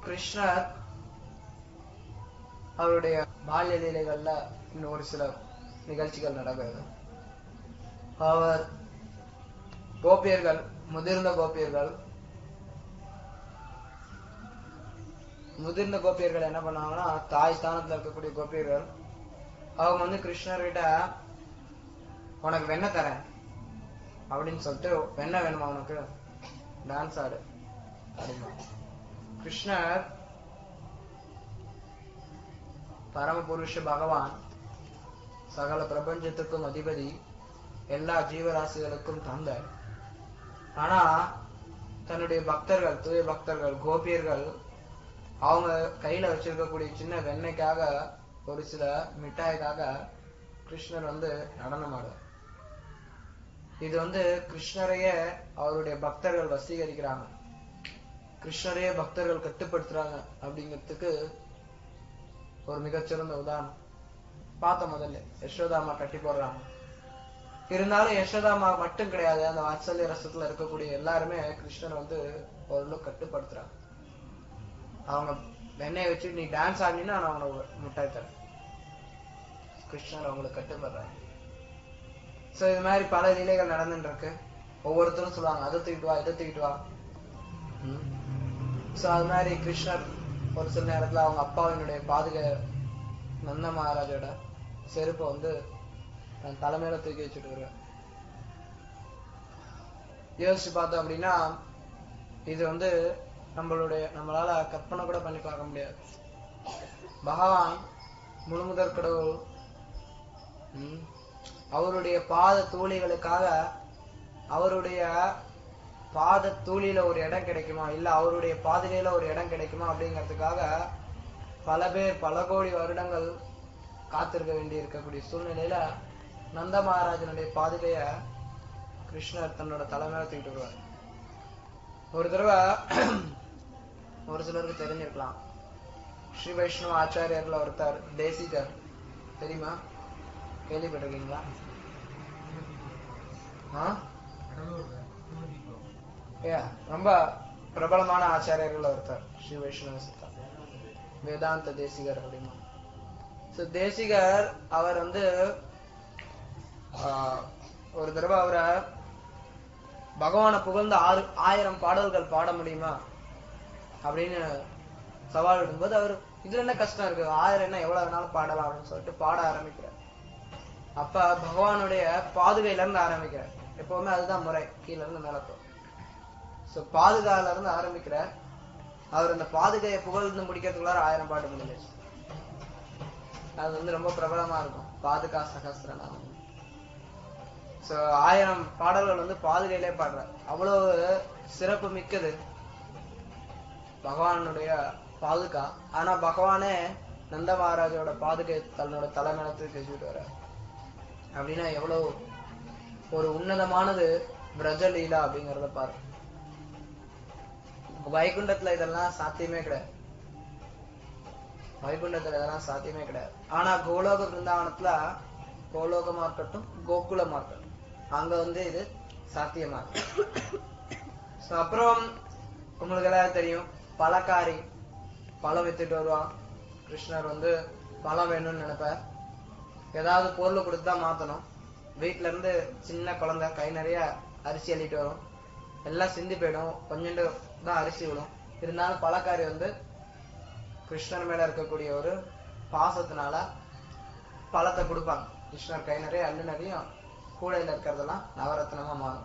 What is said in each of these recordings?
கிருஷ்ணர் அவருடைய பால்ய லீலைகள்ல இன்னும் ஒரு சில நிகழ்ச்சிகள் நடக்கிறது அவர் கோபியர்கள் முதிர்ந்த கோபியர்கள் முதிர்ந்த கோபியர்கள் என்ன பண்ணாங்கன்னா தாய் ஸ்தானத்துல இருக்கக்கூடிய கோபியர்கள் அவங்க வந்து கிருஷ்ணர்கிட்ட உனக்கு வெண்ணெய் தரேன் அப்படின்னு சொல்லிட்டு வெண்ணெய் வேணுமா உனக்கு டான்ஸ் ஆடு அப்படிமா கிருஷ்ணர் பரமபுருஷ பகவான் சகல பிரபஞ்சத்துக்கும் அதிபதி எல்லா ஜீவராசிகளுக்கும் தந்தை ஆனா தன்னுடைய பக்தர்கள் தூய பக்தர்கள் கோபியர்கள் அவங்க கையில வச்சிருக்கக்கூடிய சின்ன வெண்ணெய்க்காக ஒரு சில மிட்டாய்க்காக கிருஷ்ணர் வந்து நடனம் ஆடுவார் இது வந்து கிருஷ்ணரையே அவருடைய பக்தர்கள் வசீகரிக்கிறாங்க கிருஷ்ணரையே பக்தர்கள் கட்டுப்படுத்துறாங்க அப்படிங்கிறதுக்கு ஒரு மிகச்சிறந்த உதாரணம் பார்த்த முதல்ல யசோதாமா கட்டி போடுறாங்க இருந்தாலும் யசோதாமா மட்டும் கிடையாது அந்த வாத்சல்ய ரசத்துல இருக்கக்கூடிய எல்லாருமே கிருஷ்ணர் வந்து ஓரளவு கட்டுப்படுத்துறாங்க அவங்க வெண்ணெயை வச்சு நீ டான்ஸ் ஆடினா நான் உனக்கு முட்டாய் தரேன் கிருஷ்ணர் அவங்களுக்கு கட்டுப்படுறாங்க சோ இது மாதிரி பல லீலைகள் நடந்துட்டு இருக்கு ஒவ்வொருத்தரும் சொல்லுவாங்க அதை தூக்கிட்டு வா இதை தூக்கிட்டு வா சோ அது மாதிரி கிருஷ்ணர் ஒரு சில நேரத்துல அவங்க அப்பாவினுடைய பாதுகா நந்த மகாராஜோட செருப்பை வந்து தன் தலைமையில தூக்கி வச்சுட்டு வருவேன் யோசிச்சு பார்த்தோம் அப்படின்னா இது வந்து நம்மளுடைய நம்மளால கற்பனை கூட பண்ணி பார்க்க முடியாது பகவான் முழுமுதற் கடவுள் ம், அவருடைய பாத தூளிகளுக்காக அவருடைய பாத தூளியில ஒரு இடம் கிடைக்குமா இல்ல அவருடைய பாதுகையில ஒரு இடம் கிடைக்குமா அப்படிங்கிறதுக்காக பல பேர் பல கோடி வருடங்கள் காத்திருக்க வேண்டி இருக்கக்கூடிய சூழ்நிலையில நந்த மகாராஜனுடைய பாதுகைய கிருஷ்ணர் தன்னோட தலைமையில தூக்கிட்டு வருவார் ஒரு தடவை ஒரு சிலருக்கு தெரிஞ்சிருக்கலாம் ஸ்ரீ வைஷ்ணவ ஆச்சாரியர்ல ஒருத்தர் தேசிகர் தெரியுமா கேள்விப்பட்டிருக்கீங்களா ஆ Yeah, ரொம்ப பிரபலமான ஆச்சாரியர்கள் ஒருத்தர் ஸ்ரீ வைஷ்ணவ சித்தா வேதாந்த தேசிகர் அப்படிமா ஸோ தேசிகர் அவர் வந்து ஆஹ், ஒரு தடவை அவரை பகவானை புகழ்ந்து ஆறு ஆயிரம் பாடல்கள் பாட முடியுமா அப்படின்னு சவால் விடும்போது அவர் இதுல என்ன கஷ்டம் இருக்கு ஆயிரம் என்ன எவ்வளவு வேணாலும் பாடலாம் அப்படின்னு சொல்லிட்டு பாட ஆரம்பிக்கிறார் அப்ப பகவானுடைய பாதுகையில இருந்து ஆரம்பிக்கிறார் எப்பவுமே அதுதான் முறை கீழ இருந்து மேல போ சோ பாதுகால இருந்து ஆரம்பிக்கிறார் அவர் அந்த பாதுகையை புகழ்ந்து முடிக்கிறதுக்குள்ளார ஆயிரம் பாட்டு முடிஞ்சிச்சு அது வந்து ரொம்ப பிரபலமா இருக்கும் பாதுகா சகஸ்திரநாமம் சோ ஆயிரம் பாடல்கள் வந்து பாதுகையிலே பாடுறார் அவ்வளவு சிறப்பு மிக்கது பகவானுடைய பாதுகா ஆனா பகவானே நந்த மகாராஜோட பாதுகை தன்னோட தலைமையிலத்துக்கு வச்சுட்டு வர்றார் அப்படின்னா எவ்வளவு ஒரு உன்னதமானது பிரஜலீலா அப்படிங்கறத பாரு வைகுண்டத்துல இதெல்லாம் சாத்தியமே கிடையாது வைகுண்டத்துல இதெல்லாம் சாத்தியமே கிடையாது ஆனா கோலோக பிருந்தாவனத்துல கோலோகமா இருக்கட்டும் கோகுலமா இருக்கட்டும் அங்க வந்து இது சாத்தியமா இருக்கு So, அப்புறம் உங்களுக்கு எல்லாம் தெரியும் பழக்காரி பழம் வித்துட்டு வருவான் கிருஷ்ணர் வந்து பழம் வேணும்னு நினைப்பார் ஏதாவது பொருள் கொடுத்து தான் மாத்தணும் வீட்ல இருந்து சின்ன குழந்தை கை நிறைய அரிசி அள்ளிட்டு வரும் எல்லாம் சிந்தி போயிடும் கொஞ்சோண்டு தான் அரிசி விடும் இருந்தாலும் பழக்காரி வந்து கிருஷ்ணர் மேல இருக்கக்கூடிய ஒரு பாசத்தினால பழத்தை கொடுப்பாங்க கிருஷ்ணர் கை நிறைய அள்ளு நிறையும் கூடையில இருக்கிறதெல்லாம் நவரத்னமா மாறும்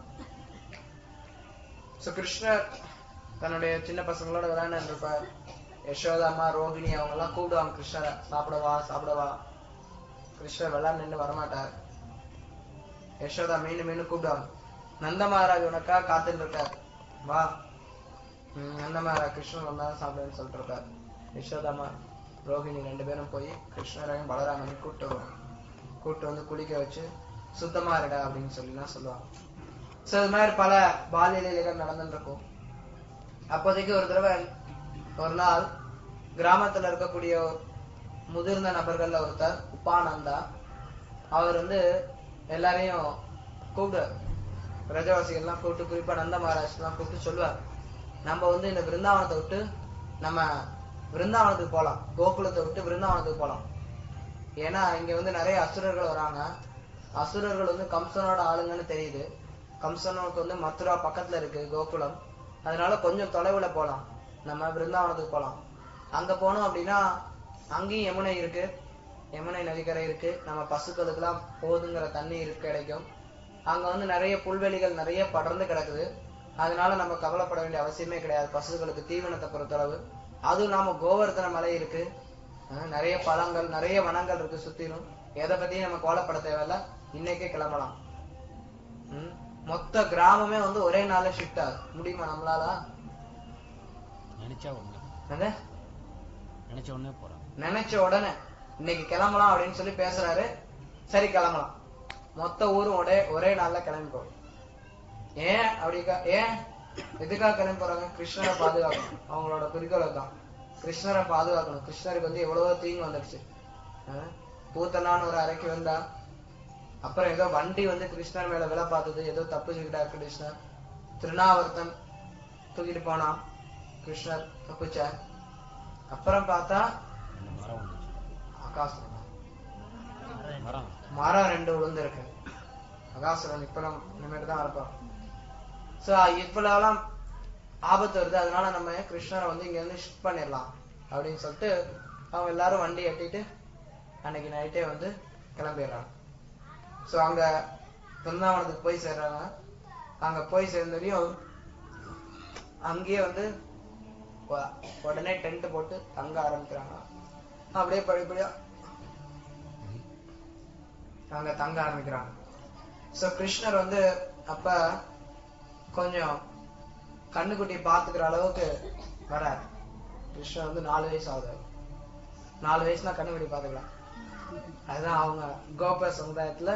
சோ கிருஷ்ணர் தன்னுடைய சின்ன பசங்களோட விளையாண்டு இருப்பார் யசோதாமா ரோகிணி அவங்க எல்லாம் கூப்பிடுவாங்க கிருஷ்ணரை சாப்பிடவா சாப்பிடவா கிருஷ்ணர் விளையாண்டு நின்று வரமாட்டார் யசோதா மீண்டும் மீண்டும் கூப்பிடுவாங்க நந்த மகாராஜ் உனக்கா காத்துட்டு இருக்கார் வா ம், நந்த மகாராஜ் கிருஷ்ணன் வந்தா சாப்பிடுன்னு சொல்லிட்டு இருக்கார் யசோதாமா ரோகிணி ரெண்டு பேரும் போய் கிருஷ்ணரையும் பலராமனையும் கூப்பிட்டு வருவாங்க கூப்பிட்டு வந்து குளிக்க வச்சு சுத்தமா இருடா அப்படின்னு சொல்லிலாம் சொல்லுவாங்க சோ இது மாதிரி பல பால்ய லீலைகள் நடந்துட்டு இருக்கும் அப்போதைக்கு ஒரு தடவை ஒரு நாள் கிராமத்துல இருக்கக்கூடிய முதிர்ந்த நபர்கள்ல ஒருத்தர் உபானந்தா அவர் வந்து எல்லாரையும் கூப்பிடுவார் பிரஜவாசிகள்லாம் கூப்பிட்டு குறிப்பா நந்த மகாராஜ் எல்லாம் கூப்பிட்டு சொல்லுவார் நம்ம வந்து இந்த பிருந்தாவனத்தை விட்டு நம்ம விருந்தாவனத்துக்கு போலாம் கோகுலத்தை விட்டு விருந்தாவனத்துக்கு போலாம் ஏன்னா இங்க வந்து நிறைய அசுரர்கள் வராங்க அசுரர்கள் வந்து கம்சனோட ஆளுங்கன்னு தெரியுது கம்சனுக்கு வந்து மதுரா பக்கத்துல இருக்கு கோகுலம் அதனால கொஞ்சம் தொலைவுல போலாம் நம்ம விருந்தாவனத்துக்கு போலாம் அங்க போனோம் அப்படின்னா அங்கேயும் யமுனை இருக்கு யமுனை நதிக்கரை இருக்கு நம்ம பசுக்களுக்கெல்லாம் போதுங்கிற தண்ணி இருக்கு கிடைக்கும் அங்க வந்து நிறைய புல்வெளிகள் நிறைய படர்ந்து கிடக்குது அதனால நம்ம கவலைப்பட வேண்டிய அவசியமே கிடையாது பசுக்களுக்கு தீவனத்தை பொறுத்தளவு அதுவும் இல்லாம கோவர்தன மலை இருக்கு அஹ் நிறைய பழங்கள் நிறைய வனங்கள் இருக்கு சுத்திலும் எதை பத்தியும் நம்ம கவலைப்பட தேவையில்ல இன்னைக்கே கிளம்பலாம் ம்? மொத்த கிராமமே வந்து ஒரே நாள்ல ஷிஃப்ட் ஆகுது முடியுமா நம்மளால நினைச்சா ஒண்ணு அது நினைச்ச உடனே போறான் நினைச்ச உடனே இன்னைக்கு கிளம்பலாம் அப்படின்னு சொல்லி பேசுறாரு சரி கிளம்பலாம் மொத்த ஊரும் ஒரே ஒரே நாள்ல கிளம்பி போகும் ஏன் அப்படிக்கா ஏன் எதுக்காக கிளம்பி போறாங்க கிருஷ்ணரை பாதுகாக்கணும் அவங்களோட குறிக்கோள் தான் கிருஷ்ணரை பாதுகாக்கணும் கிருஷ்ணருக்கு வந்து எவ்வளவோ தீங்கு வந்துடுச்சு அஹ் பூத்தனான்னு ஒரு அறைக்கு வந்தா அப்புறம் ஏதோ வண்டி வந்து கிருஷ்ணர் மேல விலை பார்த்தது ஏதோ தப்பு செஞ்சுக்கிட்டாரு கிருஷ்ணர் திருநாவர்த்தன் தூக்கிட்டு போனான் கிருஷ்ணர் தப்பிச்சார் அப்புறம் பார்த்தா இந்த மரம் வந்துச்சு ஆகாசம் மரம் மரம் ரெண்டு விழுந்திருக்கு அகாசுரன் இப்ப நம்ம இனிமேட்டு தான் இருப்போம் சோ இப்பெல்லாம் ஆபத்து வருது அதனால நம்ம கிருஷ்ணரை வந்து இங்க இருந்து ஷிஃப்ட் பண்ணிடலாம் அப்படின்னு சொல்லிட்டு அவங்க எல்லாரும் வண்டி எட்டிட்டு அன்னைக்கு நைட்டே வந்து கிளம்பிடுறாங்க சோ அங்க பிருந்தாவனத்துக்கு போய் சேர்றாங்க அங்க போய் சேர்ந்ததையும் அங்கேயே வந்து உ- உடனே டென்ட் போட்டு தங்க ஆரம்பிக்கிறாங்க அப்படியே படிப்படியா அங்க தங்க ஆரம்பிக்கிறாங்க சோ கிருஷ்ணர் வந்து அப்ப கொஞ்சம் கண்ணுக்குட்டி பாத்துக்கிற அளவுக்கு வராரு கிருஷ்ணர் வந்து நாலு வயசு ஆகுது நாலு வயசுனா கண்ணுக்குட்டி பாத்துக்கலாம் அதுதான் அவங்க கோப சமுதாயத்துல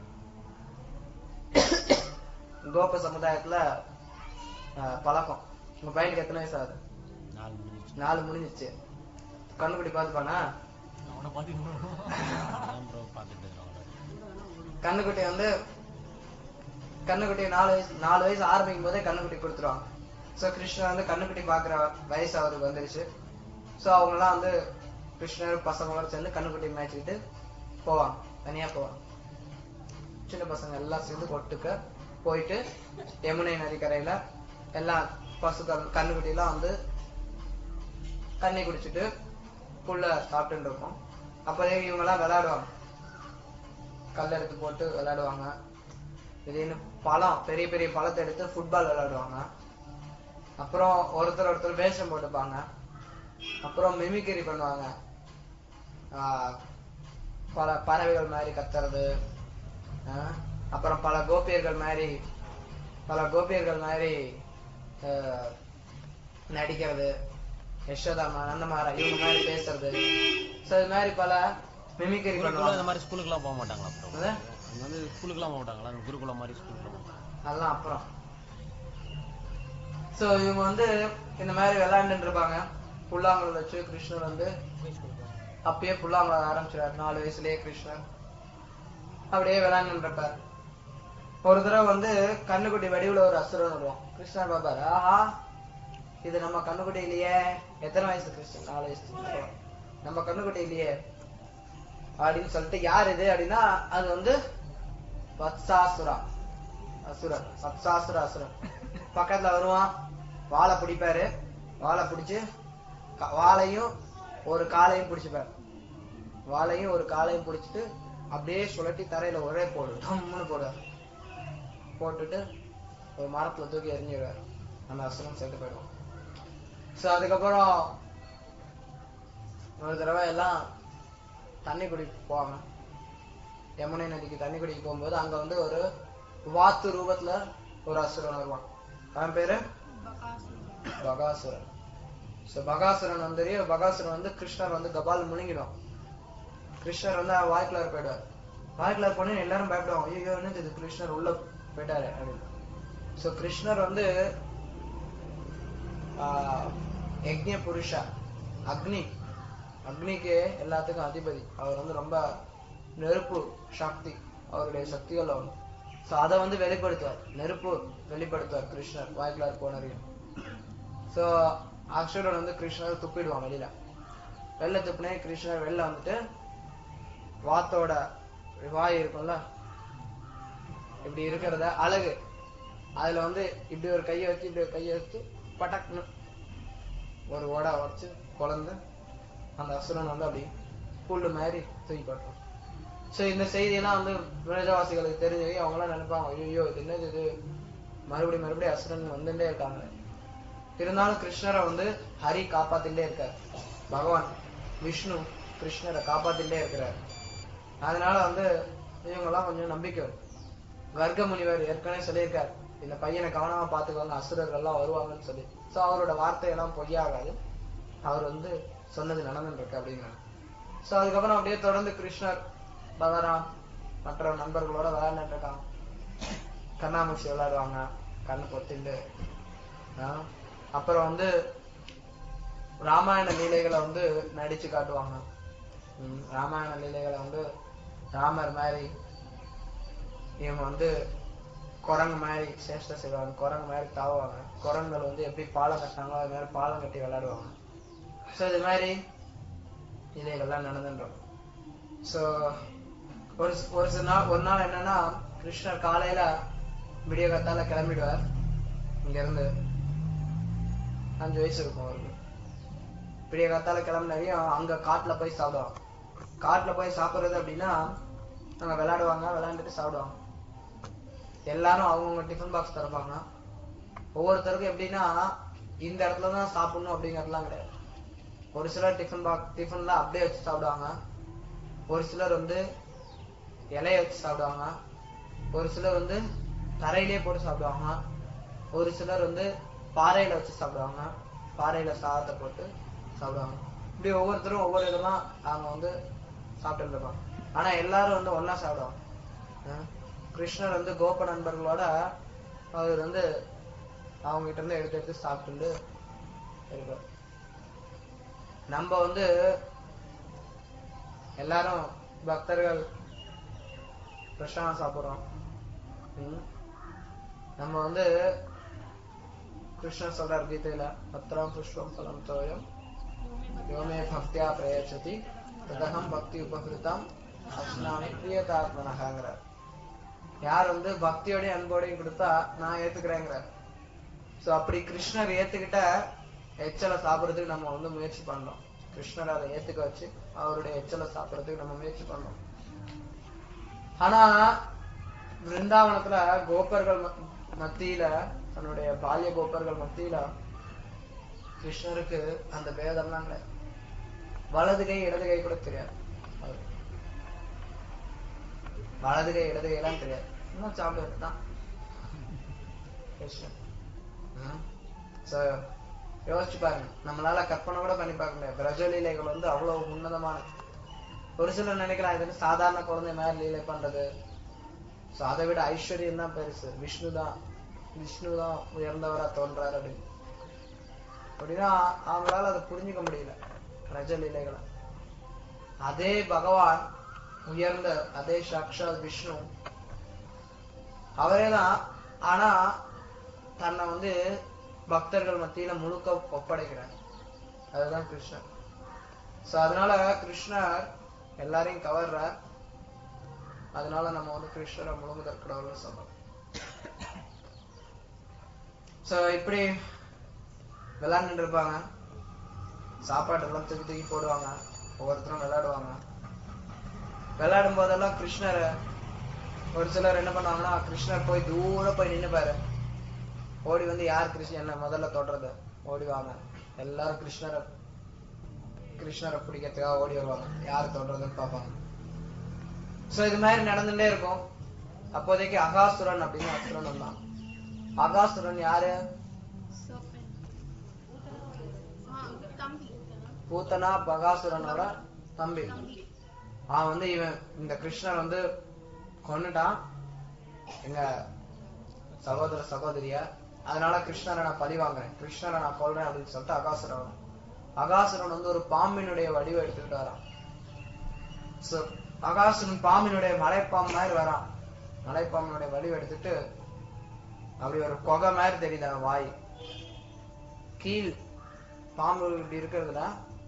கோப சமுதாயத்துல அஹ், பழக்கம் உங்க பையனுக்கு எத்தனை வயசு ஆகுது நாலு முடிஞ்சிச்சு நாலு முடிஞ்சிச்சு கண்ணுக்குட்டி பாத்துப்பானா அவனை பாத்துக்கணும் ப்ரோ பாத்துட்டு இருக்கிறான் கண்ணுக்குட்டி வந்து கண்ணுக்குட்டி நாலு வயசு நாலு வயசு ஆரம்பிக்கும் போதே கண்ணுக்குட்டி கொடுத்துருவாங்க சோ கிருஷ்ணர் வந்து கண்ணுக்குட்டி பாக்குற வயசு அவருக்கு வந்துருச்சு சோ அவங்க எல்லாம் வந்து கிருஷ்ணர் பசங்களோட சேர்ந்து கண்ணுக்குட்டி மேய்ச்சிக்கிட்டு போவாங்க தனியா போவாங்க சின்ன பசங்க எல்லாம் சேர்ந்து ஒட்டுக்க போயிட்டு யமுனை நதிக்கரையில எல்லாம் பசுக்கள் கண்ணுக்குட்டி எல்லாம் வந்து தண்ணி குடிச்சிட்டு புல்ல சாப்பிட்டுட்டு இருக்கும் அப்போதே இவங்க எல்லாம் விளையாடுவாங்க கல் எடுத்து போட்டு விளையாடுவாங்க திடீர்னு பழம் பெரிய பெரிய பழத்தை எடுத்து ஃபுட்பால் விளையாடுவாங்க அப்புறம் ஒருத்தர் ஒருத்தர் வேஷம் போட்டுப்பாங்க அப்புறம் மிமிக்ரி பண்ணுவாங்க ஆஹ் பல பறவைகள் மாதிரி கத்துறது ஆஹ் அப்புறம் பல கோபியர்கள் மாதிரி பல கோபியர்கள் மாதிரி ஆஹ் நடிக்கிறது யசோதாமா நந்தமாரா இவங்க மாதிரி பேசுறது சோ இது மாதிரி பல மிமிக்ரி குருகுலம் இந்த பண்ணுவாங்க மாதிரி ஸ்கூலுக்குலாம் போக மாட்டாங்களா ப்ரோ என்னது? அங்க வந்து ஸ்கூலுக்குலாம் போக மாட்டாங்களா அந்த குருகுலம் மாதிரி ஸ்கூலுக்குலாம் போக மாட்டாங்களா? அதெல்லாம் அப்புறம் சோ இவங்க வந்து இந்த மாதிரி விளையாண்டுட்டு இருப்பாங்க புல்லாங்குழல் வச்சு கிருஷ்ணர் வந்து அப்பயே புல்லாங்குழல் ஆரம்பிச்சிடாரு நாலு வயசுலயே கிருஷ்ணர் அப்படியே விளையாண்டுட்டு இருப்பார் ஒரு தடவை வந்து கண்ணுக்குட்டி வடிவுல ஒரு அசுரன் வருவான் கிருஷ்ணர் பாப்பாரு ஆஹா இது நம்ம கண்ணுக்குட்டி இல்லையே எத்தனை வயசு கிருஷ்ணன் நாலு வயசு நம்ம கண்ணுக்குட்டி இல்லையே அப்படின்னு சொல்லிட்டு யார் இது அப்படின்னா அது வந்து வத்சாசுரா அசுரன் வத்சாசுர அசுரன் பக்கத்துல வருவான் வாளை பிடிப்பாரு வாளை பிடிச்சு க- வாளையும் ஒரு காலையும் பிடிச்சுப்பாரு வாளையும் ஒரு காலையும் பிடிச்சிட்டு அப்படியே சுழட்டி தரையில ஒரே போடு டம்முன்னு போடுவார் போட்டுட்டு ஒரு மரத்துல தூக்கி எறிஞ்சிடுவார் அந்த அசுரன் செத்து போயிடுவான் சோ அதுக்கப்புறம் ஒரு தடவை எல்லாம் தண்ணி குடிக்க போவாங்க யமுனை நதிக்கு தண்ணி குடிக்க போகும்போது அங்க வந்து ஒரு வாத்து ரூபத்துல ஒரு அசுரன் வருவான் அவன் பேரு பகாசுரன் சோ பகாசுரன் வந்து பகாசுரன் வந்து கிருஷ்ணர் வந்து கபால் முழுங்கிடும் கிருஷ்ணர் வந்து அவன் வாய்க்குள்ளார் போயிடுவார் வாய்க்குள்ளார் போனே எல்லாரும் பயப்படுவாங்க ஐயோ என்னது இது கிருஷ்ணர் உள்ள போயிட்டாரு அப்படின்னு சோ கிருஷ்ணர் வந்து ஆஹ், யக்ஞ புருஷா அக்னி அக்னிக்கு எல்லாத்துக்கும் அதிபதி அவர் வந்து ரொம்ப நெருப்பு சக்தி அவருடைய சக்திகள் ஒன்று ஸோ அதை வந்து வெளிப்படுத்துவார் நெருப்பு வெளிப்படுத்துவார் கிருஷ்ணர் வாய்க்குள்ளார் போனரையும் ஸோ அக்ஷரன் வந்து கிருஷ்ணர் துப்பிடுவான் வெளியில வெளில துப்புனே கிருஷ்ணர் வெளில வந்துட்டு வாத்தோட வாய் இருக்கும்ல இப்படி இருக்கிறத அழகு அதுல வந்து இப்படி ஒரு கையை வச்சு இப்படி ஒரு கையை வச்சு பட்டக்னு ஒரு ஓடா உடச்சு குழந்து அந்த அசுரன் வந்து அப்படி புல்லு மாதிரி தூக்கி போட்டுரும் ஸோ இந்த செய்தியெல்லாம் வந்து பிரஜவாசிகளுக்கு தெரிஞ்சு அவங்களாம் நினைப்பாங்க ஐயோ இது என்னது இது மறுபடியும் மறுபடியும் அசுரன் வந்துட்டே இருக்காங்க இருந்தாலும் கிருஷ்ணரை வந்து ஹரி காப்பாத்திட்டே இருக்கார் பகவான் விஷ்ணு கிருஷ்ணரை காப்பாத்திட்டே இருக்கிறார் அதனால வந்து இவங்கெல்லாம் கொஞ்சம் நம்பிக்கை வரும் கர்க்க முனிவர் ஏற்கனவே சொல்லியிருக்கார் இந்த பையனை கவனமா பார்த்துக்கோங்க அசுரர்கள்லாம் வருவாங்கன்னு சொல்லி ஸோ அவரோட வார்த்தையெல்லாம் பொய்யாகாது அவர் வந்து சொன்னது நடந்துட்டு இருக்கு அப்படிங்கிறாங்க ஸோ அதுக்கப்புறம் அப்படியே தொடர்ந்து கிருஷ்ணர் பலராம் மற்ற நண்பர்களோட விளையாண்டுட்டு இருக்காங்க கண்ணாமூச்சி விளையாடுவாங்க கண்ணு பொத்திண்டு ஆஹ் அப்புறம் வந்து ராமாயண லீலைகளை வந்து நடிச்சு காட்டுவாங்க ம், ராமாயண லீலைகளை வந்து ராமர் மாதிரி இவங்க வந்து குரங்கு மாதிரி சேஷ்டை செய்வாங்க குரங்கு மாதிரி தாவுவாங்க குரங்குகள் வந்து எப்படி பாலம் கட்டினாங்களோ அது மாதிரி பாலம் கட்டி விளையாடுவாங்க ஸோ இது மாதிரி லீலைகள்லாம் நடந்துன்றோம் ஸோ ஒரு சி- ஒரு சில நாள் ஒரு நாள் என்னன்னா கிருஷ்ணர் காலையில விடிய காத்தால கிளம்பிடுவார் இங்க இருந்து அஞ்சு வயசு இருக்கும் அவருக்கு விடிய காத்தால கிளம்பினாரையும் அங்க காட்டுல போய் சாப்பிடுவாங்க காட்டுல போய் சாப்பிடுறது அப்படின்னா அங்க விளையாடுவாங்க விளையாண்டுட்டு சாப்பிடுவாங்க எல்லாரும் அவங்கவுங்க டிஃபன் பாக்ஸ் திறப்பாங்க ஒவ்வொருத்தருக்கும் எப்படின்னா இந்த இடத்துல தான் சாப்பிடணும் அப்படிங்கறதுலாம் கிடையாது ஒரு சிலர் டிஃபன் பாக்ஸ் டிஃபன்ல அப்படியே வச்சு சாப்பிடுவாங்க ஒரு சிலர் வந்து இலைய வச்சு சாப்பிடுவாங்க ஒரு சிலர் வந்து தரையிலே போட்டு சாப்பிடுவாங்க ஒரு சிலர் வந்து பாறையில வச்சு சாப்பிடுவாங்க பாறையில சாதத்தை போட்டு சாப்பிடுவாங்க இப்படி ஒவ்வொருத்தரும் ஒவ்வொரு இதெல்லாம் அவங்க வந்து சாப்பிட்டு இருப்பாங்க ஆனா எல்லாரும் வந்து ஒண்ணா சாப்பிடுவாங்க ஆஹ் கிருஷ்ணர் வந்து கோப நண்பர்களோட அவர் வந்து அவங்க கிட்ட இருந்து எடுத்து எடுத்து சாப்பிட்டு இருப்பார் நம்ம வந்து எல்லாரும் பக்தர்கள் பிரசாதம் சாப்பிடுறோம் ம். நம்ம வந்து கிருஷ்ணர் சொல்றார் கீதையில பத்திரம் புஷ்பம் பலம் தோயம் யோமே பக்தியா பிரயச்சதி ததகம் பக்தி உபகிருதம் அஸ்னாமி பிரியதாத்மனகாங்கிறார் யார் வந்து பக்தியோடய அன்போடையும் கொடுத்தா நான் ஏத்துக்கிறேங்கிறார் சோ அப்படி கிருஷ்ணர் ஏத்துக்கிட்ட எச்சலை சாப்பிடுறதுக்கு நம்ம வந்து முயற்சி பண்ணோம் கிருஷ்ணர் அதை ஏத்துக்க வச்சு அவருடைய எச்சலை சாப்பிடுறதுக்கு நம்ம முயற்சி பண்ணோம் ஆனா பிருந்தாவனத்துல கோபர்கள் ம- மத்தியில தன்னுடைய பால்ய கோபர்கள் மத்தியில கிருஷ்ணருக்கு அந்த பேதம்லாம் கிடையாது வலது கை இடது கை கூட தெரியாது அவருக்கு. வலது கை இடது கை எல்லாம் தெரியாது இன்னும் சாப்பிடுறது தான் கிருஷ்ணன் ஸோ யோசிச்சு பாருங்க நம்மளால கற்பனை கூட பண்ணி பார்க்க முடியாது பிரஜலீலைகள் வந்து அவ்வளவு உன்னதமானது ஒரு சிலர் நினைக்கலாம் இது வந்து சாதாரண குழந்தை மாதிரி லீலை பண்றது ஸோ அதை விட ஐஸ்வர்யம் தான் பெருசு விஷ்ணு தான் விஷ்ணு தான் உயர்ந்தவரா தோன்றாரு அப்படின்னு அப்படின்னா அவங்களால அதை புரிஞ்சுக்க முடியல பிரஜலீலைகளை அதே பகவான் உயர்ந்த அதே சாக்ஷாத் விஷ்ணு அவரே தான் ஆனா தன்னை வந்து பக்தர்கள் மத்தியில முழுக்க ஒப்படைக்கிறார் அதுதான் கிருஷ்ணர் சோ அதனால கிருஷ்ணர் எல்லாரையும் கவர்றார் அதனால நம்ம வந்து கிருஷ்ணரை முழுமுதற் கடவுள்னு சொல்றோம் சோ இப்படி விளையாண்டுட்டு இருப்பாங்க சாப்பாடு எல்லாம் தூக்கி தூக்கி போடுவாங்க ஒவ்வொருத்தரும் விளையாடுவாங்க விளையாடும் போதெல்லாம் கிருஷ்ணரை ஒரு சிலர் என்ன பண்ணுவாங்கன்னா கிருஷ்ணர் போய் தூரம் போய் நின்னுப்பாரு ஓடி வந்து யார் கிருஷ்ணன் என்ன முதல்ல தொடுறது ஓடி வாங்க எல்லாரும் கிருஷ்ணரை கிருஷ்ணரை பிடிக்கிறதுக்காக ஓடி வருவாங்க யார் தொடுறதுன்னு பார்ப்பாங்க சோ இது மாதிரி நடந்துட்டே இருக்கும் அப்போதைக்கு அகாசுரன் அப்படின்னு அசுரன் வந்தான் அகாசுரன் யாரு பூத்தனா பகாசுரனோட தம்பி அவன் வந்து இவன் இந்த கிருஷ்ணர் வந்து கொன்னுட்டான் எங்க சகோதர சகோதரிய அதனால கிருஷ்ணரை நான் பழி வாங்குறேன் கிருஷ்ணரை நான் கொல்றேன் அப்படின்னு சொல்லிட்டு அகாசுரன் வரான். அகாசுரன் வந்து ஒரு பாம்பினுடைய வடிவம் எடுத்துக்கிட்டு வரான் So, அகாசுரன் பாம்பினுடைய மலைப்பாம்பு மாதிரி வரான் மலைப்பாம்பினுடைய வடிவம் எடுத்துட்டு அப்படி ஒரு குகை மாதிரி தெரியுது அவன் வாய் கீழ் பாம்பு இப்படி இருக்கிறதுல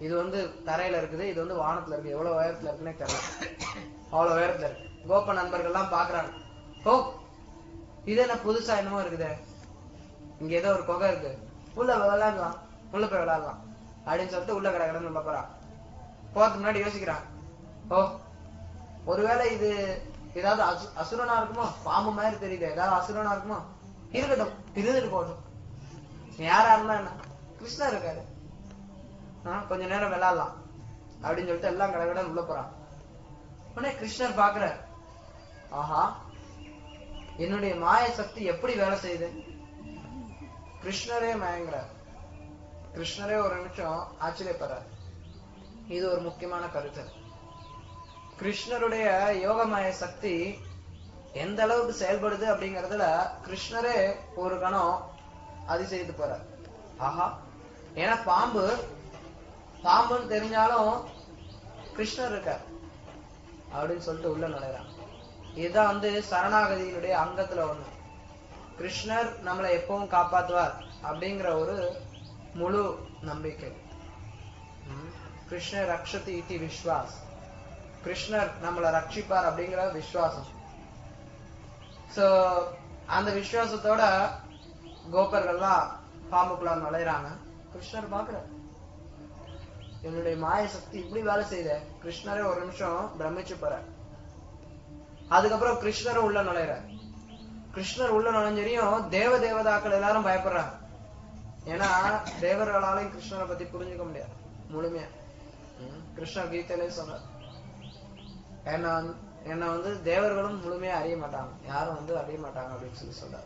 இது வந்து தரையில இருக்குது இது வந்து வானத்துல இருக்கு எவ்வளவு உயரத்துல இருக்குன்னே தெரியல அவ்வளவு உயரத்துல இருக்கு கோப நண்பர்கள்லாம் பாக்குறாங்க ஓ இது என்ன புதுசா என்னமோ இருக்குதே இங்க ஏதோ ஒரு குகை இருக்கு உள்ள விளையாடலாம் உள்ள போய் விளையாடலாம் அப்படின்னு சொல்லிட்டு உள்ள கிடக்கிறன்னு பாக்குறான் போறதுக்கு முன்னாடி யோசிக்கிறான் ஓ ஒருவேளை இது ஏதாவது அசு- அசுரனா இருக்குமோ பாம்பு மாதிரி தெரியுது ஏதாவது அசுரனா இருக்குமோ இருக்கட்டும் இருந்துட்டு போகட்டும் நீ யாரா இருந்தா என்ன கிருஷ்ணர் இருக்காரு ஆ, கொஞ்ச நேரம் விளையாடலாம் அப்படின்னு சொல்லிட்டு எல்லாம் கடகடன் உள்ள போறான் உடனே கிருஷ்ணர் பாக்குறார் ஆஹா என்னுடைய மாய சக்தி எப்படி வேலை செய்யுது கிருஷ்ணரே மயங்குறார் கிருஷ்ணரே ஒரு நிமிஷம் ஆச்சரியப்படுறார் இது ஒரு முக்கியமான கருத்து கிருஷ்ணருடைய யோகமய சக்தி எந்த அளவுக்கு செயல்படுது அப்படிங்கறதுல கிருஷ்ணரே ஒரு கணம் அதிசயித்து போறார் ஆஹா ஏன்னா பாம்பு பாம்புன்னு தெரிஞ்சாலும் கிருஷ்ணர் இருக்கார் அப்படின்னு சொல்லிட்டு உள்ள நுழைறான் இதுதான் வந்து சரணாகதியினுடைய அங்கத்துல ஒண்ணு கிருஷ்ணர் நம்மளை எப்பவும் காப்பாத்துவார் அப்படிங்கிற ஒரு முழு நம்பிக்கை ம். கிருஷ்ணர் ரக்ஷதி இதி விஸ்வாஸ் கிருஷ்ணர் நம்மளை ரட்சிப்பார் அப்படிங்கிற விசுவாசம் சோ அந்த விசுவாசத்தோட கோபர்கள்லாம் பாம்புக்குள்ள நுழையிறாங்க கிருஷ்ணர் பாக்குறார் என்னுடைய மாய சக்தி இப்படி வேலை செய்த கிருஷ்ணரே ஒரு நிமிஷம் பிரமிச்சு போறார் அதுக்கப்புறம் கிருஷ்ணரும் உள்ள நுழையிறார் கிருஷ்ணர் உள்ள நுழைஞ்சரியும் தேவ தேவதாக்கள் எல்லாரும் பயப்படுறாங்க ஏன்னா தேவர்களாலையும் கிருஷ்ணரை பத்தி புரிஞ்சுக்க முடியாது முழுமையா ம், கிருஷ்ணர் கீதையிலே சொல்றார் என்ன வந்து- என்னை வந்து தேவர்களும் முழுமையா அறிய மாட்டாங்க யாரும் வந்து அறிய மாட்டாங்க அப்படின்னு சொல்லி சொல்றாரு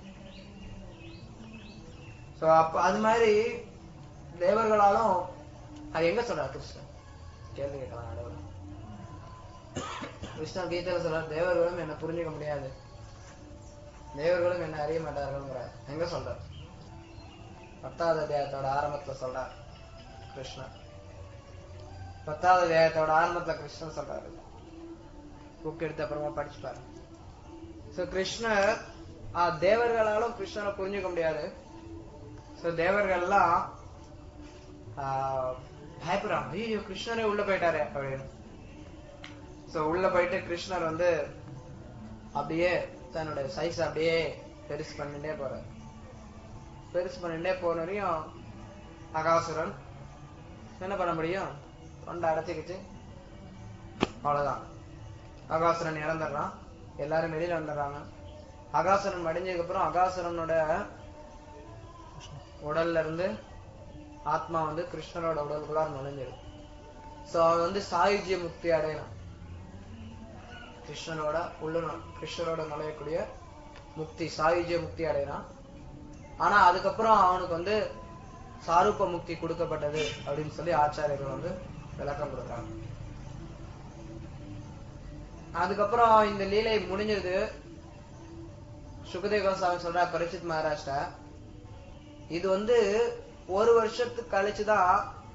சோ அப்ப அது மாதிரி தேவர்களாலும் அது எங்க சொல்றார் கிருஷ்ணன் கேள்வி கேட்கலாம் நடுவுல கிருஷ்ணன் கீதையில சொல்றார் தேவர்களும் என்ன புரிஞ்சுக்க முடியாது தேவர்களும் என்ன அறிய மாட்டார்கள்ங்கிற எங்க சொல்றார் பத்தாவது அத்தியாயத்தோட ஆரம்பத்துல சொல்றார் கிருஷ்ணன் பத்தாவது அத்தியாயத்தோட ஆரம்பத்துல கிருஷ்ணன் சொல்றாரு புக் எடுத்து அப்புறமா படிச்சு பாரு சோ கிருஷ்ணர் ஆ, தேவர்களாலும் கிருஷ்ணரை புரிஞ்சுக்க முடியாது சோ தேவர்கள்லாம் ஆ, பயப்படுறாங்க ஐயோ கிருஷ்ணரே உள்ள போயிட்டாரே அப்படின்னு சோ உள்ள போயிட்டு கிருஷ்ணர் வந்து அப்படியே தன்னுடைய சைஸ் அப்படியே பெருசு பண்ணிட்டே போறார் பெருசு பண்ணிட்டே போன வரையும் அகாசுரன் என்ன பண்ண முடியும் தொண்டை அடைச்சிக்கிச்சு அவ்வளவுதான் அகாசுரன் இறந்துடுறான் எல்லாரும் வெளியில வந்துடுறாங்க அகாசுரன் மடிஞ்சதுக்கு அப்புறம் அகாசுரனோட உடல்ல இருந்து ஆத்மா வந்து கிருஷ்ணரோட உடலுக்குள்ளார நுழைஞ்சிடும் சோ அவன் வந்து சாயுஜ்ய முக்தி அடையணும் கிருஷ்ணனோட உள்ள நு- கிருஷ்ணரோட நுழையக்கூடிய முக்தி சாயுஜ்ய முக்தி அடையறான் ஆனா அதுக்கப்புறம் அவனுக்கு வந்து சாரூப முக்தி கொடுக்கப்பட்டது அப்படின்னு சொல்லி ஆச்சாரியர்கள் வந்து விளக்கம் கொடுக்குறாங்க அதுக்கப்புறம் இந்த லீலை முடிஞ்சது சுகதேவ கோசாமி சொல்ற பரிசித் மகாராஷ்டிரா இது வந்து ஒரு வருஷத்துக்கு கழிச்சுதான்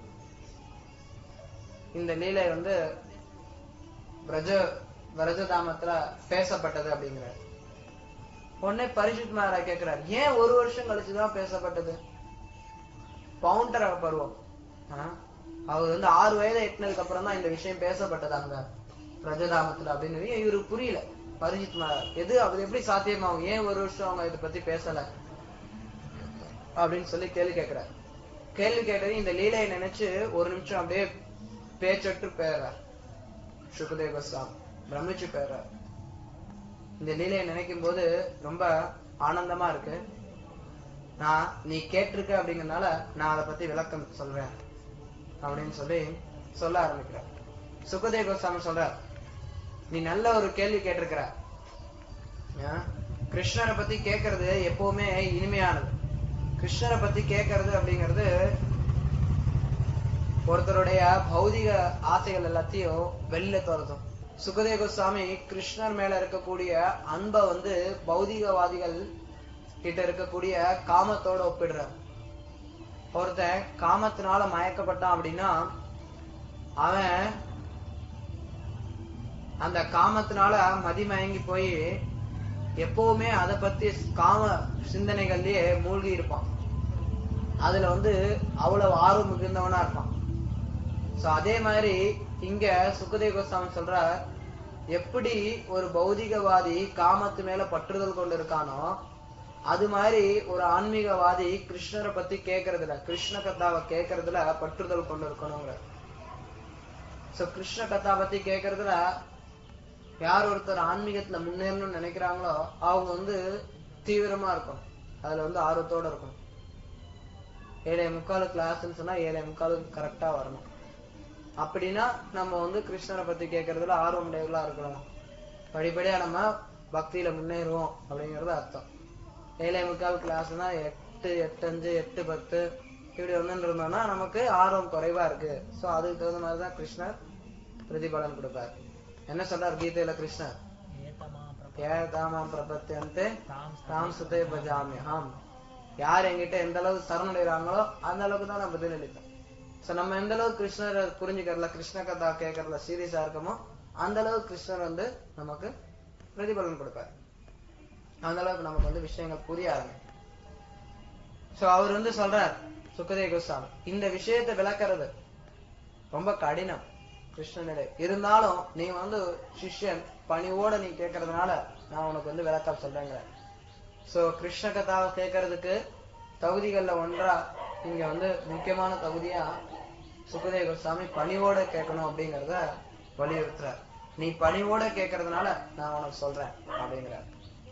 இந்த லீலை வந்து பிரஜ பிரஜதாமத்துல பேசப்பட்டது அப்படிங்கிறார் உடனே பரிசுத் மகாராஜ் கேக்குறாரு ஏன் ஒரு வருஷம் கழிச்சுதான் பேசப்பட்டது பவுண்டர் பருவம் ஆ? அவர் வந்து ஆறு வயதை எட்டினதுக்கு அப்புறம் தான் இந்த விஷயம் பேசப்பட்டது அங்க பிரஜதாமத்துல அப்படின்னு இவருக்கு புரியல பரிஜித் மகாராஜ் எது அது எப்படி சாத்தியமாகும் ஏன் ஒரு வருஷம் அவங்க இதை பத்தி பேசல அப்படின்னு சொல்லி கேள்வி கேட்கிறார் கேள்வி கேட்டது இந்த லீலையை நினைச்சு ஒரு நிமிஷம் அப்படியே பேச்சற்று பேர்றார் சுகதேவ கோஸ்வாமி பிரமிச்சு பேர்றார் இந்த லீலையை நினைக்கும் போது ரொம்ப ஆனந்தமா இருக்கு நான் நீ கேட்டிருக்க அப்படிங்கறதுனால நான் அதை பத்தி விளக்கம் சொல்றேன் அப்படின்னு சொல்லி சொல்ல ஆரம்பிக்கிறார் சுகதேவ கோஸ்வாமி சொல்றார் நீ நல்ல ஒரு கேள்வி கேட்டிருக்கிற ஆ? கிருஷ்ணரை பத்தி கேட்கறது எப்பவுமே இனிமையானது கிருஷ்ணரை பத்தி கேட்கறது அப்படிங்கிறது ஒருத்தருடைய பௌதிக ஆசைகள் எல்லாத்தையும் வெளியில துரத்தும் சுகதேவ கோஸ்வாமி கிருஷ்ணர் மேல இருக்கக்கூடிய அன்பை வந்து பௌதிகவாதிகள் கிட்ட இருக்கக்கூடிய காமத்தோட ஒப்பிடுறார் ஒருத்தன் காமத்தினால மயக்கப்பட்டான் அப்படின்னா அவன் அந்த காமத்தினால மதிமயங்கி போய் எப்பவுமே அதை பத்தி காம சிந்தனைகள்லயே மூழ்கி இருப்பான் அதுல வந்து அவ்வளவு ஆர்வம் மிகுந்தவனா இருப்பான் சோ அதே மாதிரி இங்க சுகதேவ கோஸ்வாமி சொல்றார் எப்படி ஒரு பௌதிகவாதி காமத்து மேல பற்றுதல் கொண்டு இருக்கானோ அது மாதிரி ஒரு ஆன்மீகவாதி கிருஷ்ணரை பத்தி கேக்குறதுல கிருஷ்ண கதாவை கேக்குறதுல பற்றுதல் கொண்டு இருக்கணுங்கிற சோ கிருஷ்ண கதா பத்தி கேக்குறதுல யார் ஒருத்தர் ஆன்மீகத்துல முன்னேறணும்னு நினைக்கிறாங்களோ அவங்க வந்து தீவிரமா இருக்கும் அதுல வந்து ஆர்வத்தோட இருக்கும் ஏழை முக்காலு கிளாஸ்ன்னு சொன்னா ஏழை முக்காலுக்கு கரெக்டா வரணும் அப்படின்னா நம்ம வந்து கிருஷ்ணரை பத்தி கேட்கறதுல ஆர்வம் உடையவர்களா இருக்கலாம் படிப்படியா நம்ம பக்தியில முன்னேறுவோம் அப்படிங்கறது அர்த்தம் ஏழை முக்கால் கிளாஸ்னா எட்டு எட்டு அஞ்சு எட்டு பத்து இப்படி வந்துட்டு இருந்தோம்னா நமக்கு ஆர்வம் குறைவா இருக்கு சோ அதுக்கு தகுந்த மாதிரிதான் கிருஷ்ணர் பிரதிபலன் கொடுப்பார் என்ன சொல்றார் கீதையில கிருஷ்ணர் ஏதாமாம் பிரபத்தியந்தே தாம் சுதே பஜாமியஹாம் யார் என்கிட்ட எந்த அளவுக்கு சரணடைறாங்களோ அந்த அளவுக்கு தான் நான் பதிலளிப்பேன் சோ நம்ம எந்த அளவுக்கு கிருஷ்ணரை புரிஞ்சுக்கிறதுல கிருஷ்ண கதா கேட்கறதுல சீரியஸா இருக்கமோ அந்த அளவுக்கு கிருஷ்ணர் வந்து நமக்கு பிரதிபலன் கொடுப்பார் அந்த அளவுக்கு நமக்கு வந்து விஷயங்கள் புரிய ஆரம்பிக்கும் சோ அவர் வந்து சொல்றார் சுக்கதே கோஸ்வாமி இந்த விஷயத்தை விளக்குறது ரொம்ப கடினம் கிருஷ்ணனிட இருந்தாலும் நீ வந்து சிஷ்யன் பணிவோட நீ கேட்கறதுனால நான் உனக்கு வந்து விளக்கம் சொல்றேங்க சோ கிருஷ்ண கதாவை கேட்கறதுக்கு தகுதிகள்ல ஒன்றா இங்க வந்து முக்கியமான தகுதியா சுகதேவ கோஸ்வாமி பணிவோட கேட்கணும் அப்படிங்கறத வலியுறுத்துறார் நீ பணிவோட கேட்கறதுனால நான் உனக்கு சொல்றேன் அப்படிங்கிறார்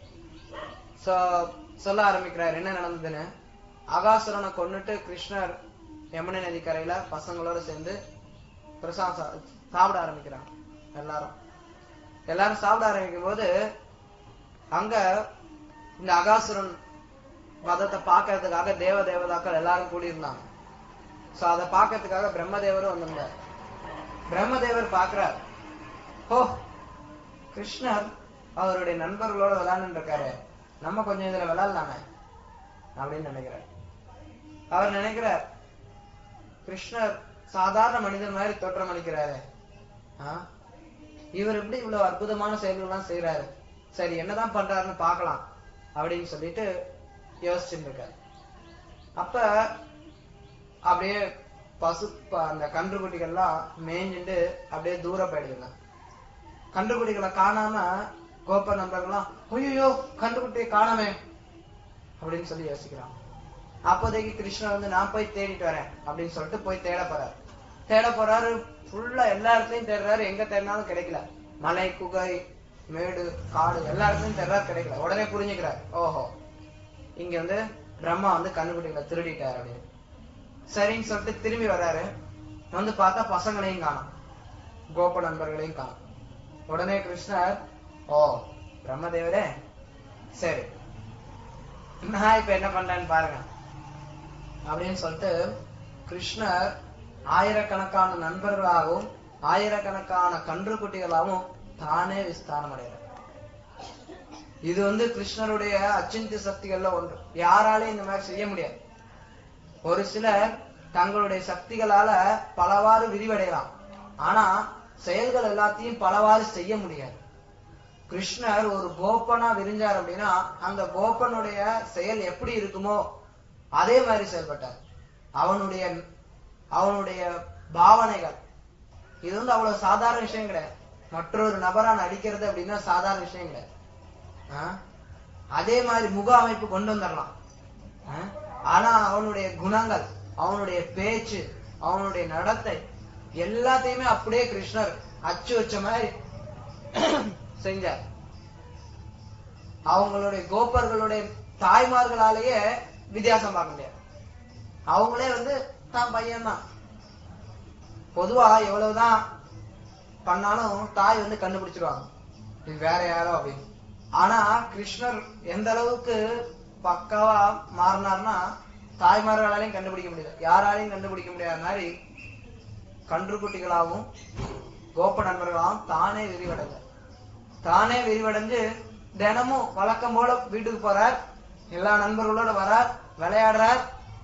சோ சொல்ல ஆரம்பிக்கிறார் என்ன நடந்ததுன்னு அகாசுரனை கொன்னுட்டு கிருஷ்ணர் யமுனை நதி கரையில பசங்களோட சேர்ந்து பிரசாதம் சா- சாப்பிட ஆரம்பிக்கிறாங்க எல்லாரும் எல்லாரும் சாப்பிட ஆரம்பிக்கும் போது அங்க இந்த அகாசுரன் வதத்தை பார்க்கறதுக்காக தேவ தேவதாக்கள் எல்லாரும் கூடியிருந்தாங்க சோ அதை பார்க்கறதுக்காக பிரம்மதேவரும் வந்திருந்தார் பிரம்மதேவர் பார்க்கிறார் ஓ கிருஷ்ணர் அவருடைய நண்பர்களோட விளையாண்டு இருக்காரு நம்ம கொஞ்சம் இதுல விளையாடலாமே அப்படின்னு நினைக்கிறார் அவர் நினைக்கிறார் கிருஷ்ணர் சாதாரண மனிதன் மாதிரி தோற்றம் அளிக்கிறாரு ஆ? இவர் எப்படி இவ்வளவு அற்புதமான செயல்கள்லாம் செய்யறாரு சரி என்னதான் பண்றாருன்னு பார்க்கலாம் அப்படின்னு சொல்லிட்டு யோசிச்சுட்டு இருக்காரு அப்ப அப்படியே பசு ப- அந்த கன்றுக்குட்டிகள்லாம் மேய்ஞ்சுட்டு அப்படியே தூரம் போயிடுதுங்க கன்றுக்குட்டிகளை காணாம கோப நண்பர்கள்லாம் ஐயோ கன்றுக்குட்டியை காணாமே அப்படின்னு சொல்லி யோசிக்கிறான் அப்போதைக்கு கிருஷ்ணர் வந்து நான் போய் தேடிட்டு வரேன் அப்படின்னு சொல்லிட்டு போய் தேட போறாரு தேட போறாரு ஃபுல்லா எல்லா இடத்துலயும் தேடுறாரு எங்க தேடினாலும் கிடைக்கல மலை குகை மேடு காடு எல்லா இடத்துலயும் தேடுறாரு கிடைக்கல உடனே புரிஞ்சுக்கிறார் ஓஹோ இங்க வந்து பிரம்மா வந்து கண்ணுக்குட்டிகளை திருடிட்டார் அப்படின்னு சரின்னு சொல்லிட்டு திரும்பி வர்றாரு வந்து பார்த்தா பசங்களையும் காணோம் கோப நண்பர்களையும் காணோம் உடனே கிருஷ்ணர் ஓ பிரம்மதேவரே சரி நான் இப்ப என்ன பண்றேன்னு பாருங்க அப்படின்னு சொல்லிட்டு கிருஷ்ணர் ஆயிரக்கணக்கான நண்பர்களாகவும் ஆயிரக்கணக்கான கன்றுக்குட்டிகளாகவும் தானே விஸ்தானம் அடைகிறார் இது வந்து கிருஷ்ணருடைய அச்சிந்திய சக்திகள்ல ஒன்று யாராலையும் இந்த மாதிரி செய்ய முடியாது ஒரு சிலர் தங்களுடைய சக்திகளால பலவாறு விரிவடையலாம் ஆனா செயல்கள் எல்லாத்தையும் பலவாறு செய்ய முடியாது கிருஷ்ணர் ஒரு கோபனா விரிஞ்சார் அப்படின்னா அந்த கோபனுடைய செயல் எப்படி இருக்குமோ அதே மாதிரி செயல்பட்டார் அவனுடைய அவனுடைய பாவனைகள் இது வந்து அவ்வளவு சாதாரண விஷயம் கிடையாது மற்றொரு நபரா நடிக்கிறது அப்படின்னா சாதாரண விஷயம் கிடையாது ஆ? அதே மாதிரி முக அமைப்பு கொண்டு வந்துடலாம் ஆ? ஆனா அவனுடைய குணங்கள் அவனுடைய பேச்சு அவனுடைய நடத்தை எல்லாத்தையுமே அப்படியே கிருஷ்ணர் அச்சு வச்ச மாதிரி செஞ்சார் அவங்களுடைய கோபர்களுடைய தாய்மார்களாலேயே வித்தியாசம் பார்க்க முடியாது அவங்களே வந்து தான் பையன்தான் பொதுவா எவ்வளவுதான் பண்ணாலும் தாய் வந்து கண்டுபிடிச்சிருவாங்க இது வேற யாரோ அப்படின்னு ஆனா கிருஷ்ணர் எந்த அளவுக்கு பக்காவா மாறினார்னா தாய்மார்களாலையும் கண்டுபிடிக்க முடியல யாராலையும் கண்டுபிடிக்க முடியாத மாதிரி கன்றுக்குட்டிகளாகவும் கோப நண்பர்களாகவும் தானே விரிவடைந்தார் தானே விரிவடைஞ்சு தினமும் வழக்கம் போல வீட்டுக்கு போறார் எல்லா நண்பர்களோட வரார் விளையாடுறார்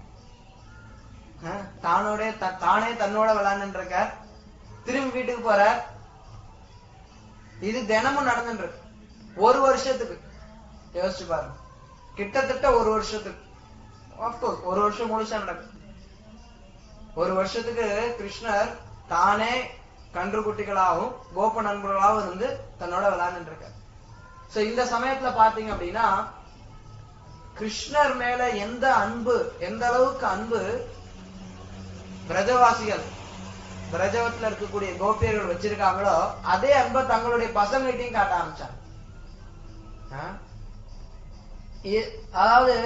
அஹ், தானோட த- தானே தன்னோட விளையாண்டு இருக்கார் திரும்பி வீட்டுக்கு போறார் இது தினமும் நடந்துட்டு இருக்கு ஒரு வருஷத்துக்கு யோசிச்சு பாருங்க கிட்டத்தட்ட ஒரு வருஷத்துக்கு Of course, ஒரு வருஷம் முழுசா நடக்கும் ஒரு வருஷத்துக்கு கிருஷ்ணர் தானே கன்று குட்டிகளாகவும் கோப நண்பர்களாகவும் இருந்து தன்னோட விளையாண்டுட்டு இருக்கார் சோ இந்த சமயத்துல பாத்தீங்க அப்படின்னா கிருஷ்ணர் மேல எந்த அன்பு எந்த அளவுக்கு அன்பு பிரஜவாசிகள் பிரஜவத்துல இருக்கக்கூடிய கோபியர்கள் வச்சிருக்காங்களோ அதே அன்பை தங்களுடைய பசங்கள்கிட்டயும் காட்ட ஆரம்பிச்சாங்க ஆ? இ- அதாவது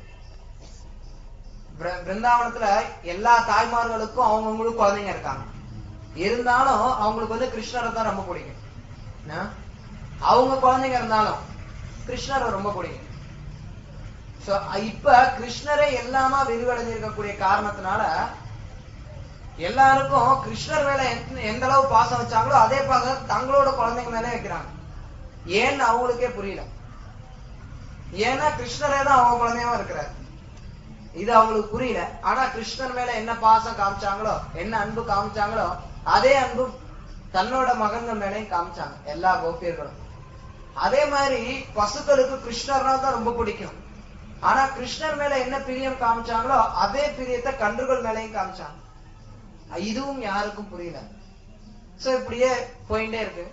பிர- பிருந்தாவனத்துல எல்லா தாய்மார்களுக்கும் அவங்கவுங்களுக்கு குழந்தைங்க இருக்காங்க இருந்தாலும் அவங்களுக்கு வந்து கிருஷ்ணரை தான் ரொம்ப பிடிக்கும் என்ன? அவங்க குழந்தைங்க இருந்தாலும் கிருஷ்ணரை ரொம்ப பிடிக்கும் So, இப்ப கிருஷ்ணரை எல்லாமா விரிவடைஞ்சிருக்கக்கூடிய காரணத்தினால எல்லாருக்கும் கிருஷ்ணர் மேல எந்த- எந்த அளவு பாசம் வச்சாங்களோ அதே பாசம் தங்களோட குழந்தைங்க மேல வைக்கிறாங்க ஏன்னு அவங்களுக்கே புரியல ஏன்னா கிருஷ்ணரே தான் அவங்க குழந்தையமா இருக்கிறார் இது அவங்களுக்கு புரியல ஆனா கிருஷ்ணர் மேல என்ன பாசம் காமிச்சாங்களோ என்ன அன்பு காமிச்சாங்களோ அதே அன்பு தன்னோட மகன்கள் மேலயும் காமிச்சாங்க எல்லா கோபியர்களும் அதே மாதிரி பசுக்களுக்கு கிருஷ்ணர்னா தான் ரொம்ப பிடிக்கும் ஆனா கிருஷ்ணர் மேல என்ன பிரியம் காமிச்சாங்களோ அதே பிரியத்தை கன்றுகள் மேலயும் காமிச்சாங்க இதுவும் யாருக்கும் புரியல சோ இப்படியே போயிட்டே இருக்கு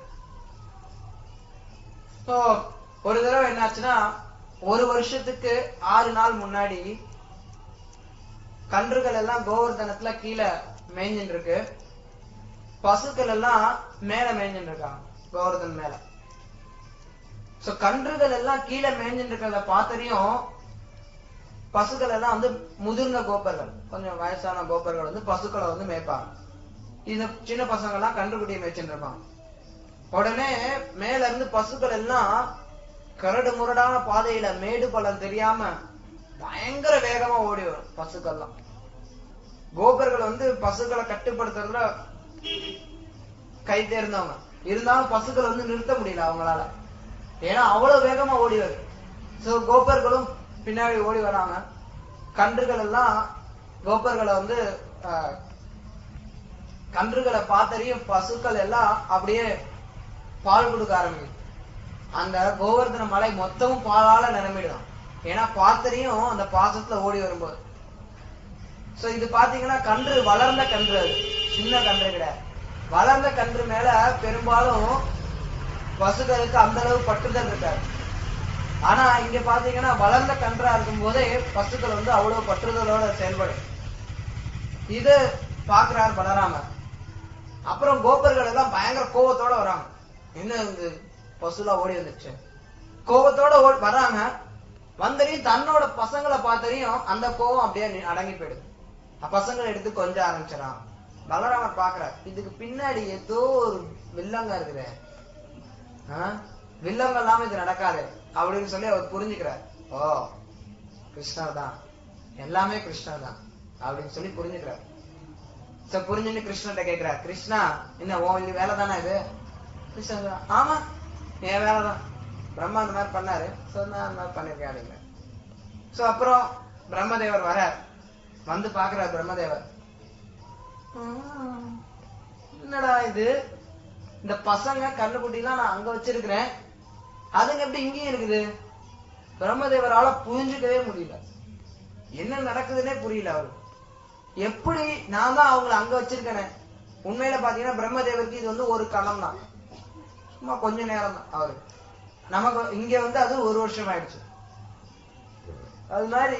சோ ஒரு தடவை என்னாச்சுன்னா ஒரு வருஷத்துக்கு ஆறு நாள் முன்னாடி கன்றுகள் எல்லாம் கோவர்தனத்துல கீழே மேய்ஞ்சிட்டு இருக்கு பசுக்கள் எல்லாம் மேல மேய்ஞ்சிட்டு இருக்காங்க கோவர்தன் மேல சோ கன்றுகள் எல்லாம் கீழே மேய்ஞ்சிட்டு இருக்கிறத பார்த்ததையும் பசுக்கள் எல்லாம் வந்து முதிர்ந்த கோப்பர்கள் கொஞ்சம் வயசான கோப்பர்கள் வந்து பசுக்களை வந்து மேய்ப்பாங்க இந்த சின்ன பசங்க எல்லாம் கன்றுக்குட்டியை மேய்ச்சிட்டு இருப்பாங்க உடனே மேல இருந்து பசுக்கள் எல்லாம் கரடு முரடான பாதையில மேடு பள்ளம் தெரியாம பயங்கர வேகமா ஓடி வரும் பசுக்கள்லாம் கோபர்கள் வந்து பசுக்களை கட்டுப்படுத்துறதுல கை தேர்ந்தவங்க இருந்தாலும் பசுக்களை வந்து நிறுத்த முடியல அவங்களால ஏன்னா அவ்வளவு வேகமா ஓடி வருது சோ கோபர்களும் பின்னாடி ஓடி வராங்க கன்றுகள் எல்லாம் கோபர்களை வந்து ஆஹ், கன்றுகளை பார்த்தறியும் பசுக்கள் எல்லாம் அப்படியே பால் கொடுக்க ஆரம்பிக்குது அந்த கோவர்தன மலை மொத்தமும் பாலால நிரம்பிடுதான் ஏன்னா பார்த்தறியும் அந்த பாசத்துல ஓடி வரும்போது சோ இது பாத்தீங்கன்னா கன்று வளர்ந்த கன்று அது சின்ன கன்று கிடையாது வளர்ந்த கன்று மேல பெரும்பாலும் பசுக்களுக்கு அந்த அளவு பட்டுதல் இருக்காது ஆனா இங்க பாத்தீங்கன்னா வளர்ந்த கன்றா இருக்கும் போதே பசுக்கள் வந்து அவ்வளவு பற்றுதலோட செயல்படும் இது பாக்குறார் பலராமர் அப்புறம் கோபர்கள் எல்லாம் பயங்கர கோவத்தோட வராங்க என்ன இந்த பசுலாம் ஓடி வந்துச்சு கோவத்தோட ஓடி வராங்க வந்தரையும் தன்னோட பசங்களை பார்த்தரையும் அந்த கோவம் அப்படியே நி- அடங்கி போயிடுது அப்ப பசங்களை எடுத்து கொஞ்சம் ஆரம்பிச்சிடறான் பலராமர் பாக்குறார் இதுக்கு பின்னாடி ஏதோ ஒரு வில்லங்க இருக்குதே ஆ? வில்லங்க இல்லாம இது நடக்காது அப்படின்னு சொல்லி அவர் புரிஞ்சுக்கிறார் ஓ கிருஷ்ணர் தான் எல்லாமே கிருஷ்ணர் தான் அப்படின்னு சொல்லி புரிஞ்சுக்கிறார் சோ புரிஞ்சுன்னு கிருஷ்ணர்ட்ட கேக்குறார் கிருஷ்ணா என்ன உன் இது வேலை தானே இது கிருஷ்ணன் சொல்றான், ஆமா என் வேலை தான் பிரம்மா அந்த மாதிரி பண்ணாரு சோ நான் அந்த மாதிரி பண்ணிருக்கேன் அப்படிங்கிற சோ அப்புறம் பிரம்மதேவர் வரார் வந்து பாக்குறார் பிரம்மதேவர் "ம், என்னடா இது இந்த பசங்க கண்ணுக்குட்டிலாம் நான் அங்க வச்சிருக்கிறேன் அதுங்க எப்படி இங்கேயும் இருக்குது பிரம்மதேவரால புரிஞ்சுக்கவே முடியல என்ன நடக்குதுன்னே புரியல அவரு எப்படி நான் தான் அவங்கள அங்க வச்சிருக்கேனே உண்மையில பாத்தீங்கன்னா பிரம்மதேவருக்கு இது வந்து ஒரு களம் தான் சும்மா கொஞ்ச நேரம் தான் அவரு நமக்கு இங்க வந்து அது ஒரு வருஷம் ஆயிடுச்சு அது மாதிரி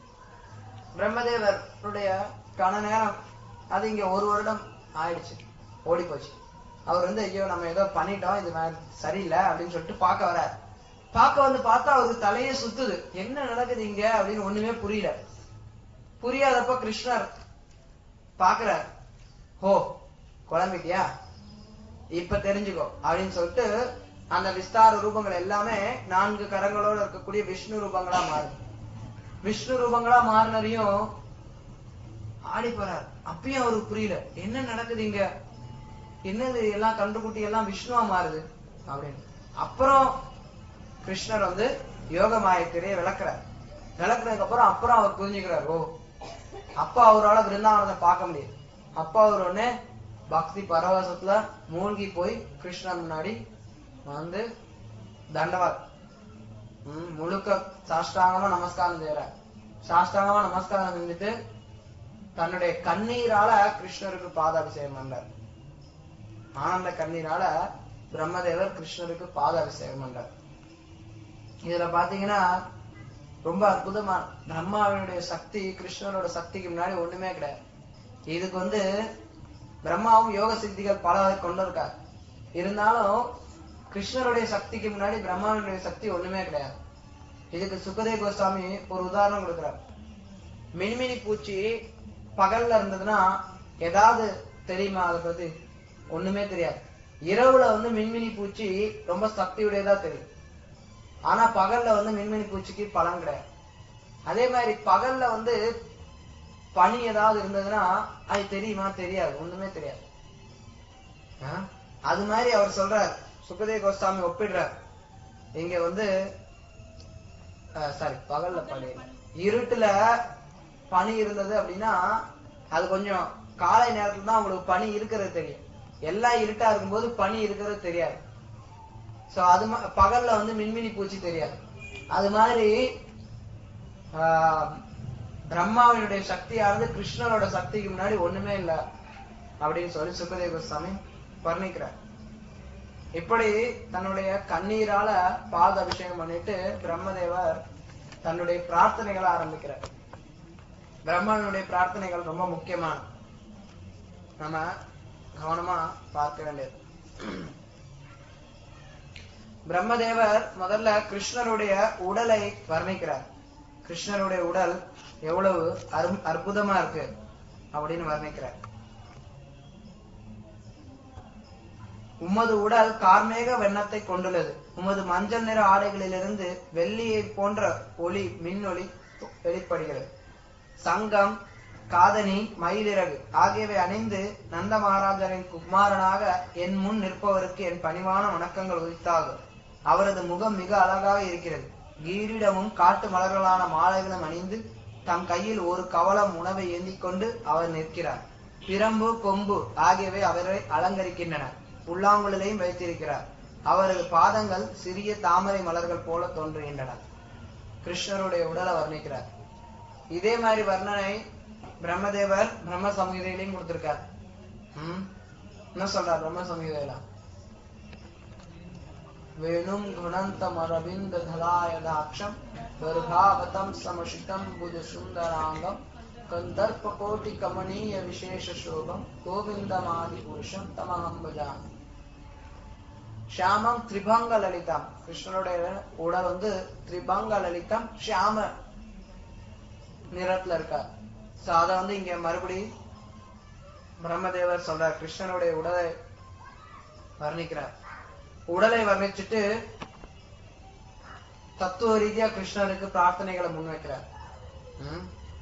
பிரம்மதேவருடைய கண நேரம் அது இங்க ஒரு வருடம் ஆயிடுச்சு ஓடி போச்சு அவர் வந்து ஐயோ நம்ம ஏதோ பண்ணிட்டோம் இது வே- சரியில்லை அப்படின்னு சொல்லிட்டு பார்க்க வரார் பார்க்க வந்து பார்த்தா அவருக்கு தலையே சுத்துது என்ன நடக்குது இங்க அப்படின்னு ஒண்ணுமே புரியல புரியாதப்ப கிருஷ்ணர் பாக்குறார் ஹோ குழம்பிட்டியா இப்ப தெரிஞ்சுக்கோ அப்படின்னு சொல்லிட்டு அந்த விஸ்தார ரூபங்கள் எல்லாமே நான்கு கரங்களோட இருக்கக்கூடிய விஷ்ணு ரூபங்களா மாறுது விஷ்ணு ரூபங்களா மாறினரையும் ஆடி போறார் அப்பயும் அவருக்கு புரியல என்ன நடக்குது இங்க என்னது எல்லாம் கண்டுகுட்டி எல்லாம் விஷ்ணுவா மாறுது அப்படின்னு அப்புறம் கிருஷ்ணர் வந்து யோக மாயத்திரையை விளக்குறார் விளக்குறதுக்கு அப்புறம் அப்புறம் அவர் புரிஞ்சுக்கிறார் ஓ அப்பா அவரால பிருந்தாவனத்தை பார்க்க முடியாது அப்பா அவர் உடனே பக்தி பரவசத்துல மூழ்கி போய் கிருஷ்ணர் முன்னாடி வந்து தண்டவாத் ம், முழுக்க சாஷ்டாங்கமா நமஸ்காரம் செய்யறார் சாஷ்டாங்கமா நமஸ்காரம் செஞ்சுட்டு தன்னுடைய கண்ணீரால கிருஷ்ணருக்கு பாதாபிஷேகம் பண்றார் ஆனந்த கண்ணீரால பிரம்மதேவர் கிருஷ்ணருக்கு பாத அபிஷேகம் பண்றார் இதுல பாத்தீங்கன்னா ரொம்ப அற்புதமான பிரம்மாவினுடைய சக்தி கிருஷ்ணரோட சக்திக்கு முன்னாடி ஒண்ணுமே கிடையாது இதுக்கு வந்து பிரம்மாவும் யோக சித்திகள் பல கொண்டிருக்கார் இருந்தாலும் கிருஷ்ணருடைய சக்திக்கு முன்னாடி பிரம்மாவினுடைய சக்தி ஒண்ணுமே கிடையாது இதுக்கு சுகதேவ் கோஸ்வாமி ஒரு உதாரணம் கொடுக்கிறார் மின்மினி பூச்சி பகல்ல இருந்ததுன்னா ஏதாவது தெரியுமா அதை பத்தி ஒண்ணுமே தெரியாது இரவுல வந்து மின்மினி பூச்சி ரொம்ப சக்தியுடையதா தெரியும் ஆனா பகல்ல வந்து மின்மினி பூச்சிக்கு பலன் கிடையாது அதே மாதிரி பகல்ல வந்து பனி ஏதாவது இருந்ததுன்னா அது தெரியுமா தெரியாது ஒண்ணுமே தெரியாது ஆ? அது மாதிரி அவர் சொல்றார் சுகதேவ கோஸ்வாமி ஒப்பிடுறார் இங்க வந்து சாரி பகல்ல பனி இல்ல. இருட்டுல பனி இருந்தது அப்படின்னா அது கொஞ்சம் காலை நேரத்துல தான் உங்களுக்கு பனி இருக்கிறது தெரியும் எல்லாம் இருட்டா இருக்கும்போது பனி இருக்கிறது தெரியாது சோ அது மா- பகல்ல வந்து மின்மினி பூச்சி தெரியாது அது மாதிரி ஆஹ், பிரம்மாவினுடைய சக்தியானது கிருஷ்ணரோட சக்திக்கு முன்னாடி ஒண்ணுமே இல்ல அப்படின்னு சொல்லி சுக்கதேவ கோஸ்வாமி வர்ணிக்கிறார் இப்படி தன்னுடைய கண்ணீரால பாத அபிஷேகம் பண்ணிட்டு பிரம்மதேவர் தன்னுடைய பிரார்த்தனைகளை ஆரம்பிக்கிறார் பிரம்மனுடைய பிரார்த்தனைகள் ரொம்ப முக்கியமான நம்ம கவனமா பார்க்க வேண்டியது பிரம்மதேவர் முதல்ல கிருஷ்ணருடைய உடலை வர்ணிக்கிறார் கிருஷ்ணருடைய உடல் எவ்வளவு அரும் அற்புதமா இருக்கு அப்படின்னு வர்ணிக்கிறார் உமது உடல் கார்மேக வெண்ணத்தை கொண்டுள்ளது உமது மஞ்சள் நிற ஆடைகளிலிருந்து வெள்ளியை போன்ற ஒளி மின்னொளி வெளிப்படுகிறது சங்கம் காதணி மயிலிறகு ஆகியவை அணிந்து நந்த மகாராஜரின் குமாரனாக என் முன் நிற்பவருக்கு என் பணிவான வணக்கங்கள் உரித்தாகும் அவரது முகம் மிக அழகாக இருக்கிறது கீரிடமும் காட்டு மலர்களான மாலைகளும் அணிந்து தம் கையில் ஒரு கவளம் உணவை ஏந்திக் கொண்டு அவர் நிற்கிறார் பிரம்பு கொம்பு ஆகியவை அவரை அலங்கரிக்கின்றன புல்லாங்குழலையும் வைத்திருக்கிறார் அவரது பாதங்கள் சிறிய தாமரை மலர்கள் போல தோன்றுகின்றன கிருஷ்ணருடைய உடலை வர்ணிக்கிறார் இதே மாதிரி வர்ணனை பிரம்மதேவர் பிரம்ம சங்கீதையிலையும் கொடுத்திருக்கார் ம் என்ன சொல்றார் பிரம்ம சங்கீதையில வேணும் குணந்தம் அரவிந்த தலாயதாட்சம் கர்ப்பாவதம் சமஷிதம் புஜ சுந்தராங்கம் கந்தர்ப்ப கோட்டி கமனீய விசேஷ சோபம் கோவிந்தமாதி புருஷம் தமஹம் பஜாமி ஷியாமம் திரிபங்க லலிதம் கிருஷ்ணனுடைய உடல் வந்து திரிபங்க லலிதம் ஷியாம நிறத்துல இருக்கார் சோ அத வந்து இங்க மறுபடி பிரம்மதேவர் சொல்றார் கிருஷ்ணனுடைய உடலை வர்ணிக்கிறார் உடலை வர்ணிச்சுட்டு தத்துவ ரீதியா கிருஷ்ணருக்கு பிரார்த்தனைகளை முன்வைக்கிறார் ம்?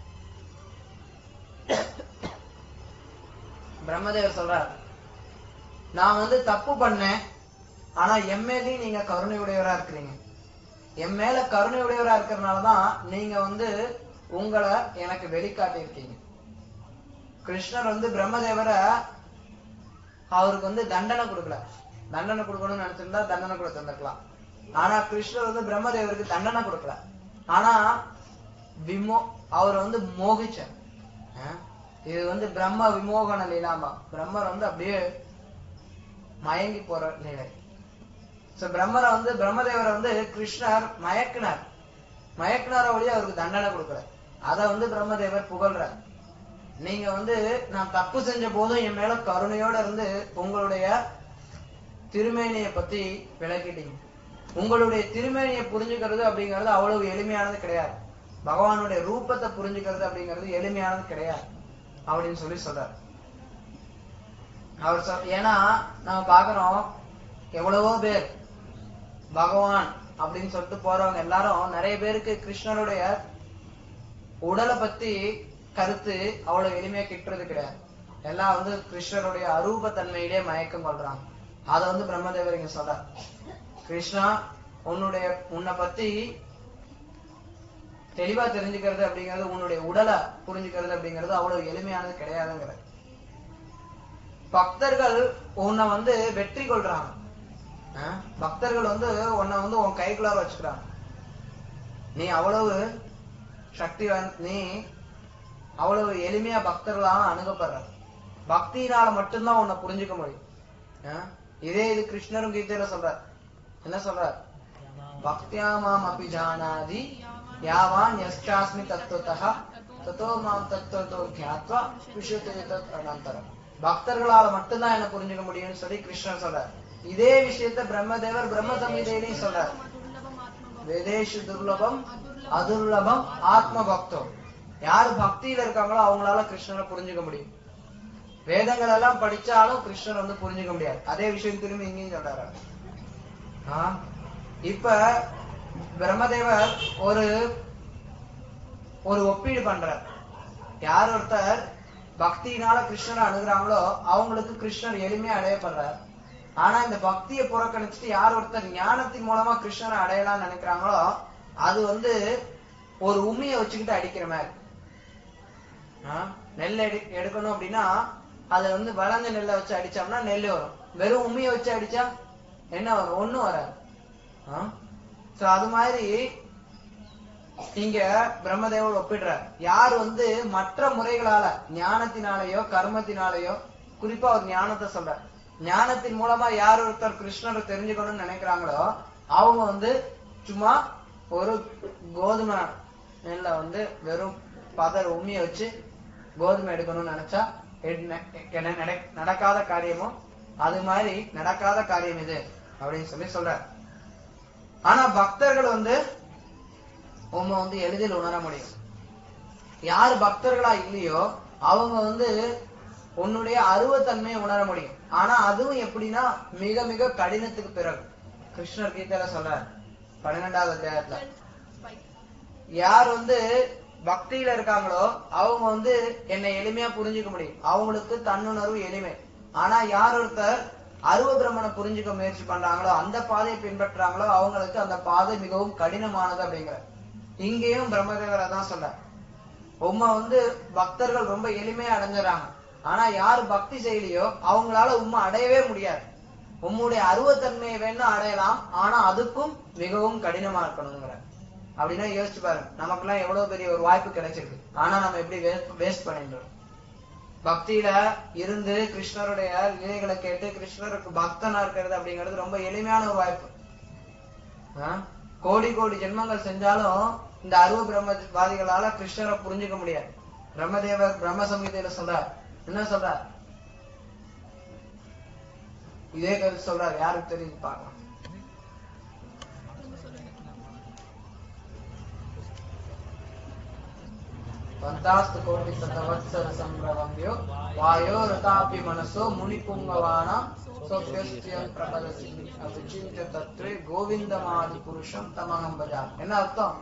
பிரம்மதேவர் சொல்றார் நான் வந்து தப்பு பண்ணேன் ஆனா என் மேலயும் நீங்க கருணை உடையவரா இருக்கிறீங்க என் மேல கருணை உடையவரா இருக்கிறதுனாலதான் நீங்க வந்து உங்களை எனக்கு வெளிக்காட்டி இருக்கீங்க கிருஷ்ணர் வந்து பிரம்மதேவரை அவருக்கு வந்து தண்டனை கொடுக்கல தண்டனை கொடுக்கணும்னு நினைச்சிருந்தா தண்டனை கூட தந்திருக்கலாம் ஆனா கிருஷ்ணர் வந்து பிரம்மதேவருக்கு தண்டனை கொடுக்கல ஆனா விமோ அவர் வந்து மோகிச்சார் அஹ் இது வந்து பிரம்ம விமோகன லீலாமா பிரம்மர் வந்து அப்படியே மயங்கி போற நிலை சோ பிரம்மரை வந்து பிரம்மதேவரை வந்து கிருஷ்ணர் மயக்கினார் மயக்கினார வழி அவருக்கு தண்டனை கொடுக்கல அத வந்து பிரம்மதேவர் புகழ்றார் நீங்க வந்து நான் தப்பு செஞ்ச போதும் என் மேல கருணையோட இருந்து உங்களுடைய திருமேனியை பத்தி விளக்கிட்டீங்க உங்களுடைய திருமேனியை புரிஞ்சுக்கிறது அப்படிங்கிறது அவ்வளவு எளிமையானது கிடையாது பகவானுடைய ரூபத்தை புரிஞ்சுக்கிறது அப்படிங்கிறது எளிமையானது கிடையாது அப்படின்னு சொல்லி சொல்றார் அவர் சொல் ஏன்னா நம்ம பாக்குறோம் எவ்வளவோ பேர் பகவான் அப்படின்னு சொல்லிட்டு போறவங்க எல்லாரும் நிறைய பேருக்கு கிருஷ்ணருடைய உடலை பத்தி கருத்து அவ்வளவு எளிமையா கிட்டுறது கிடையாது எல்லாம் வந்து கிருஷ்ணருடைய அரூப தன்மையிலே மயக்கம் கொள்றாங்க அத வந்து பிரம்மதேவர் இங்க சொல்றார் கிருஷ்ணா உன்னுடைய உன்னை பத்தி தெளிவா தெரிஞ்சுக்கிறது அப்படிங்கிறது உன்னுடைய உடலை புரிஞ்சுக்கிறது அப்படிங்கிறது அவ்வளவு எளிமையானது கிடையாதுங்கிற பக்தர்கள் உன்னை வந்து வெற்றி கொள்றாங்க அஹ் பக்தர்கள் வந்து உன்னை வந்து உன் கைக்குள்ளார வச்சுக்கிறாங்க நீ அவ்வளவு சக்தி வாய்ந்த- நீ அவ்வளவு எளிமையா பக்தர்களால அணுகப்படுற பக்தியினால மட்டும்தான் உன்னை புரிஞ்சுக்க முடியும் ஆ? இதே இது கிருஷ்ணரும் கீதையில சொல்றார் என்ன சொல்றார் பக்தியா மாம் அபி ஜானாதி யாவான் யஸ்டாஸ்மி தத்துவத்தா தத்தோ மாம் தத்துவத்தோ கியாத்வா விஷயத்தை தத் அனந்தரம் பக்தர்களால மட்டும்தான் என்ன புரிஞ்சுக்க முடியும்னு சொல்லி கிருஷ்ணர் சொல்றார் இதே விஷயத்த பிரம்மதேவர் பிரம்ம சம்ஹிதையிலையும் சொல்றார் வேதேஷு துர்லபம் அதுர்லபம் ஆத்ம பக்தம் யாரு பக்தியில இருக்காங்களோ அவங்களால கிருஷ்ணரை புரிஞ்சுக்க முடியும் வேதங்கள் எல்லாம் படிச்சாலும் கிருஷ்ணர் வந்து புரிஞ்சுக்க முடியாது அதே விஷயம் திரும்பி இங்கேயும் சொல்றாரு ஆ? இப்ப பிரம்மதேவர் ஒரு ஒரு ஒப்பீடு பண்றார் யார் ஒருத்தர் பக்தியினால கிருஷ்ணரை அணுகுறாங்களோ அவங்களுக்கு கிருஷ்ணர் எளிமையா அடையப்படுறார் ஆனா இந்த பக்தியை புறக்கணிச்சுட்டு யார் ஒருத்தர் ஞானத்தின் மூலமா கிருஷ்ணரை அடையலாம்னு நினைக்கிறாங்களோ அது வந்து ஒரு உண்மையை வச்சுக்கிட்டு அடிக்கிற மாதிரி ஆ? நெல் எடு எடுக்கணும் அப்படின்னா அதுல வந்து வளர்ந்த நெல்லை வச்சு அடிச்சோம்னா நெல் வரும் வெறும் உண்மையை வச்சு அடிச்சா என்ன வரும் ஒண்ணும் வராது சோ அது மாதிரி இங்க பிரம்மதேவர் ஒப்பிடுறார் யார் வந்து மற்ற முறைகளால ஞானத்தினாலேயோ கர்மத்தினாலேயோ குறிப்பா ஒரு ஞானத்தை சொல்றார் ஞானத்தின் மூலமா யார் ஒருத்தர் கிருஷ்ணரை தெரிஞ்சுக்கணும்னு நினைக்கிறாங்களோ அவங்க வந்து சும்மா ஒரு கோதுமை நெல்லை வந்து வெறும் பதர் உண்மையை வச்சு கோதுமை எடுக்கணும்னு நினைச்சா என்ன- என்ன நடக்- நடக்காத காரியமோ அது மாதிரி நடக்காத காரியம் இது அப்படின்னு சொல்லி சொல்றார் ஆனா பக்தர்கள் வந்து உண்மை வந்து எளிதில் உணர முடியும் யார் பக்தர்களா இல்லையோ அவங்க வந்து உன்னுடைய அருவத்தன்மையை உணர முடியும் ஆனா அதுவும் எப்படின்னா மிக மிக கடினத்துக்கு பிறகு கிருஷ்ணர் கீதையில சொல்றார் பன்னிரெண்டாவது அத்தியாயத்துல யார் வந்து பக்தியில இருக்காங்களோ அவங்க வந்து என்னை எளிமையா புரிஞ்சுக்க முடியும் அவங்களுக்கு தன்னுணர்வு எளிமை ஆனா யார் ஒருத்தர் அருவ பிரம்மனை புரிஞ்சுக்க முயற்சி பண்றாங்களோ அந்த பாதையை பின்பற்றாங்களோ அவங்களுக்கு அந்த பாதை மிகவும் கடினமானது அப்படிங்கிற இங்கேயும் பிரம்மதேவரை தான் சொல்ற உம்மை வந்து பக்தர்கள் ரொம்ப எளிமையா அடைஞ்சிடறாங்க ஆனா யார் பக்தி செய்யலையோ அவங்களால உண்மை அடையவே முடியாது உம்முடைய அருவத்தன்மையை வேணா அடையலாம் ஆனா அதுக்கும் மிகவும் கடினமா இருக்கணுங்கிற அப்படின்னா யோசிச்சு பாருங்க நமக்கெல்லாம் எவ்வளவு பெரிய ஒரு வாய்ப்பு கிடைச்சிருக்கு ஆனா நம்ம எப்படி வேஸ்ட் பண்ணிடுறோம் பக்தியில இருந்து கிருஷ்ணருடைய லீலைகளை கேட்டு கிருஷ்ணருக்கு பக்தனா இருக்கிறது அப்படிங்கிறது ரொம்ப எளிமையான ஒரு வாய்ப்பு ஆ? கோடி கோடி ஜென்மங்கள் செஞ்சாலும் இந்த அருவ பிரம்மவாதிகளால கிருஷ்ணரை புரிஞ்சுக்க முடியாது பிரம்மதேவர் பிரம்ம சங்கீதையில சொல்றார் என்ன சொல்றார் இதே கருத்து சொல்றார் யாருக்கு தெரியுது பார்க்கலாம் பந்தாஸ்து கோடி சதவத்சர சம்பிரவம்பியோ வாயோ ரதாபி மனசோ முனிபுங்கவானா சோபியஸ்தியம் பிரபலசி அபிச்சிந்திய தத்வே கோவிந்தமாதி புருஷம் தமகம் பஜா என்ன அர்த்தம்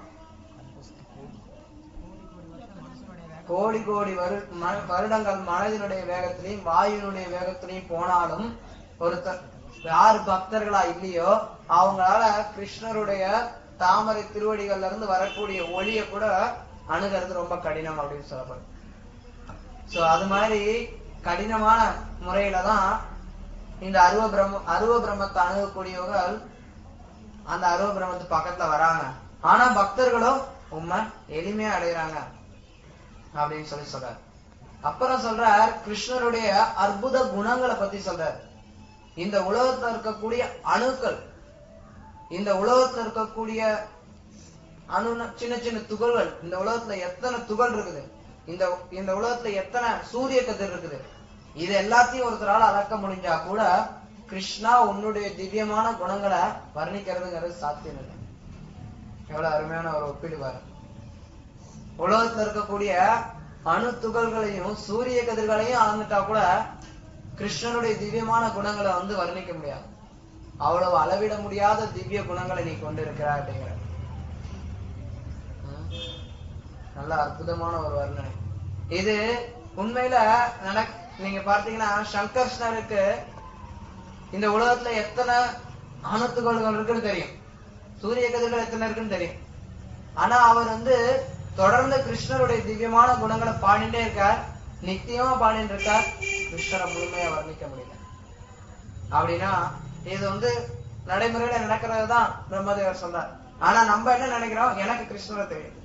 கோடி கோடி வரு ம- வருடங்கள் மனதினுடைய வேகத்திலையும் வாயுனுடைய வேகத்திலையும் போனாலும் ஒருத்தர் யார் பக்தர்களா இல்லையோ அவங்களால கிருஷ்ணருடைய தாமரை திருவடிகள்ல இருந்து வரக்கூடிய ஒளிய கூட அணுகிறது ரொம்ப கடினம் அப்படின்னு சொல்லப்படும் சோ அது மாதிரி கடினமான முறையில தான் இந்த அருவ பிரம்ம அருவ பிரம்மத்தை அணுகக்கூடியவர்கள் அந்த அருவ பிரம்மத்து பக்கத்துல வராங்க ஆனா பக்தர்களும் உண்மை எளிமையா அடைகிறாங்க அப்படின்னு சொல்லி சொல்றார் அப்புறம் சொல்றார் கிருஷ்ணருடைய அற்புத குணங்களை பத்தி சொல்றார் இந்த உலகத்துல இருக்கக்கூடிய அணுக்கள் இந்த உலகத்துல இருக்கக்கூடிய அணு சின்ன சின்ன துகள்கள் இந்த உலகத்துல எத்தனை துகள் இருக்குது இந்த இந்த உலகத்துல எத்தனை சூரிய கதிர் இருக்குது இது எல்லாத்தையும் ஒருத்தரால அளக்க முடிஞ்சா கூட கிருஷ்ணா உன்னுடைய திவ்யமான குணங்களை வர்ணிக்கிறதுங்கிறது சாத்தியம் இல்லை எவ்வளவு அருமையான ஒரு ஒப்பீடு பாரு உலகத்துல இருக்கக்கூடிய அணு துகள்களையும் சூரிய கதிர்களையும் அளந்துட்டா கூட கிருஷ்ணனுடைய திவ்யமான குணங்களை வந்து வர்ணிக்க முடியாது அவ்வளவு அளவிட முடியாத திவ்ய குணங்களை நீ கொண்டிருக்கிறாய் அப்படிங்கிற ம். நல்ல அற்புதமான ஒரு வர்ணனை இது உண்மையில நடக் நீங்க பார்த்தீங்கன்னா சங்கர்ஷ்ணருக்கு இந்த உலகத்துல எத்தனை அணுத்துகள்கள் இருக்குன்னு தெரியும் சூரிய கதிர்கள் எத்தனை இருக்குன்னு தெரியும் ஆனா அவர் வந்து தொடர்ந்து கிருஷ்ணருடைய திவ்யமான குணங்களை பாடிட்டே இருக்கார் நித்தியமா பாடிட்டு இருக்கார் கிருஷ்ணரை முழுமையா வர்ணிக்க முடியல அப்படின்னா இது வந்து நடைமுறையில நடக்கிறது தான் பிரம்மதேவர் சொல்றார் ஆனா நம்ம என்ன நினைக்கிறோம் எனக்கு கிருஷ்ணரை தெரியும்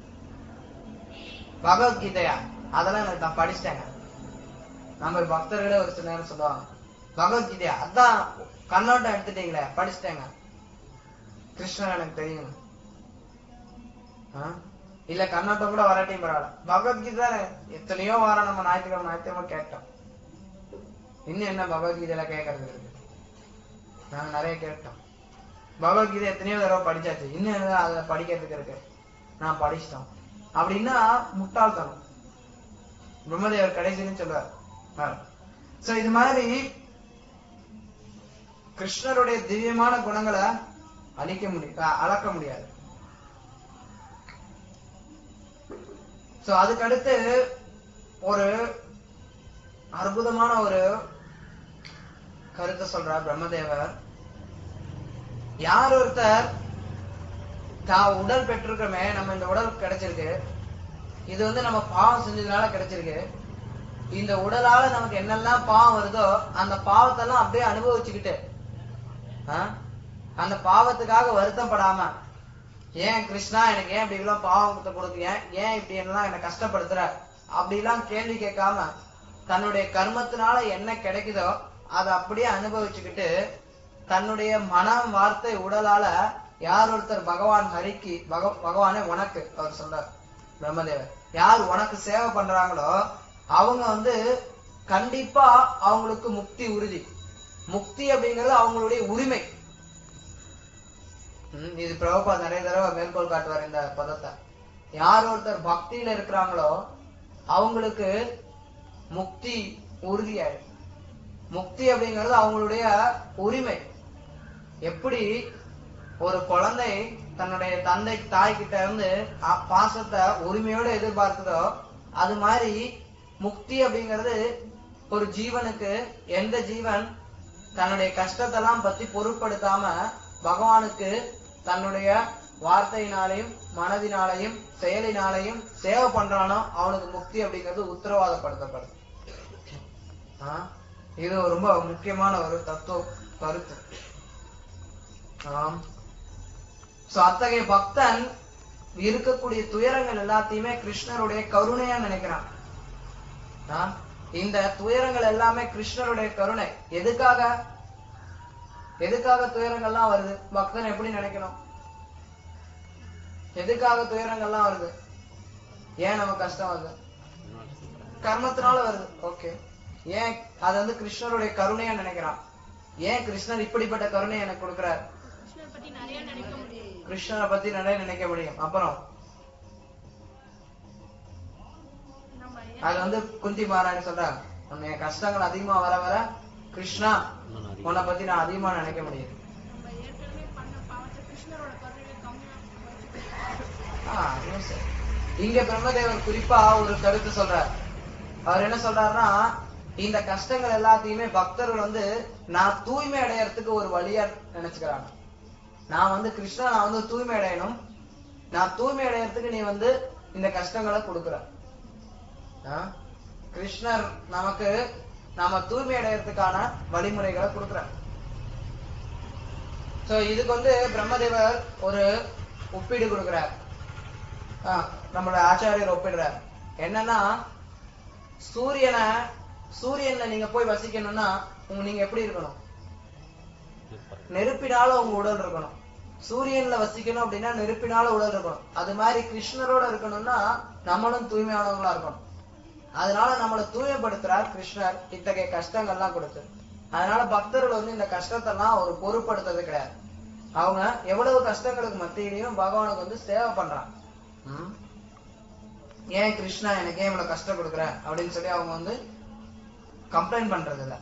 பகவத்கீதையா அதெல்லாம் எனக்கு நான் படிச்சிட்டேங்க நம்ம பக்தர்களே ஒரு சில நேரம் சொல்லுவாங்க பகவத்கீதையா அதான் கண்ணோட்டம் எடுத்துட்டீங்களே படிச்சுட்டேங்க கிருஷ்ணர் எனக்கு தெரியும் ஆ? இல்ல கண்ணோட்டம் கூட வராட்டியும் பரவாயில்ல பகவத்கீதை தானே எத்தனையோ வாரம் நம்ம ஞாயிற்றுக்கிழமை ஞாயிற்றுக்கிழமை கேட்டோம் இன்னும் என்ன பகவத்கீதையில கேட்கறது இருக்கு நாங்க நிறைய கேட்டோம் பகவத்கீதை எத்தனையோ தடவை படிச்சாச்சு இன்னும் என்ன அதுல படிக்கிறதுக்கு இருக்கு நான் படிச்சிட்டோம் அப்படின்னா முட்டாள்தனம் பிரம்மதேவர் கடைசின்னு சொல்றார் சோ இது மாதிரி கிருஷ்ணருடைய திவ்யமான குணங்களை அழிக்க முடியும் அளக்க முடியாது சோ அதுக்கு அடுத்து ஒரு அற்புதமான ஒரு கருத்தை சொல்றார் பிரம்மதேவர் யார் ஒருத்தர் தான் உடல் பெற்றிருக்கமே நம்ம இந்த உடல் கிடைச்சிருக்கு இது வந்து நம்ம பாவம் செஞ்சதுனால கிடைச்சிருக்கு இந்த உடலால நமக்கு என்னெல்லாம் பாவம் வருதோ அந்த பாவத்தெல்லாம் அப்படியே அனுபவிச்சுக்கிட்டு ஆ? அந்த பாவத்துக்காக வருத்தப்படாம ஏன் கிருஷ்ணா எனக்கு ஏன் இப்படி எல்லாம் பாவத்தை கொடுக்குறீங்க ஏன் இப்படி எல்லாம் என்னை கஷ்டப்படுத்துற அப்படிலாம் கேள்வி கேட்காம தன்னுடைய கர்மத்தினால என்ன கிடைக்குதோ அதை அப்படியே அனுபவிச்சுக்கிட்டு தன்னுடைய மனம் வார்த்தை உடலால யார் ஒருத்தர் பகவான் ஹரிக்கு பக பகவானே உனக்கு அவர் சொல்றார் பிரம்மதேவர் யார் உனக்கு சேவை பண்றாங்களோ அவங்க வந்து கண்டிப்பா அவங்களுக்கு முக்தி உறுதி முக்தி அப்படிங்கிறது அவங்களுடைய உரிமை ம், இது பிரபுபா நிறைய தடவை மேற்கோள் காட்டுவார் இந்த பதத்தை யார் ஒருத்தர் பக்தியில இருக்கிறாங்களோ அவங்களுக்கு முக்தி உறுதியாயிடும் முக்தி அப்படிங்கிறது அவங்களுடைய உரிமை எப்படி ஒரு குழந்தை தன்னுடைய தந்தை தாய் கிட்ட இருந்து அ- பாசத்தை உரிமையோட எதிர்பார்க்குதோ அது மாதிரி முக்தி அப்படிங்கிறது ஒரு ஜீவனுக்கு எந்த ஜீவன் தன்னுடைய கஷ்டத்தெல்லாம் பத்தி பொருட்படுத்தாம பகவானுக்கு தன்னுடைய வார்த்தையினாலையும் மனதினாலையும் செயலினாலையும் சேவை பண்றானோ அவனுக்கு முக்தி அப்படிங்கிறது உத்தரவாதப்படுத்தப்படுது ஆ? இது ரொம்ப முக்கியமான ஒரு தத்துவ கருத்து ஆம் சோ அத்தகைய பக்தன் இருக்கக்கூடிய துயரங்கள் எல்லாத்தையுமே கிருஷ்ணருடைய கருணையா நினைக்கிறான் ஆ? இந்த துயரங்கள் எல்லாமே கிருஷ்ணருடைய கருணை எதுக்காக எதுக்காக துயரங்கள்லாம் வருது பக்தன் எப்படி நினைக்கணும் எதுக்காக துயரங்கள்லாம் வருது ஏன் நம்ம கஷ்டம் வருது கர்மத்தினால வருது ஓகே ஏன் அது வந்து கிருஷ்ணருடைய கருணையா நினைக்கிறான் ஏன் கிருஷ்ணர் இப்படிப்பட்ட கருணை எனக்கு கொடுக்கிறார் கிருஷ்ணர் பத்தி நிறைய நினைக்க முடியும் கிருஷ்ணரை பத்தி நிறைய நினைக்க முடியும் அப்புறம் நம்ம அது வந்து குந்தி மகாராணி சொல்றாங்க உன்னை கஷ்டங்கள் அதிகமா வர வர கிருஷ்ணா இன்னும் நிறைய. உன்னை பத்தி நான் அதிகமா நினைக்க முடியுது நம்ம ஏற்கனவே பண்ண பாவத்தை கிருஷ்ணரோட கருணையில கம்மியா ஆ, அதுவும் சரி. இங்க பிரம்மதேவர் குறிப்பா ஒரு கருத்து சொல்றார் அவர் என்ன சொல்றாருன்னா இந்த கஷ்டங்கள் எல்லாத்தையுமே பக்தர்கள் வந்து நான் தூய்மை அடையறதுக்கு ஒரு வழியா நினைச்சுக்கிறாங்க நான் வந்து கிருஷ்ணா நான் வந்து தூய்மை அடையணும் நான் தூய்மை அடையறதுக்கு நீ வந்து இந்த கஷ்டங்களை கொடுக்குற ஆ? கிருஷ்ணர் நமக்கு நாம தூய்மை அடையறதுக்கான வழிமுறைகளை கொடுக்குறார் சோ இதுக்கு வந்து பிரம்மதேவர் ஒரு ஒப்பீடு கொடுக்கிறார் ஆ, நம்மளோட ஆச்சாரியர் ஒப்பிடுறார் என்னன்னா சூரியனை சூரியன்ல நீங்க போய் வசிக்கணும்னா உங்க நீங்க எப்படி இருக்கணும் நெருப்பினால உங்க உடல் இருக்கணும் சூரியன்ல வசிக்கணும் அப்படின்னா நெருப்பினால உடல் இருக்கணும் அது மாதிரி கிருஷ்ணரோட இருக்கணும்னா நம்மளும் தூய்மையானவங்களா இருக்கணும் அதனால நம்மளை தூய்மைப்படுத்துறார் கிருஷ்ணர் இத்தகைய கஷ்டங்கள்லாம் கொடுத்து அதனால பக்தர்கள் வந்து இந்த கஷ்டத்தெல்லாம் ஒரு பொருட்படுத்துறது கிடையாது அவங்க எவ்வளவு கஷ்டங்களுக்கு மத்தியிலையும் பகவானுக்கு வந்து சேவை பண்றாங்க ம்? ஏன் கிருஷ்ணா எனக்கு ஏன் இவ்வளவு கஷ்டம் கொடுக்குற அப்படின்னு சொல்லி அவங்க வந்து கம்ப்ளைண்ட் பண்றது இல்ல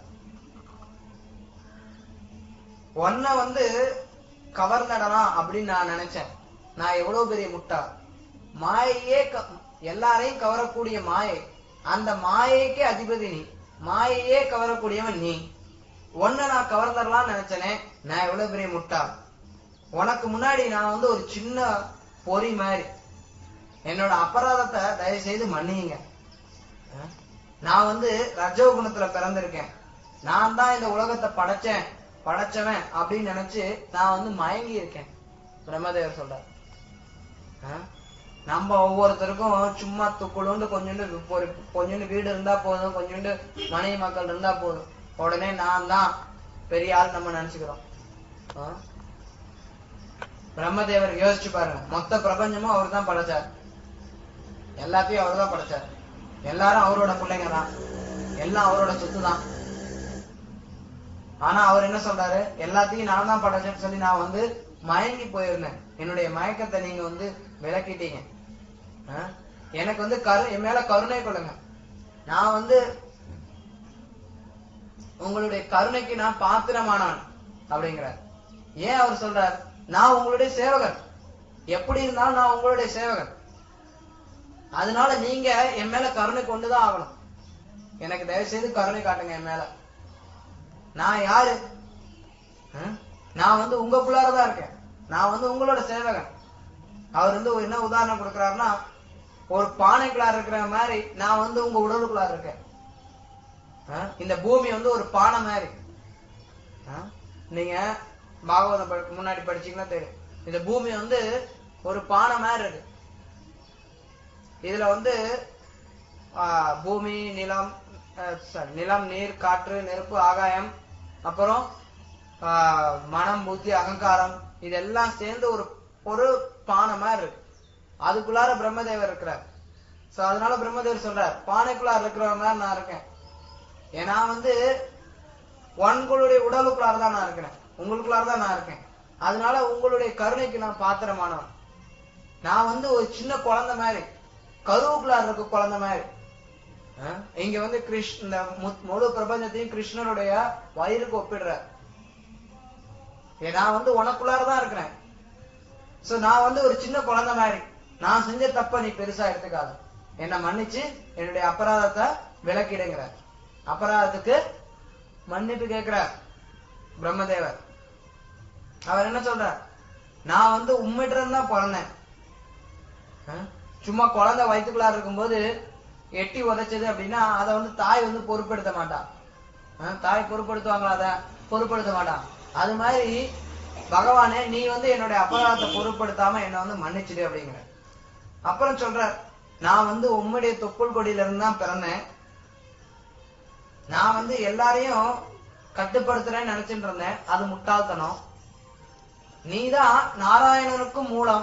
உன்னை வந்து கவர்ந்தடலாம் அப்படின்னு நான் நினைச்சேன் நான் எவ்வளவு பெரிய முட்டா மாயையே க- எல்லாரையும் கவரக்கூடிய மாயை அந்த மாயைக்கே அதிபதி நீ மாயையே கவரக்கூடியவன் நீ உன்னை நான் கவர்ந்தரலாம்னு நினைச்சனே நான் எவ்வளவு பெரிய முட்டா உனக்கு முன்னாடி நான் வந்து ஒரு சின்ன பொறி மாதிரி என்னோட அபராதத்தை தயவு செய்து மன்னியுங்க அஹ்? நான் வந்து ரஜோகுணத்துல பிறந்திருக்கேன் நான் தான் இந்த உலகத்தை படைச்சேன் படைச்சவன் அப்படின்னு நினைச்சு நான் வந்து மயங்கி இருக்கேன் பிரம்மதேவர் சொல்றார் அஹ்? நம்ம ஒவ்வொருத்தருக்கும் சும்மா துக்குளுண்டு கொஞ்சோண்டு ஒரு கொஞ்சோண்டு வீடு இருந்தா போதும் கொஞ்சோண்டு மனைவி மக்கள் இருந்தா போதும் உடனே நான் தான் பெரிய ஆள் நம்ம நினைச்சுக்கிறோம் ஆ? பிரம்மதேவர் யோசிச்சு பாருங்க மொத்த பிரபஞ்சமும் அவர் தான் படைச்சார் எல்லாத்தையும் அவர் தான் படைச்சார் எல்லாரும் அவரோட பிள்ளைங்க தான் எல்லாம் அவரோட சொத்து தான் ஆனா அவர் என்ன சொல்றாரு எல்லாத்தையும் நான் தான் படைச்சேன்னு சொல்லி நான் வந்து மயங்கி போயிருந்தேன் என்னுடைய மயக்கத்தை நீங்க வந்து விளக்கிட்டீங்க ஆ? எனக்கு வந்து கரு என் மேல கருணை கொள்ளுங்க நான் வந்து உங்களுடைய கருணைக்கு நான் பாத்திரமானான் அப்படிங்கிறார் ஏன் அவர் சொல்றார் நான் உங்களுடைய சேவகன் எப்படி இருந்தாலும் நான் உங்களுடைய சேவகன் அதனால நீங்க என் மேல கருணை கொண்டுதான் ஆகணும் எனக்கு தயவு செய்து கருணை காட்டுங்க என் மேல நான் யாரு ஹம்? நான் வந்து உங்க தான் இருக்கேன் நான் வந்து உங்களோட சேவகன் அவர் வந்து ஒரு என்ன உதாரணம் கொடுக்கிறாருன்னா ஒரு பானைக்குள்ளார இருக்கிற மாதிரி நான் வந்து உங்க உடலுக்குள்ளார இருக்கேன் ஆஹ் இந்த பூமி வந்து ஒரு பானை மாதிரி ஆஹ் நீங்க பாகவதம் படி- முன்னாடி படிச்சீங்கன்னா தெரியும் இந்த பூமி வந்து ஒரு பானை மாதிரி இருக்கு இதுல வந்து ஆஹ், பூமி நிலம் ஆஹ், sorry, நிலம் நீர் காற்று நெருப்பு ஆகாயம் அப்புறம் ஆஹ், மனம் புத்தி அகங்காரம் இதெல்லாம் சேர்ந்து ஒரு ஒரு பானை மாதிரி இருக்கு அதுக்குள்ளார பிரம்மதேவர் இருக்கிறார் சோ அதனால பிரம்மதேவர் சொல்றார் பானைக்குள்ளார இருக்கிறவங்க மாதிரி நான் இருக்கேன் ஏன்னா வந்து உங்களுடைய உடலுக்குள்ளார தான் நான் இருக்கிறேன் உங்களுக்குள்ளார தான் நான் இருக்கேன் அதனால உங்களுடைய கருணைக்கு நான் பாத்திரமானவன் நான் வந்து ஒரு சின்ன குழந்தை மாதிரி கருவுக்குள்ளார இருக்க குழந்தை மாதிரி அஹ் இங்க வந்து கிருஷ்ண இந்த மு- முழு பிரபஞ்சத்தையும் கிருஷ்ணனுடைய வயிறுக்கு ஒப்பிடுற நான் வந்து உனக்குள்ளார தான் இருக்கிறேன் சோ நான் வந்து ஒரு சின்ன குழந்தை மாதிரி நான் செஞ்ச தப்ப நீ பெருசா எடுத்துக்காத என்னை மன்னிச்சு என்னுடைய அபராதத்தை விலக்கிடுங்கிற அபராதத்துக்கு மன்னிப்பு கேட்கிறார் பிரம்மதேவர் அவர் என்ன சொல்றார் நான் வந்து உம்மிட்ட தான் பிறந்தேன் அஹ் சும்மா குழந்தை வயிற்றுக்குள்ளார இருக்கும்போது எட்டி உதைச்சது அப்படின்னா அதை வந்து தாய் வந்து பொறுப்பெடுத்த மாட்டான் அஹ் தாய் பொறுப்படுத்துவாங்களா அத பொறுப்படுத்த மாட்டான் அது மாதிரி பகவானே நீ வந்து என்னுடைய அபராதத்தை பொருட்படுத்தாம என்னை வந்து மன்னிச்சிடு அப்படிங்கிற அப்புறம் சொல்றார் நான் வந்து உம்முடைய தொப்புள் கொடியில இருந்து தான் பிறந்தேன் நான் வந்து எல்லாரையும் கட்டுப்படுத்துறேன்னு நினைச்சிட்டு இருந்தேன் அது முட்டாள்தனம் நீதான் நாராயணனுக்கும் மூலம்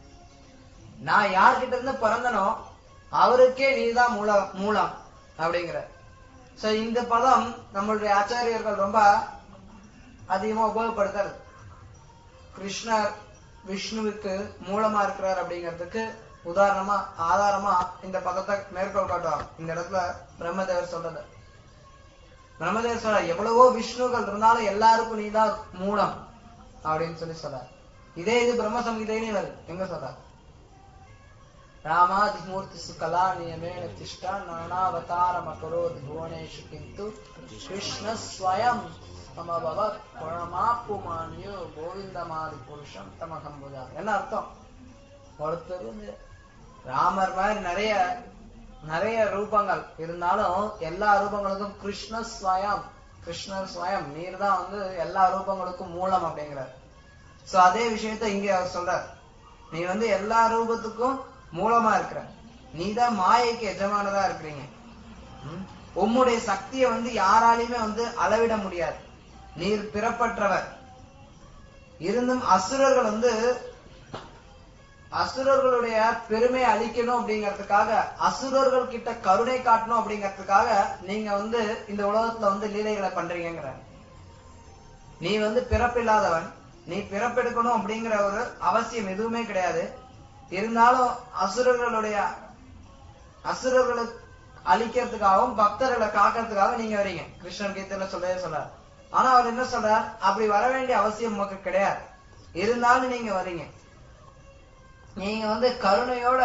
நான் யார்கிட்ட இருந்து பிறந்தனோ அவருக்கே நீதான் மூலம் மூலம் அப்படிங்கிற சோ இந்த பதம் நம்மளுடைய ஆச்சாரியர்கள் ரொம்ப அதிகமா உபயோகப்படுத்துறது கிருஷ்ணர் விஷ்ணுவுக்கு மூலமா இருக்கிறார் அப்படிங்கிறதுக்கு உதாரணமா ஆதாரமா இந்த பதத்தை மேற்கோள் காட்டுவாங்க இந்த இடத்துல பிரம்மதேவர் சொல்றது பிரம்மதேவர் சொல்ற எவ்வளவோ விஷ்ணுகள் இருந்தாலும் எல்லாருக்கும் நீதான் மூலம் அப்படின்னு சொல்லி சொல்றார் இதே இது பிரம்ம சங்கீதையிலையும் வருது எங்க சொல்றார் रामादिमूर्तिसु कला नियमेण तिष्ठा नानावतारमकरोत् भुवनेषु किन्तु कृष्ण स्वयं मम भवत् குணமாப்புமானியோ கோவிந்தமாதி புருஷம் தமகம் புஜா என்ன அர்த்தம் ஒருத்தர் வந்து ராமர் மாதிரி நிறைய நிறைய ரூபங்கள் இருந்தாலும் எல்லா ரூபங்களுக்கும் கிருஷ்ண ஸ்வயம் கிருஷ்ணர் ஸ்வயம் நீர் தான் வந்து எல்லா ரூபங்களுக்கும் மூலம் அப்படிங்கிறார் சோ அதே விஷயத்தை இங்க அவர் சொல்றார் நீ வந்து எல்லா ரூபத்துக்கும் மூலமா இருக்கிற நீதான் மாயைக்கு எஜமானதா இருக்கிறீங்க ம்? உம்முடைய சக்தியை வந்து யாராலையுமே வந்து அளவிட முடியாது நீர் பிறப்பற்றவர் இருந்தும் அசுரர்கள் வந்து அசுரர்களுடைய பெருமையை அழிக்கணும் அப்படிங்கிறதுக்காக அசுரர்கள் கிட்ட கருணை காட்டணும் அப்படிங்கிறதுக்காக நீங்க வந்து இந்த உலகத்துல வந்து லீலைகளை பண்றீங்கிற நீ வந்து பிறப்பில்லாதவன் நீ பிறப்பெடுக்கணும் அப்படிங்கிற ஒரு அவசியம் எதுவுமே கிடையாது இருந்தாலும் அசுரர்களுடைய அசுரர்களை அழிக்கிறதுக்காகவும் பக்தர்களை காக்கிறதுக்காக நீங்க வரீங்க கிருஷ்ணன் கீதையில சொல்லவே சொல்றார் ஆனா அவர் என்ன சொல்றார் அப்படி வர வேண்டிய அவசியம் உமக்கு கிடையாது இருந்தாலும் நீங்க வரீங்க நீங்க வந்து கருணையோட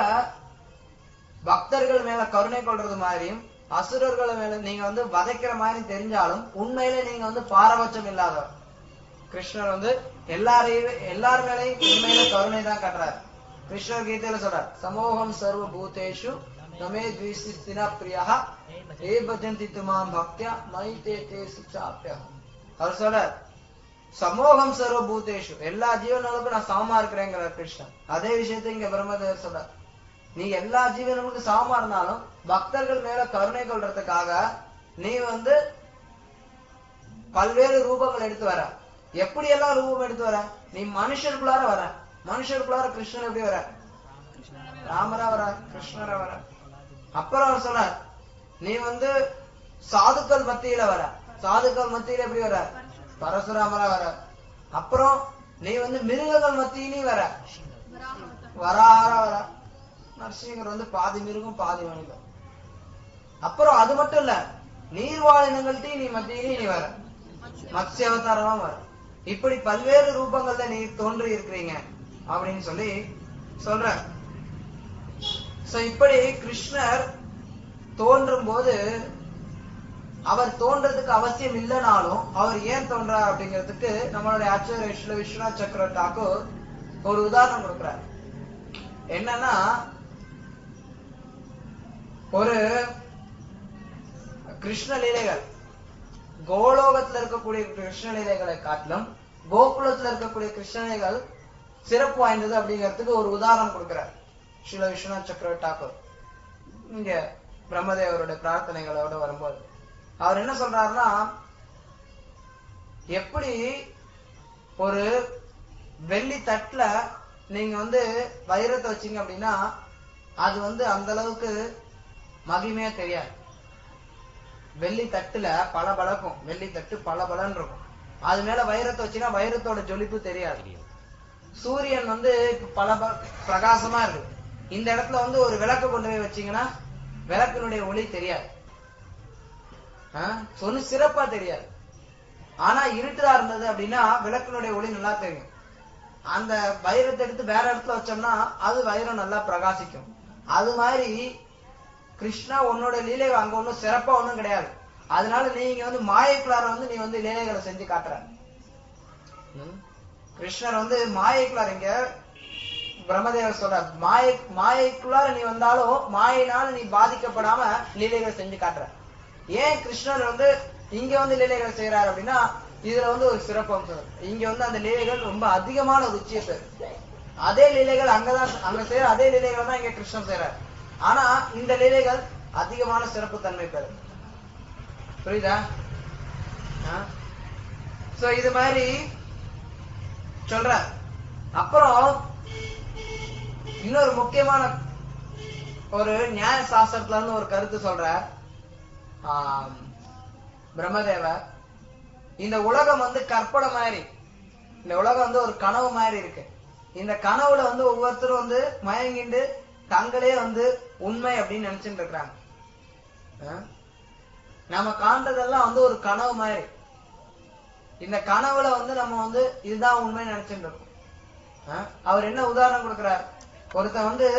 பக்தர்கள் மேல கருணை கொள்றது மாதிரியும் அசுரர்கள் மேல நீங்க வந்து வதைக்கிற மாதிரி தெரிஞ்சாலும் உண்மையில நீங்க வந்து பாரபட்சம் இல்லாதவர் கிருஷ்ணர் வந்து எல்லாரையும் எல்லார் மேலையும் உண்மையில கருணை தான் காட்டுறாரு கிருஷ்ணர் கீதையில சொல்றார் சமோகம் சர்வ பூதேஷு நமே த்விசிஸ்தினா பிரியா ஏ பஜந்தி துமாம் பக்தியா மை தே தே சுச்சாப்பியா அவர் சொல்றார் சமோகம் சர்வ பூதேஷு எல்லா ஜீவன்களுக்கும் நான் சமமா இருக்கிறேங்கிறார் கிருஷ்ணன் அதே விஷயத்தை இங்க பிரம்மதேவர் சொல்றார் நீ எல்லா ஜீவன்களுக்கும் சமமா இருந்தாலும் பக்தர்கள் மேல கருணை கொள்றதுக்காக நீ வந்து பல்வேறு ரூபங்கள் எடுத்து வர எப்படி எல்லாம் ரூபம் எடுத்து வர நீ மனுஷருக்குள்ளார வர மனுஷருக்குள்ளார கிருஷ்ணன் எப்படி வர ராமரா வர கிருஷ்ணரா வர அப்புறம் அவர் சொல்றார் நீ வந்து சாதுக்கள் மத்தியில வர சாதுக்கள் மத்தியில எப்படி வர பரசுராமரா வர அப்புறம் நீ வந்து மிருகங்கள் மத்தியிலையும் வர வராரா வர நரசிங்கர் வந்து பாதி மிருகம் பாதி மனிதன் அப்புறம் அது மட்டும் இல்ல நீர்வாழினங்கள்ட்டையும் நீ மத்தியிலையும் நீ வர மத்ஸ்ய அவதாரமா வர இப்படி பல்வேறு ரூபங்கள்ல நீ தோன்றி இருக்கிறீங்க அப்படின்னு சொல்லி சொல்ற சோ இப்படி கிருஷ்ணர் தோன்றும் போது அவர் தோன்றதுக்கு அவசியம் இல்லைனாலும் அவர் ஏன் தோன்றார் அப்படிங்கிறதுக்கு நம்மளுடைய ஆச்சாரிய விஸ்வநாத் சக்கர டாக்கூர் ஒரு உதாரணம் கொடுக்கிறார் என்னன்னா ஒரு கிருஷ்ண லீலைகள் கோலோகத்துல இருக்கக்கூடிய கிருஷ்ண லீலைகளை காட்டிலும் கோகுலத்துல இருக்கக்கூடிய கிருஷ்ண லீலைகள் சிறப்பு வாய்ந்தது அப்படிங்கிறதுக்கு ஒரு உதாரணம் கொடுக்கிறார் ஸ்ரீல விஸ்வநாத் சக்கர டாக்கூர் இங்க பிரம்மதேவருடைய பிரார்த்தனைகளோட வரும்போது அவர் என்ன சொல்றாருன்னா எப்படி ஒரு வெள்ளி தட்டுல நீங்க வந்து வைரத்தை வச்சீங்க அப்படின்னா அது வந்து அந்த அளவுக்கு மகிமையா தெரியாது வெள்ளி தட்டுல பல பழக்கும் வெள்ளி தட்டு பல பலன் இருக்கும் அது மேல வைரத்தை வச்சீங்கன்னா வைரத்தோட ஜொலிப்பு தெரியாது சூரியன் வந்து இப்ப பல ப- பிரகாசமா இருக்கு இந்த இடத்துல வந்து ஒரு விளக்கு கொண்டு போய் வச்சீங்கன்னா விளக்கினுடைய ஒளி தெரியாது சொன்னு சிறப்பா தெரியாது ஆனா இருட்டா இருந்தது அப்படின்னா விளக்கினுடைய ஒளி நல்லா தெரியும் அந்த வைரத்தை எடுத்து வேற இடத்துல வச்சோம்னா அது வைரம் நல்லா பிரகாசிக்கும் அது மாதிரி கிருஷ்ணா உன்னோட லீலை அங்க ஒண்ணும் சிறப்பா ஒண்ணும் கிடையாது அதனால நீங்க வந்து மாயக்குள்ளார வந்து நீ வந்து லீலைகளை செஞ்சு காட்டுற ம்? கிருஷ்ணர் வந்து மாயக்குள்ளார இங்க பிரம்மதேவர் சொல்ற மாய மாயைக்குள்ளார நீ வந்தாலும் மாயினால நீ பாதிக்கப்படாம லீலைகளை செஞ்சு காட்டுற ஏன் கிருஷ்ணர் வந்து இங்க வந்து லீலைகள் செய்யறாரு அப்படின்னா இதுல வந்து ஒரு சிறப்பு அம்சம் இருக்கு. இங்க வந்து அந்த லீலைகள் ரொம்ப அதிகமான ருச்சியை பெறும் அதே லீலைகள் அங்கதான் அங்க செய்யற அதே லீலைகள் தான் இங்க கிருஷ்ணன் செய்யறாரு ஆனா இந்த லீலைகள் அதிகமான சிறப்பு தன்மை பெறும் புரியுதா சோ இது மாதிரி சொல்ற அப்புறம் இன்னொரு முக்கியமான ஒரு நியாய சாஸ்திரத்துல இருந்து ஒரு கருத்து சொல்ற ஆம், பிரம்மதேவர் இந்த உலகம் வந்து கற்பனை மாதிரி இந்த உலகம் வந்து ஒரு கனவு மாதிரி இருக்கு இந்த கனவுல வந்து ஒவ்வொருத்தரும் வந்து மயங்கிண்டு தங்களே வந்து உண்மை அப்படின்னு நினைச்சுட்டு இருக்கிறாங்க ஆ? நம்ம காண்றதெல்லாம் வந்து ஒரு கனவு மாதிரி இந்த கனவுல வந்து நம்ம வந்து இதுதான் உண்மை நினைச்சுட்டு இருக்கோம் ஆ? அவர் என்ன உதாரணம் கொடுக்கிறார் ஒருத்தன் வந்து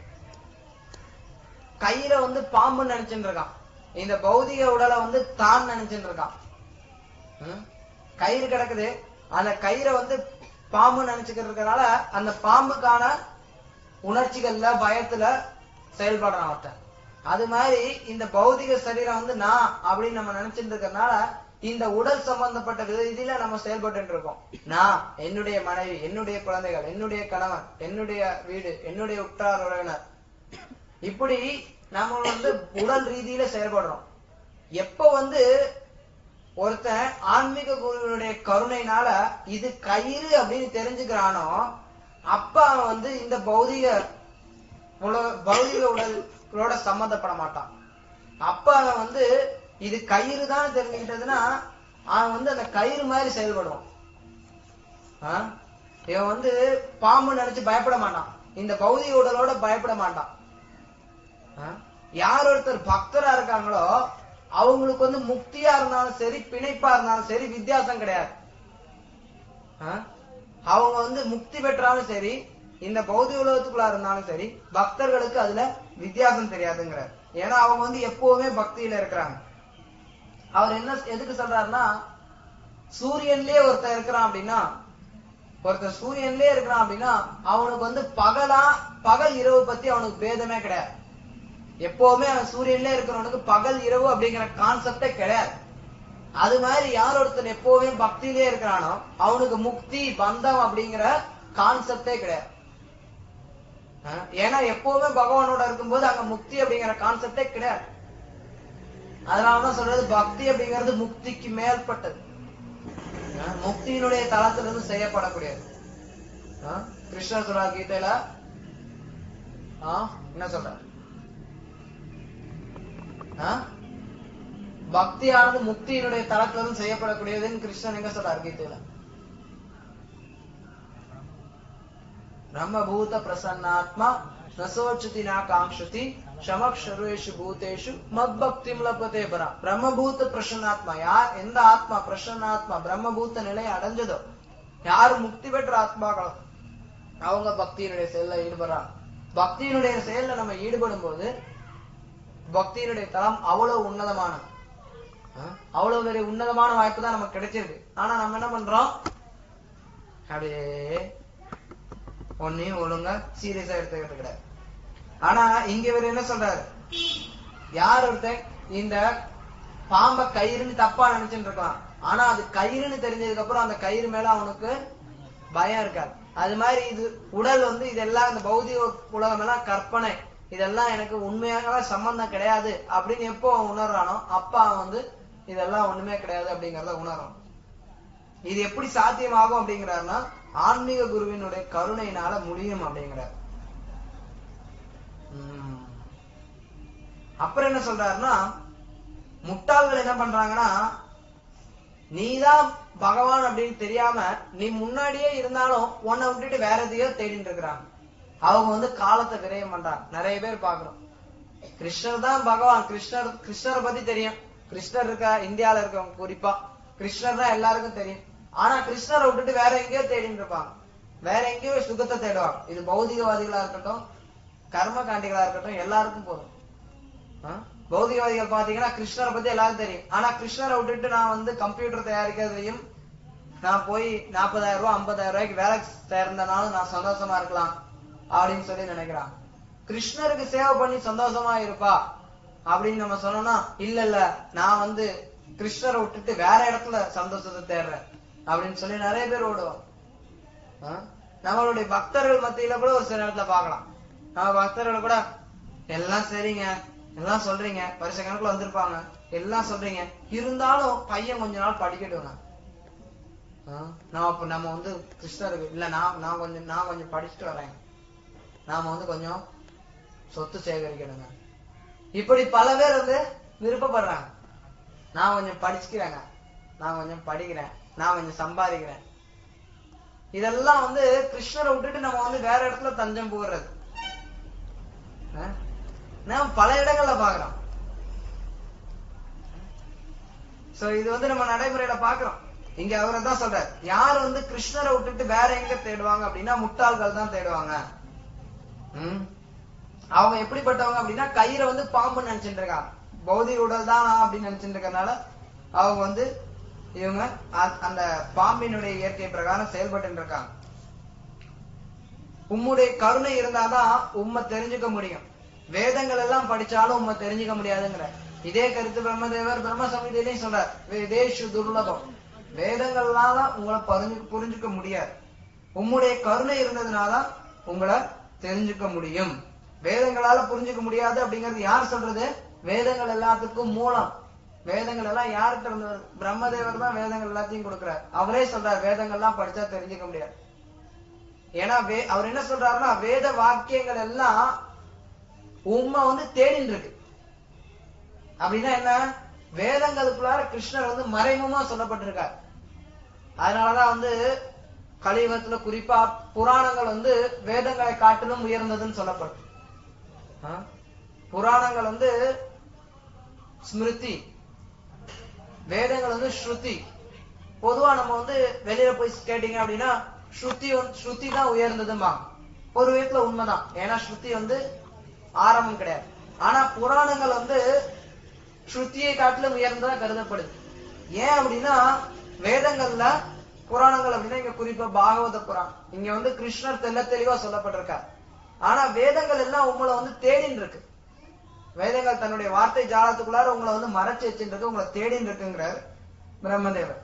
கையில வந்து பாம்பு நினைச்சுட்டு இருக்கான் இந்த பௌதிக உடலை வந்து தான் நினைச்சுட்டு இருக்கான் ம்? கயிறு கிடக்குது அந்த கயிறை வந்து பாம்பு நினைச்சுக்கிட்டு இருக்கறனால அந்த பாம்புக்கான உணர்ச்சிகள்ல பயத்துல செயல்படுறான் ஒருத்தன் அது மாதிரி இந்த பௌதிக சரீரம் வந்து நான் அப்படின்னு நம்ம நினைச்சிட்டு இருக்கறனால இந்த உடல் சம்பந்தப்பட்ட ரீதியில நம்ம செயல்பட்டு இருக்கோம் நான் என்னுடைய மனைவி என்னுடைய குழந்தைகள் என்னுடைய கணவன் என்னுடைய வீடு என்னுடைய உற்றார் உறவினர் இப்படி நம்ம வந்து உடல் ரீதியில செயல்படுறோம் எப்ப வந்து ஒருத்தன் ஆன்மீக குருவினுடைய கருணையினால இது கயிறு அப்படின்னு தெரிஞ்சுக்கிறானோ அப்ப அவன் வந்து இந்த பௌதிக உல- பௌதிக உடலோட சம்மந்தப்பட மாட்டான் அப்ப அவன் வந்து இது கயிறு தான் தெரிஞ்சுக்கிட்டதுன்னா அவன் வந்து அந்த கயிறு மாதிரி செயல்படுவான் ஆ? இவன் வந்து பாம்பு நினைச்சு பயப்பட மாட்டான் இந்த பௌதிக உடலோட பயப்பட மாட்டான் ஆ? யார் ஒருத்தர் பக்தரா இருக்காங்களோ அவங்களுக்கு வந்து முக்தியா இருந்தாலும் சரி பிணைப்பா இருந்தாலும் சரி வித்தியாசம் கிடையாது ஆ? அவங்க வந்து முக்தி பெற்றாலும் சரி இந்த பௌதிக உலகத்துக்குள்ள இருந்தாலும் சரி பக்தர்களுக்கு அதுல வித்தியாசம் தெரியாதுங்கிறார் ஏன்னா அவங்க வந்து எப்பவுமே பக்தியில இருக்கிறாங்க அவர் என்ன எதுக்கு சொல்றாருன்னா சூரியன்லயே ஒருத்தன் இருக்கிறான் அப்படின்னா ஒருத்தன் சூரியன்லயே இருக்கிறான் அப்படின்னா அவனுக்கு வந்து பகலா பகல் இரவு பத்தி அவனுக்கு பேதமே கிடையாது எப்பவுமே அவன் சூரியன்லயே இருக்கிறவனுக்கு பகல் இரவு அப்படிங்கிற கான்செப்டே கிடையாது அது மாதிரி யார் ஒருத்தன் எப்பவுமே பக்தியிலே இருக்கிறானோ அவனுக்கு முக்தி பந்தம் அப்படிங்கிற கான்செப்டே கிடையாது அஹ் ஏன்னா எப்பவுமே பகவானோட இருக்கும்போது அங்க முக்தி அப்படிங்கிற கான்செப்டே கிடையாது அதனாலதான் சொல்றது பக்தி அப்படிங்கிறது முக்திக்கு மேற்பட்டது அஹ் முக்தியினுடைய தளத்திலிருந்து செய்யப்படக்கூடியது அஹ் கிருஷ்ணர் சொல்றார் கீதையில ஆஹ் என்ன சொல்றார் ஆஹ் பக்தியானது முக்தியினுடைய தளத்திலிருந்து செய்யப்படக்கூடியதுன்னு கிருஷ்ணன் எங்க சொல்றார் கீதையில பிரம்மபூத பிரசன்னாத்மா நசோச்சுதி நா காங்ஷதி சமக்ஷருஷு பூதேஷு மத்பக்திம் லபதே பரா பிரம்மபூத பிரசன்னாத்மா யார் எந்த ஆத்மா பிரசன்னாத்மா பிரம்மபூத்த நிலையை அடைஞ்சதோ யார் முக்தி பெற்ற ஆத்மாக்களோ அவங்க பக்தியினுடைய செயல்ல ஈடுபடுறாங்க பக்தியினுடைய செயல்ல நம்ம ஈடுபடும் போது பக்தியினுடைய தளம் அவ்வளவு உன்னதமானது அஹ் அவ்வளவு பெரிய உன்னதமான வாய்ப்பு தான் நமக்கு கிடைச்சிருக்கு ஆனா நம்ம என்ன பண்றோம் அப்படியே ஒன்னையும் ஒழுங்கா சீரியஸா எடுத்துக்கிட்டு கிடையாது ஆனா இங்க இவர் என்ன சொல்றாரு யார் ஒருத்தன் இந்த பாம்பை கயிறுன்னு தப்பா நினைச்சுட்டு இருக்கலாம் ஆனா அது கயிறுன்னு தெரிஞ்சதுக்கு அப்புறம் அந்த கயிறு மேல அவனுக்கு பயம் இருக்காது அது மாதிரி இது உடல் வந்து இதெல்லாம் இந்த பௌதிக உலகம் எல்லாம் கற்பனை இதெல்லாம் எனக்கு உண்மையாக சம்பந்தம் கிடையாது அப்படின்னு எப்போ அவன் உணர்றானோ அப்ப அவன் வந்து இதெல்லாம் ஒண்ணுமே கிடையாது அப்படிங்கறத உணரும் இது எப்படி சாத்தியமாகும் அப்படிங்கிறாருன்னா ஆன்மீக குருவினுடைய கருணையினால முடியும் அப்படிங்கிறார் உம். அப்புறம் என்ன சொல்றாருன்னா முட்டாள்கள் என்ன பண்றாங்கன்னா நீதான் பகவான் அப்படின்னு தெரியாம நீ முன்னாடியே இருந்தாலும் உன்னை விட்டுட்டு வேற எதையோ தேடிட்டு இருக்கிறாங்க அவங்க வந்து காலத்தை விரயம் பண்றாங்க நிறைய பேர் பாக்குறோம் கிருஷ்ணர் தான் பகவான் கிருஷ்ணர் கிருஷ்ணரை பத்தி தெரியும் கிருஷ்ணர் இருக்கா இந்தியால இருக்கவங்க குறிப்பா கிருஷ்ணர் தான் எல்லாருக்கும் தெரியும் ஆனா கிருஷ்ணரை விட்டுட்டு வேற எங்கேயோ தேடிட்டு இருப்பாங்க வேற எங்கேயோ சுகத்தை தேடுவாங்க இது பௌதிகவாதிகளா இருக்கட்டும் கர்ம காண்டிகளா இருக்கட்டும் எல்லாருக்கும் போதும் ஆ? பௌதிகவாதிகள் பாத்தீங்கன்னா கிருஷ்ணரை பத்தி எல்லாருக்கும் தெரியும் ஆனா கிருஷ்ணரை விட்டுட்டு நான் வந்து கம்ப்யூட்டர் தயாரிக்கிறதையும் நான் போய் நாற்பதாயிரம் ரூபாய் ஐம்பதாயிரம் ரூபாய்க்கு வேலை சேர்ந்தனாலும் நான் சந்தோஷமா இருக்கலாம் அப்படின்னு சொல்லி நினைக்கிறான் கிருஷ்ணருக்கு சேவை பண்ணி சந்தோஷமா இருப்பா அப்படின்னு நம்ம சொன்னோம்னா இல்ல இல்ல நான் வந்து கிருஷ்ணரை விட்டுட்டு வேற இடத்துல சந்தோஷத்தை தேடுறேன் அப்படின்னு சொல்லி நிறைய பேர் ஓடுவோம் ஆ? நம்மளுடைய பக்தர்கள் மத்தியில கூட ஒரு சில இடத்துல பார்க்கலாம் நம்ம பக்தர்கள் கூட எல்லாம் சரிங்க எல்லாம் சொல்றீங்க வருஷ கணக்குல வந்திருப்பாங்க எல்லாம் சொல்றீங்க இருந்தாலும் பையன் கொஞ்ச நாள் படிக்கட்டுங்க ஆ? நான் அப்ப நம்ம வந்து கிருஷ்ணருக்கு இல்ல நான் நான் கொஞ்சம் நான் கொஞ்சம் படிச்சுட்டு வரேன் நாம வந்து கொஞ்சம் சொத்து சேகரிக்கணுங்க இப்படி பல பேர் வந்து விருப்பப்படுறாங்க நான் கொஞ்சம் படிச்சுக்கிறேங்க நான் கொஞ்சம் படிக்கிறேன் நான் கொஞ்சம் சம்பாதிக்கிறேன் இதெல்லாம் வந்து கிருஷ்ணரை விட்டுட்டு நம்ம வந்து வேற இடத்துல தஞ்சம் போடுறது ஆ? நாம் பல இடங்கள்ல பாக்குறோம் சோ இது வந்து நம்ம நடைமுறையில பாக்குறோம் இங்க அவரை தான் சொல்றாரு யார் வந்து கிருஷ்ணரை விட்டுட்டு வேற எங்க தேடுவாங்க அப்படின்னா முட்டாள்கள் தான் தேடுவாங்க ம். அவங்க எப்படிப்பட்டவங்க அப்படின்னா கயிறை வந்து பாம்பு நினைச்சிட்டு இருக்காங்க பௌதிக உடல் தான் அப்படின்னு நினைச்சிட்டு இருக்கறனால அவங்க வந்து இவங்க அ- அந்த பாம்பினுடைய இயற்கை பிரகாரம் செயல்பட்டு இருக்காங்க உம்முடைய கருணை இருந்தாதான் உம்மை தெரிஞ்சுக்க முடியும் வேதங்கள் எல்லாம் படிச்சாலும் உம்மை தெரிஞ்சுக்க முடியாதுங்கிற இதே கருத்து பிரம்மதேவர் பிரம்ம சமிதியிலையும் சொல்றார் வேதேஷு துர்லபம் வேதங்கள்னால உங்களை பரிஞ்சு புரிஞ்சுக்க முடியாது உம்முடைய கருணை இருந்ததுனாதான் உங்களை தெரிஞ்சுக்க முடியும் வேதங்களால புரிஞ்சுக்க முடியாது அப்படிங்கிறது யார் சொல்றது வேதங்கள் எல்லாத்துக்கும் மூலம் வேதங்கள் எல்லாம் யாருக்கு இருந்தது பிரம்மதேவர் தான் வேதங்கள் எல்லாத்தையும் கொடுக்கிறார் அவரே சொல்றார் வேதங்கள்லாம் படிச்சா தெரிஞ்சுக்க முடியாது ஏன்னா வே அவர் என்ன சொல்றாருன்னா வேத வாக்கியங்கள் எல்லாம் உண்மை வந்து தேடின்னு இருக்கு அப்படின்னா என்ன வேதங்களுக்குள்ளார கிருஷ்ணர் வந்து மறைமுகமா சொல்லப்பட்டிருக்கார் அதனாலதான் வந்து கலியுகத்துல குறிப்பா புராணங்கள் வந்து வேதங்களை காட்டிலும் உயர்ந்ததுன்னு சொல்லப்படும் ஆ? புராணங்கள் வந்து ஸ்மிருதி வேதங்கள் வந்து ஸ்ருதி பொதுவா நம்ம வந்து வெளியில போய் கேட்டீங்க அப்படின்னா ஸ்ருதி வந்து ஸ்ருதி தான் உயர்ந்ததுமா ஒரு விதத்துல உண்மைதான் ஏன்னா ஸ்ருதி வந்து ஆரம்பம் கிடையாது ஆனா புராணங்கள் வந்து ஸ்ருதியை காட்டிலும் உயர்ந்ததா கருதப்படுது ஏன் அப்படின்னா வேதங்கள்ல புராணங்கள் அப்படின்னா இங்க குறிப்பா பாகவத புராணம் இங்க வந்து கிருஷ்ணர் தெல்ல தெளிவா சொல்லப்பட்டிருக்கார் ஆனா வேதங்கள் எல்லாம் உங்களை வந்து தேடின்னு இருக்கு வேதங்கள் தன்னுடைய வார்த்தை ஜாலத்துக்குள்ளார உங்களை வந்து மறைச்சு வச்சுருக்கு உங்களை தேடின்னு இருக்குங்கிறார் பிரம்மதேவர்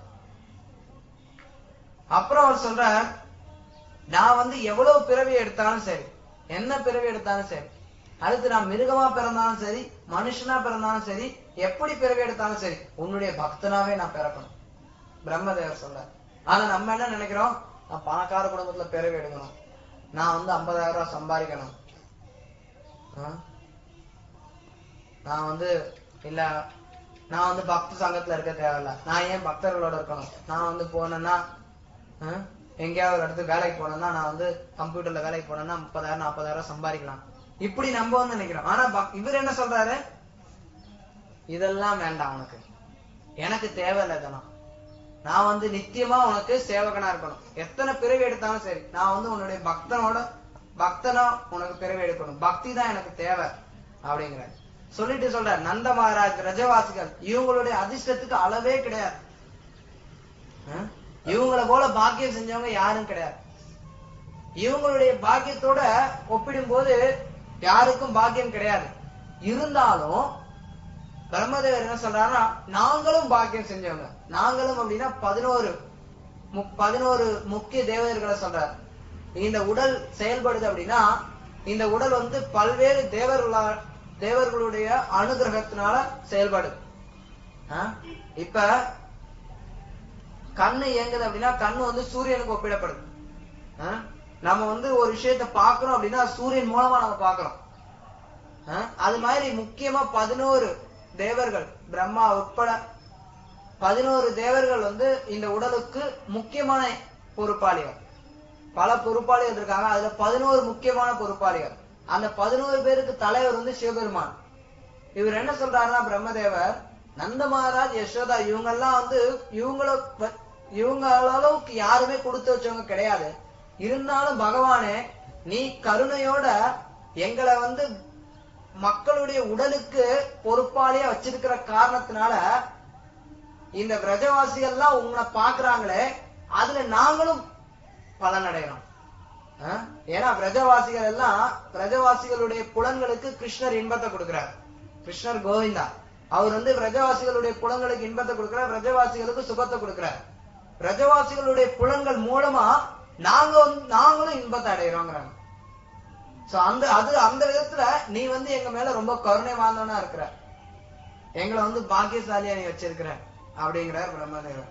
அப்புறம் அவர் சொல்ற நான் வந்து எவ்வளவு பிறவி எடுத்தாலும் சரி என்ன பிறவி எடுத்தாலும் சரி அடுத்து நான் மிருகமா பிறந்தாலும் சரி மனுஷனா பிறந்தாலும் சரி எப்படி பிறவி எடுத்தாலும் சரி உன்னுடைய பக்தனாவே நான் பிறக்கணும் பிரம்மதேவர் சொல்ற ஆனா நம்ம என்ன நினைக்கிறோம் நான் பணக்கார குடும்பத்துல பிறகு எடுக்கணும் நான் வந்து ஐம்பதாயிரம் ரூபாய் சம்பாதிக்கணும் ஆ? நான் வந்து இல்ல நான் வந்து பக்த சங்கத்துல இருக்க தேவையில்ல நான் ஏன் பக்தர்களோட இருக்கணும் நான் வந்து போனேன்னா ஆ? எங்கேயாவது ஒரு இடத்துக்கு வேலைக்கு போனேன்னா நான் வந்து கம்ப்யூட்டர்ல வேலைக்கு போனேன்னா முப்பதாயிரம் நாற்பதாயிரம் சம்பாதிக்கலாம் இப்படி நம்ம வந்து நினைக்கிறோம் ஆனா பக்- இவர் என்ன சொல்றாரு இதெல்லாம் வேண்டாம் உனக்கு எனக்கு தேவையில்லை இதெல்லாம் நான் வந்து நித்தியமா உனக்கு சேவகனா இருக்கணும் எத்தனை பிறவி எடுத்தாலும் சரி நான் வந்து உன்னுடைய பக்தனோட பக்தனா உனக்கு பிறவி எடுக்கணும் பக்தி தான் எனக்கு தேவை அப்படிங்கிற சொல்லிட்டு சொல்ற நந்த மகாராஜ் ரஜவாசிகள் இவங்களுடைய அதிர்ஷ்டத்துக்கு அளவே கிடையாது ஆ? இவங்கள போல பாக்கியம் செஞ்சவங்க யாரும் கிடையாது இவங்களுடைய பாக்கியத்தோட ஒப்பிடும்போது யாருக்கும் பாக்கியம் கிடையாது இருந்தாலும் பிரம்மதேவர் என்ன சொல்றாருன்னா நாங்களும் பாக்கியம் செஞ்சவங்க நாங்களும் அப்படின்னா பதினோரு மு- பதினோரு முக்கிய தேவதைகளை சொல்றார் இந்த உடல் செயல்படுது அப்படின்னா இந்த உடல் வந்து பல்வேறு தேவர்களா தேவர்களுடைய அனுகிரகத்தினால செயல்படுது ஆ? இப்ப கண்ணு இயங்குது அப்படின்னா கண்ணு வந்து சூரியனுக்கு ஒப்பிடப்படுது ஆ? நம்ம வந்து ஒரு விஷயத்தை பார்க்கறோம் அப்படின்னா சூரியன் மூலமா நம்ம பார்க்கறோம் ஆ? அது மாதிரி முக்கியமா பதினோரு தேவர்கள் பிரம்மா உட்பட பதினோரு தேவர்கள் வந்து இந்த உடலுக்கு முக்கியமான பொறுப்பாளிகள் பல பொறுப்பாளிகள் இருக்காங்க அதுல பதினோரு முக்கியமான பொறுப்பாளிகள் அந்த பதினோரு பேருக்கு தலைவர் வந்து சிவபெருமான் இவர் என்ன சொல்றாருன்னா பிரம்மதேவர் நந்த மகாராஜ் யசோதா இவங்க எல்லாம் வந்து இவங்கள ப- இவங்க அளவுக்கு யாருமே கொடுத்து வச்சவங்க கிடையாது இருந்தாலும் பகவானே நீ கருணையோட எங்களை வந்து மக்களுடைய உடலுக்கு பொறுப்பாளியா வச்சிருக்கிற காரணத்தினால இந்த பிரஜவாசிகள்லாம் உங்களை பாக்குறாங்களே அதுல நாங்களும் பலனடைகிறோம் ஆ? ஏன்னா பிரஜவாசிகள் எல்லாம் பிரஜவாசிகளுடைய புலன்களுக்கு கிருஷ்ணர் இன்பத்தை கொடுக்கிறார் கிருஷ்ணர் கோவிந்தா அவர் வந்து பிரஜவாசிகளுடைய புலன்களுக்கு இன்பத்தை கொடுக்கிறார் பிரஜவாசிகளுக்கு சுகத்தை கொடுக்கிறார் பிரஜவாசிகளுடைய புலன்கள் மூலமா நாங்க வந்து நாங்களும் இன்பத்தை அடைகிறோங்கிறாங்க சோ அந்த அது அந்த விதத்துல நீ வந்து எங்க மேல ரொம்ப கருணை வாழ்ந்தவனா இருக்கிற எங்களை வந்து பாக்கியசாலியா நீ வச்சிருக்கிற அப்படிங்கிறார் பிரம்மதேவர்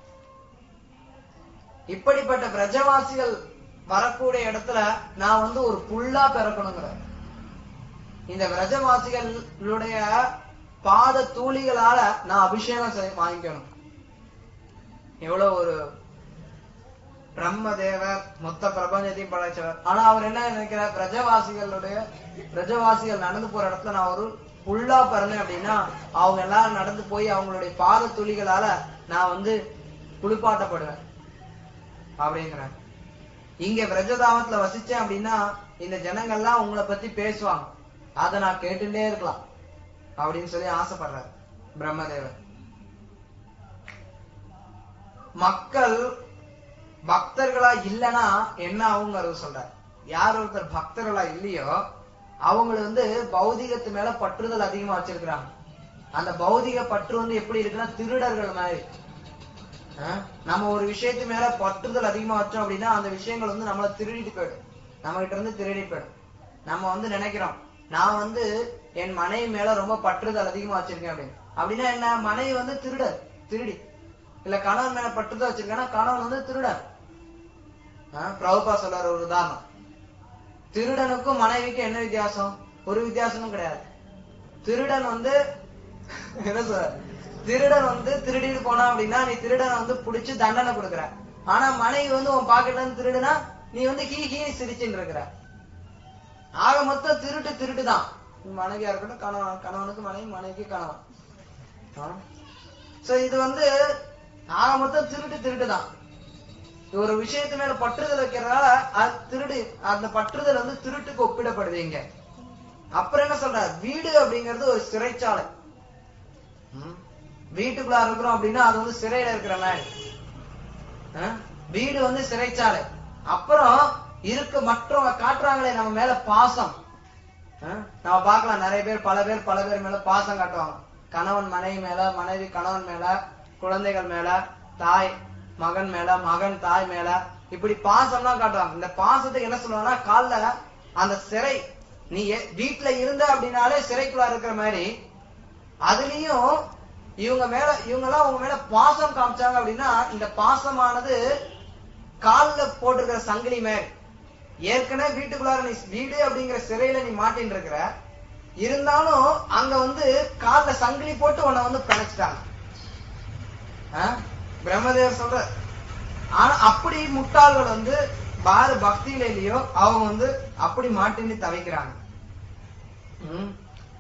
இப்படிப்பட்ட பிரஜவாசிகள் வரக்கூடிய இடத்துல நான் வந்து ஒரு புல்லா பிறக்கணுங்கிற இந்த பிரஜவாசிகளுடைய பாத தூளிகளால நான் அபிஷேகம் செய்- வாங்கிக்கணும் எவ்வளவு ஒரு பிரம்மதேவர் மொத்த பிரபஞ்சத்தையும் படைச்சவர் ஆனா அவர் என்ன நினைக்கிறார் பிரஜவாசிகளுடைய பிரஜவாசிகள் நடந்து போற இடத்துல நான் ஒரு புல்லா பிறந்தேன் அப்படின்னா அவங்க எல்லாரும் நடந்து போய் அவங்களுடைய பாத துளிகளால நான் வந்து குளிப்பாட்டப்படுவேன் அப்படிங்கிறார் இங்க பிரஜதாமத்துல வசிச்சேன் அப்படின்னா இந்த ஜனங்கள்லாம் உங்களை பத்தி பேசுவாங்க அதை நான் கேட்டுட்டே இருக்கலாம் அப்படின்னு சொல்லி ஆசைப்படுறாரு பிரம்மதேவர் மக்கள் பக்தர்களா இல்லனா என்ன ஆகுங்கிறது சொல்றார் யார் ஒருத்தர் பக்தர்களா இல்லையோ அவங்கள வந்து பௌதிகத்து மேல பற்றுதல் அதிகமா வச்சிருக்கிறாங்க அந்த பௌதிக பற்று வந்து எப்படி இருக்குன்னா திருடர்கள் மாதிரி ஆ? நம்ம ஒரு விஷயத்து மேல பற்றுதல் அதிகமா வச்சோம் அப்படின்னா அந்த விஷயங்கள் வந்து நம்மள திருடிட்டு போயிடும் நம்ம கிட்ட இருந்து திருடிட்டு போயிடும் நம்ம வந்து நினைக்கிறோம் நான் வந்து என் மனைவி மேல ரொம்ப பற்றுதல் அதிகமா வச்சிருக்கேன் அப்படின்னு அப்படின்னா என்ன மனைவி வந்து திருடர் திருடி இல்ல கணவன் மேல பற்றுதல் வச்சிருக்கேன்னா கணவன் வந்து திருடன் ஆ? பிரபுபா சொல்றாரு ஒரு உதாரணம் திருடனுக்கும் மனைவிக்கும் என்ன வித்தியாசம் ஒரு வித்தியாசமும் கிடையாது திருடன் வந்து என்ன சொல்ற திருடன் வந்து திருடிட்டு போனா அப்படின்னா நீ திருடனை வந்து புடிச்சு தண்டனை கொடுக்குற ஆனா மனைவி வந்து உன் பாக்கெட்ல இருந்து திருடுனா நீ வந்து ஹீ ஹீ சிரிச்சுட்டு இருக்கிற ஆக மொத்தம் திருட்டு திருட்டு தான் மனைவியா இருக்கட்டும் கணவன் கணவனுக்கு மனைவி மனைவிக்கு கணவன் சோ இது வந்து ஆக மொத்தம் திருட்டு திருட்டு தான் ஒரு விஷயத்து மேல பற்றுதல் வைக்கிறதுனால அது திருடு அந்த பற்றுதல் வந்து திருட்டுக்கு ஒப்பிடப்படுது இங்க அப்புறம் என்ன சொல்ற வீடு அப்படிங்கிறது ஒரு சிறைச்சாலை ம். வீட்டுக்குள்ள இருக்கிறோம் அப்படின்னா அது வந்து சிறையில இருக்கிற மாதிரி ஆ? வீடு வந்து சிறைச்சாலை அப்புறம் இருக்க மற்றவங்க காட்டுறாங்களே நம்ம மேல பாசம் ஆ? நம்ம பார்க்கலாம் நிறைய பேர் பல பேர் பல பேர் மேல பாசம் காட்டுவாங்க கணவன் மனைவி மேல மனைவி கணவன் மேல குழந்தைகள் மேல தாய் மகன் மேல மகன் தாய் மேல இப்படி பாசம்லாம் காட்டுவாங்க இந்த பாசத்துக்கு என்ன சொல்லுவாங்கன்னா கால்ல அந்த சிறை நீ எ- வீட்டுல இருந்த அப்படின்னாலே சிறைக்குள்ள இருக்கிற மாதிரி அதுலயும் இவங்க மேல இவங்க எல்லாம் உங்க மேல பாசம் காமிச்சாங்க அப்படின்னா இந்த பாசமானது கால்ல போட்டிருக்கிற சங்கிலி மேல் ஏற்கனவே வீட்டுக்குள்ளார நீ வீடு அப்படிங்கிற சிறையில நீ மாட்டின்னு இருக்கிற இருந்தாலும் அங்க வந்து கால்ல சங்கிலி போட்டு உன்னை வந்து பிணைச்சிட்டாங்க ஆ? பிரம்மதேவர் சொல்ற ஆனா அப்படி முட்டாள்கள் வந்து பாரு பக்தியில இல்லையோ அவங்க வந்து அப்படி மாட்டின்னு தவிக்கிறாங்க ம்.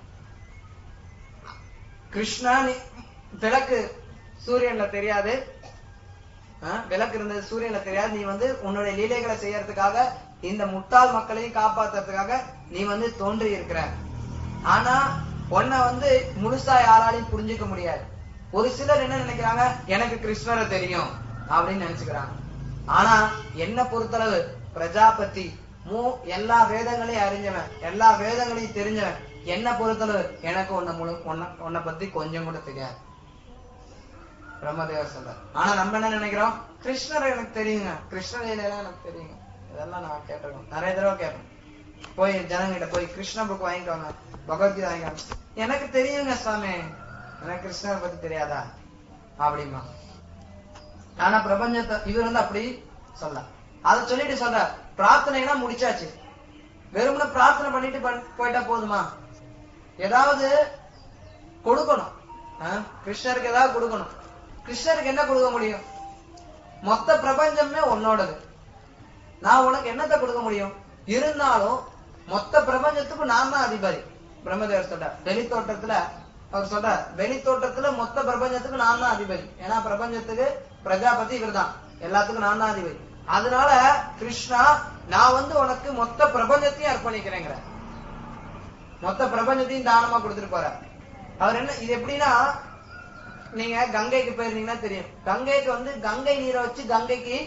கிருஷ்ணா நீ விளக்கு சூரியன்ல தெரியாது ஆ, விளக்கு இருந்தது சூரியன்ல தெரியாது நீ வந்து உன்னுடைய லீலைகளை செய்யறதுக்காக இந்த முட்டாள் மக்களையும் காப்பாத்துறதுக்காக நீ வந்து தோன்றி இருக்கிற ஆனா உன்னை வந்து முழுசா யாராலையும் புரிஞ்சுக்க முடியாது ஒரு சிலர் என்ன நினைக்கிறாங்க எனக்கு கிருஷ்ணரை தெரியும் அப்படின்னு நினைச்சுக்கிறாங்க ஆனா என்ன பொறுத்தளவு பிரஜாபதி மூ எல்லா வேதங்களையும் அறிஞ்சவன் எல்லா வேதங்களையும் தெரிஞ்சவன் என்ன பொறுத்தளவு எனக்கு உன்னை முழு உன்னை உன்னை பத்தி கொஞ்சம் கூட தெரியாது பிரம்மதேவர் சொல்றார் ஆனா நம்ம என்ன நினைக்கிறோம் கிருஷ்ணர் எனக்கு தெரியுங்க கிருஷ்ண லீலையெல்லாம் எனக்கு தெரியுங்க இதெல்லாம் நான் கேட்டிருக்கோம் நிறைய தடவை கேட்பேன் போய் ஜனங்கிட்ட போய் கிருஷ்ண புக் வாங்கிக்கோங்க பகவத்கீதை வாங்கிக்கோங்க எனக்கு தெரியுங்க சாமி எனக்கு கிருஷ்ணரை பத்தி தெரியாதா அப்படிமா ஆனா பிரபஞ்சத்தை இவர் வந்து அப்படி சொல்ல அத சொல்லிட்டு சொல்ற பிரார்த்தனைனா முடிச்சாச்சு வெறுமனே பிரார்த்தனை பண்ணிட்டு பண்- போயிட்டா போதுமா ஏதாவது கொடுக்கணும் ஆ? கிருஷ்ணருக்கு ஏதாவது கொடுக்கணும் கிருஷ்ணருக்கு என்ன கொடுக்க முடியும் மொத்த பிரபஞ்சமே உன்னோடது நான் உனக்கு என்னத்தை கொடுக்க முடியும் இருந்தாலும் மொத்த பிரபஞ்சத்துக்கும் நான் தான் அதிபதி பிரம்மதேவர் சொல்ற வெளித்தோட்டத்துல அவர் சொல்ற வெளித்தோட்டத்துல மொத்த பிரபஞ்சத்துக்கு நான் தான் அதிபதி ஏன்னா பிரபஞ்சத்துக்கு பிரஜாபதி இவர்தான் எல்லாத்துக்கும் நான் தான் அதிபதி அதனால கிருஷ்ணா நான் வந்து உனக்கு மொத்த பிரபஞ்சத்தையும் அர்ப்பணிக்கிறேங்கிற மொத்த பிரபஞ்சத்தையும் தானமா கொடுத்துட்டு போற அவர் என்ன இது எப்படின்னா நீங்க கங்கைக்கு போயிருந்தீங்கன்னா தெரியும் கங்கைக்கு வந்து கங்கை நீரை வச்சு கங்கைக்கு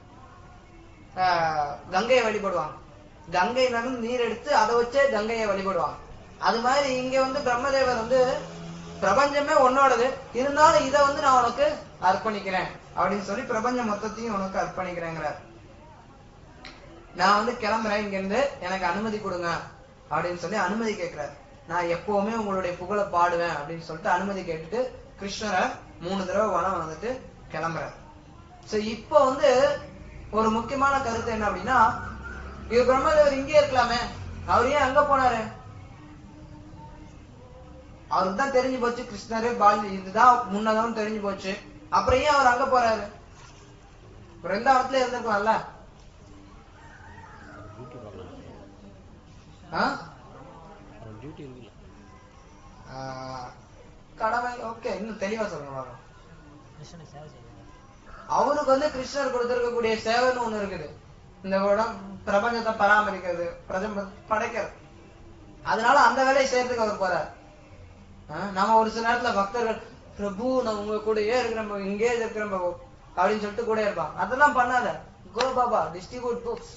ஆஹ், கங்கையை வழிபடுவாங்க கங்கையில இருந்து நீர் எடுத்து அதை வச்சே கங்கையை வழிபடுவாங்க அது மாதிரி இங்க வந்து பிரம்மதேவர் வந்து பிரபஞ்சமே உன்னோடது இருந்தாலும் இதை வந்து நான் உனக்கு அர்ப்பணிக்கிறேன் அப்படின்னு சொல்லி பிரபஞ்சம் மொத்தத்தையும் உனக்கு அர்ப்பணிக்கிறேங்கிறார் நான் வந்து கிளம்புறேன் இங்க இருந்து எனக்கு அனுமதி கொடுங்க அப்படின்னு சொல்லி அனுமதி கேட்கிறார் நான் எப்பவுமே உங்களுடைய புகழை பாடுவேன் அப்படின்னு சொல்லிட்டு அனுமதி கேட்டுட்டு கிருஷ்ணரை மூணு தடவை வனம் வந்துட்டு கிளம்புறார் சோ இப்போ வந்து ஒரு முக்கியமான கருத்து என்ன அப்படின்னா இவர் பிரம்மதேவர் இங்கே இருக்கலாமே அவர் ஏன் அங்க போனாரு அவருக்கு தான் தெரிஞ்சு போச்சு கிருஷ்ணரே பாலி இதுதான் முன்னதான் தெரிஞ்சு போச்சு அப்புறம் ஏன் அவர் அங்க போறாரு பிருந்தாவனத்துல இருந்திருக்கலாம்ல டியூட்டி பார்க்கலாம் ஆ? அவன் டியூட்டி இருக்குல்ல ஆஹ், கடமை ஓகே இன்னும் தெளிவா சொல்லுங்க பாருங்க. கிருஷ்ணனுக்கு சேவை செய்யுங்க அவருக்கு வந்து கிருஷ்ணர் கொடுத்திருக்கக்கூடிய சேவைன்னு ஒண்ணு இருக்குது இந்த உடம் பிரபஞ்சத்தை பராமரிக்கிறது பிரஜம் படைக்கிறது அதனால அந்த வேலையை செய்யறதுக்கு அவர் போறார் ஆஹ், நம்ம ஒரு சில நேரத்துல பக்தர்கள் பிரபு நான் உங்க கூடயே இருக்கிறேன் பிரபு, இங்கே இருக்கிறேன் பிரபு அப்படின்னு சொல்லிட்டு கூட இருப்பான் அதெல்லாம் பண்ணாத கோ பாபா டிஸ்ட்ரிபியூட் புக்ஸ்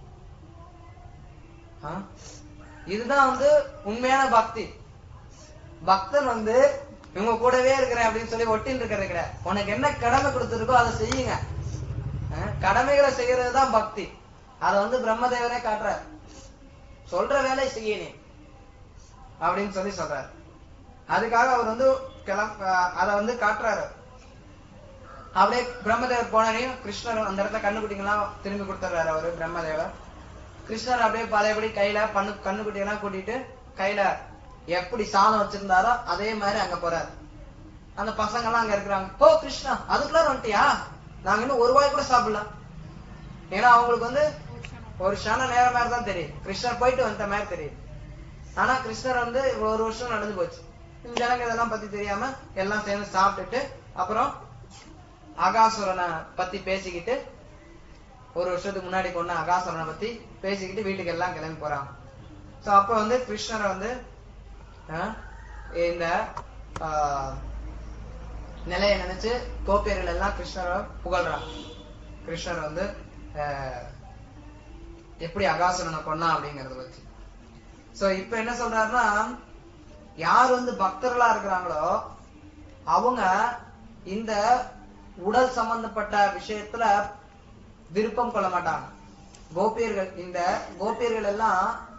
இதுதான் வந்து உண்மையான பக்தி பக்தன் வந்து இவங்க கூடவே இருக்கிறேன் அப்படின்னு சொல்லி ஒட்டின்னு இருக்கிறது கிடையாது உனக்கு என்ன கடமை கொடுத்துருக்கோ அதை செய்யுங்க அஹ் கடமைகளை செய்யறது தான் பக்தி அதை வந்து பிரம்மதேவரே காட்டுறார் சொல்ற வேலையை செய்ய நீ அப்படின்னு சொல்லி சொல்றாரு அதுக்காக அவர் வந்து கிளம் அதை வந்து காட்டுறாரு அப்படியே பிரம்மதேவர் போனனையும் கிருஷ்ணர் அந்த இடத்துல கண்ணுக்குட்டிங்கெல்லாம் திரும்பி கொடுத்துறாரு அவரு பிரம்மதேவர் கிருஷ்ணர் அப்படியே பழையபடி கையில பண்ணு கண்ணுக்குட்டியெல்லாம் கூட்டிட்டு கையில எப்படி சாதம் வச்சிருந்தாரோ அதே மாதிரி அங்க போறாரு அந்த பசங்க எல்லாம் அங்க இருக்கிறாங்க ஓ கிருஷ்ணா அதுக்குள்ள வந்துட்டியா நாங்க இன்னும் ஒரு வாய் கூட சாப்பிடலாம் ஏன்னா அவங்களுக்கு வந்து ஒரு க்ஷண நேரம் மாதிரி தான் தெரியும் கிருஷ்ணர் போயிட்டு வந்த மாதிரி தெரியும் ஆனா கிருஷ்ணர் வந்து இவ்வளவு ஒரு வருஷம் நடந்து போச்சு இந்த ஜனங்க இதெல்லாம் பத்தி தெரியாம எல்லாம் சேர்ந்து சாப்பிட்டுட்டு அப்புறம் அகாசுரனை பத்தி பேசிக்கிட்டு ஒரு வருஷத்துக்கு முன்னாடி கொண்ட அகாசுரனை பத்தி பேசிக்கிட்டு வீட்டுக்கு எல்லாம் கிளம்பி போறாங்க சோ அப்ப வந்து கிருஷ்ணரை வந்து ஆஹ், இந்த ஆஹ், நிலையை நினைச்சு கோபியர்கள் எல்லாம் கிருஷ்ணரை புகழ்றாங்க கிருஷ்ணர் வந்து ஆஹ், எப்படி அகாசுரனை கொன்னா அப்படிங்கறத பத்தி சோ இப்ப என்ன சொல்றாருன்னா யார் வந்து பக்தர்களா இருக்கிறாங்களோ அவங்க இந்த உடல் சம்பந்தப்பட்ட விஷயத்துல விருப்பம் கொள்ள மாட்டாங்க கோபியர்கள் இந்த கோபியர்கள் எல்லாம்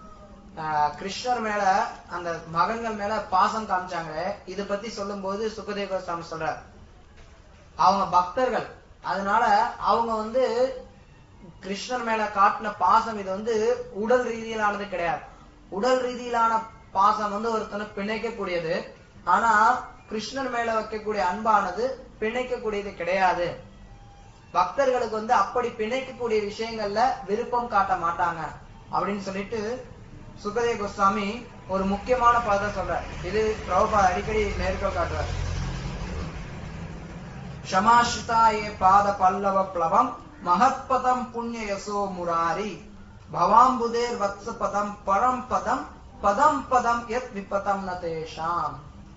ஆஹ், கிருஷ்ணர் மேல அந்த மகன்கள் மேல பாசம் காமிச்சாங்க இத பத்தி சொல்லும்போது சுகதேவ கோஸ்வாமி சொல்றார் அவங்க பக்தர்கள் அதனால அவங்க வந்து கிருஷ்ணர் மேல காட்டின பாசம் இது வந்து உடல் ரீதியிலானது கிடையாது உடல் ரீதியிலான பாசம் வந்து ஒருத்தனை பிணைக்கக்கூடியது ஆனா கிருஷ்ணர் மேல வைக்கக்கூடிய அன்பானது பிணைக்கக்கூடியது கிடையாது பக்தர்களுக்கு வந்து அப்படி பிணைக்கக்கூடிய விஷயங்கள்ல விருப்பம் காட்ட மாட்டாங்க அப்படின்னு சொல்லிட்டு சுகதேவ கோஸ்வாமி ஒரு முக்கியமான பதத்தை சொல்றார் இது பிரபுபா அடிக்கடி மேற்கோள் காட்டுறார் க்ஷமாஸ்ருதாயே பாத பல்லவ பிளவம் மகத்பதம் புண்ணிய யசோ முராரி பவாம்புதேர் வத்ச பதம் பரம் பதம் பதம் பதம் எத் விபதம் ந தேஷாம்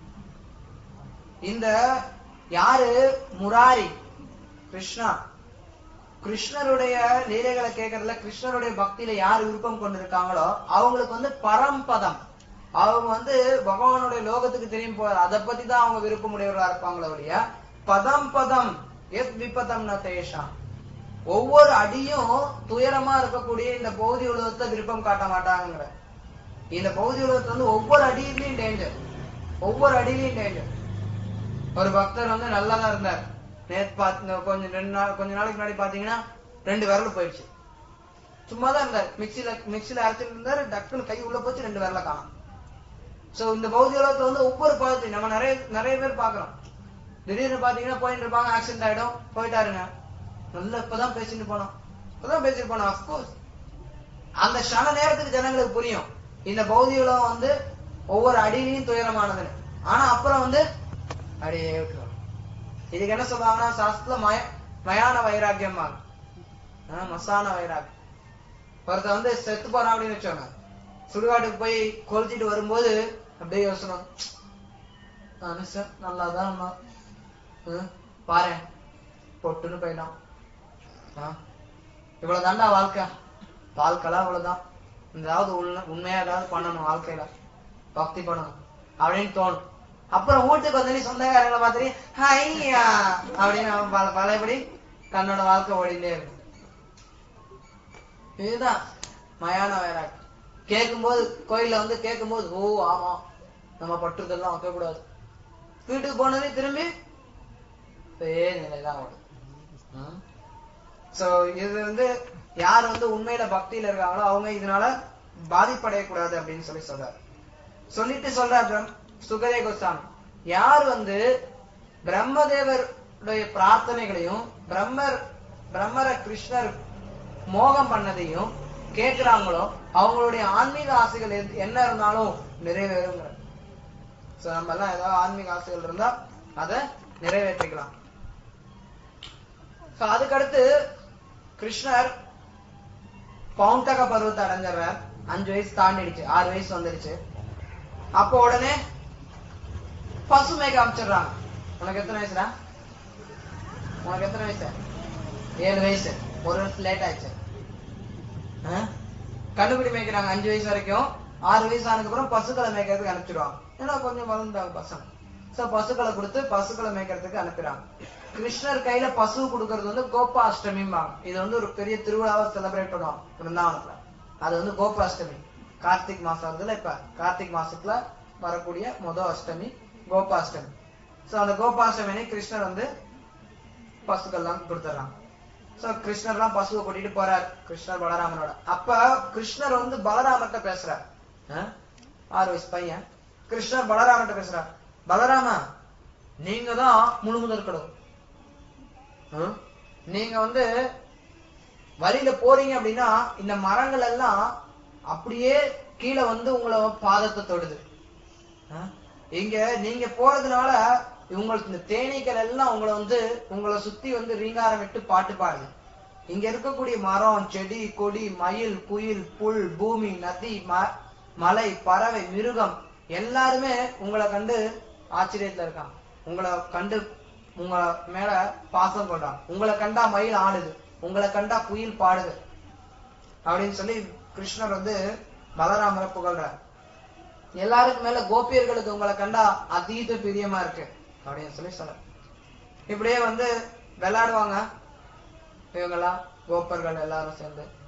இந்த யாரு முராரி கிருஷ்ணா கிருஷ்ணருடைய லீலைகளை கேட்கறதுல கிருஷ்ணருடைய பக்தியில யார் விருப்பம் கொண்டிருக்காங்களோ அவங்களுக்கு வந்து பரம்பதம் அவங்க வந்து பகவானுடைய லோகத்துக்கு தெரியும் போற அதை பத்தி தான் அவங்க விருப்பமுடையவர்களா இருப்பாங்களே ஒழிய பதம் பதம் எத் விபதம் ந தேஷாம் ஒவ்வொரு அடியும் துயரமா இருக்கக்கூடிய இந்த பௌதி உலகத்தை விருப்பம் காட்ட மாட்டாங்கிற இந்த பௌதி உலகத்துல வந்து ஒவ்வொரு அடியிலையும் டேஞ்சர் ஒவ்வொரு அடியிலையும் டேஞ்சர் ஒரு பக்தர் வந்து நல்லா தான் இருந்தார் நேத்து பாத்து கொஞ்சம் ரெண்டு நாள் கொஞ்ச நாளைக்கு முன்னாடி பாத்தீங்கன்னா ரெண்டு விரல் போயிடுச்சு சும்மா தான் இருந்தார் மிக்சில மிக்சில அரைச்சிட்டு இருந்தாரு டக்குன்னு கை உள்ள போச்சு ரெண்டு விரல காணும் சோ இந்த பௌதிக உலகத்துல வந்து ஒவ்வொரு பாதத்தையும் நம்ம நிறைய நிறைய பேர் பாக்குறோம் திடீர்னு பாத்தீங்கன்னா போயிட்டு இருப்பாங்க ஆக்சிடென்ட் ஆயிடும் போயிட்டாருங்க நல்லா இப்பதான் பேசிட்டு போனோம் இப்பதான் பேசிட்டு போனோம் அப்கோர்ஸ் அந்த க்ஷண நேரத்துக்கு ஜனங்களுக்கு புரியும் இந்த பௌதிக உலகம் வந்து ஒவ்வொரு அடியிலையும் துயரமானதுன்னு ஆனா அப்புறம் வந்து அப்படியே விட்டுருவாங்க இதுக்கு என்ன சொல்றாங்கன்னா சாஸ்திரத்துல மய மயான வைராக்கியம் மசான வைராக்கியம் ஒருத்தன் வந்து செத்து போறான் அப்படின்னு வச்சோங்க சுடுகாட்டுக்கு போய் கொளுத்திட்டு வரும்போது அப்படியே யோசனை மனுஷன் நல்லாதான் இருந்தான் ஹம், பாரேன் பொட்டுன்னு போயிட்டான் ஆ, இவ்வளவு தாண்டா வாழ்க்கை வாழ்க்கைலாம் இவ்வளவுதான் ஏதாவது உண்மை உண்மையா ஏதாவது பண்ணணும் வாழ்க்கையில பக்தி பண்ணணும் அப்படின்னு தோணும் அப்புறம் வீட்டுக்கு வந்து நீ சொந்தக்காரங்களை பார்த்துட்டு ஹையா அப்படின்னு அவன் பல பழையபடி தன்னோட வாழ்க்கை ஓடிட்டே இருக்கும் இதுதான் மயான வைராக் கேட்கும்போது கோயில்ல வந்து கேட்கும்போது ஓ ஆமா நம்ம பற்றுதெல்லாம் வைக்க கூடாது வீட்டுக்கு போனதே திரும்பி இதே நிலைதான் ஓடும் சோ இது வந்து யார் வந்து உண்மையில பக்தியில இருக்காங்களோ அவங்க இதனால பாதிப்படையக்கூடாது அப்படின்னு சொல்லி சொல்றாரு சொல்லிட்டு சொல்றார் பிரம்- சுகதே கோஸ்வாமி யார் வந்து பிரம்மதேவருடைய பிரார்த்தனைகளையும் பிரம்மர் பிரம்மர கிருஷ்ணர் மோகம் பண்ணதையும் கேட்கிறாங்களோ அவங்களுடைய ஆன்மீக ஆசைகள் எது- என்ன இருந்தாலும் நிறைவேறுங்கிற சோ நம்ம எல்லாம் ஏதாவது ஆன்மீக ஆசைகள் இருந்தா அதை நிறைவேற்றிக்கலாம் சோ அதுக்கடுத்து கிருஷ்ணர் பவுண்டக பருவத்தை அடைஞ்சிடுறார் அஞ்சு வயசு தாண்டிடுச்சு ஆறு வயசு வந்துடுச்சு அப்போ உடனே பசு மேய்க்க அமைச்சிடுறாங்க உனக்கு எத்தனை வயசுடா உனக்கு எத்தனை வயசு ஏழு வயசு ஒரு வருஷம் லேட் ஆயிடுச்சு ஆ? கண்டுபிடி மேய்க்கிறாங்க அஞ்சு வயசு வரைக்கும் ஆறு வயசு ஆனதுக்கு அப்புறம் பசுக்களை மேய்க்கிறதுக்கு அனுப்பிச்சிடுவாங்க ஏன்னா கொஞ்சம் வளர்ந்தாங்க பசங்க சோ பசுக்களை கொடுத்து பசுக்களை மேய்க்கிறதுக்கு அனுப்புறாங்க கிருஷ்ணர் கையில பசு கொடுக்கறது வந்து கோபாஷ்டமிம்பாங்க இது வந்து ஒரு பெரிய திருவிழாவை செலிப்ரேட் பண்ணுவாங்க பிருந்தாவனத்துல அது வந்து கோபாஷ்டமி கார்த்திக் மாசம் வருதுல இப்ப கார்த்திக் மாசத்துல வரக்கூடிய முத அஷ்டமி கோபாஷ்டமி சோ அந்த கோபாஷ்டமி கிருஷ்ணர் வந்து பசுக்கள்லாம் கொடுத்துட்றாங்க சோ கிருஷ்ணர்லாம் பசுவை கூட்டிட்டு போறார் கிருஷ்ணர் பலராமனோட அப்ப கிருஷ்ணர் வந்து பலராமர்கிட்ட பேசுறார் ஆ? ஆறு வயசு பையன் கிருஷ்ணர் பலராமர்கிட்ட பேசுறார் பலராமா நீங்க தான் முழுமுதற் கடவுள் ஆ? நீங்க வந்து வழியில போறீங்க அப்படின்னா இந்த மரங்கள் எல்லாம் அப்படியே கீழே வந்து உங்களை பாதத்தை தொடுது ஆ? இங்க நீங்க போறதுனால உங்களுக்கு இந்த தேனீக்கள் எல்லாம் உங்களை வந்து உங்களை சுத்தி வந்து ரீங்காரம் விட்டு பாட்டு பாடுது இங்க இருக்கக்கூடிய மரம் செடி கொடி மயில் குயில் புல் பூமி நதி ம- மலை பறவை மிருகம் எல்லாருமே உங்களை கண்டு ஆச்சரியத்துல இருக்காங்க உங்களை கண்டு உங்க மேல பாசம் கொள்றாங்க உங்களை கண்டா மயில் ஆடுது உங்களை கண்டா குயில் பாடுது அப்படின்னு சொல்லி கிருஷ்ணர் வந்து பலராமரை புகழ்றார் எல்லாருக்கும் மேல கோபியர்களுக்கு உங்களை கண்டா அதீத பிரியமா இருக்கு அப்படின்னு சொல்லி சொல்ற இப்படியே வந்து விளையாடுவாங்க இவங்கெல்லாம் கோப்பர்கள் எல்லாரும் சேர்ந்து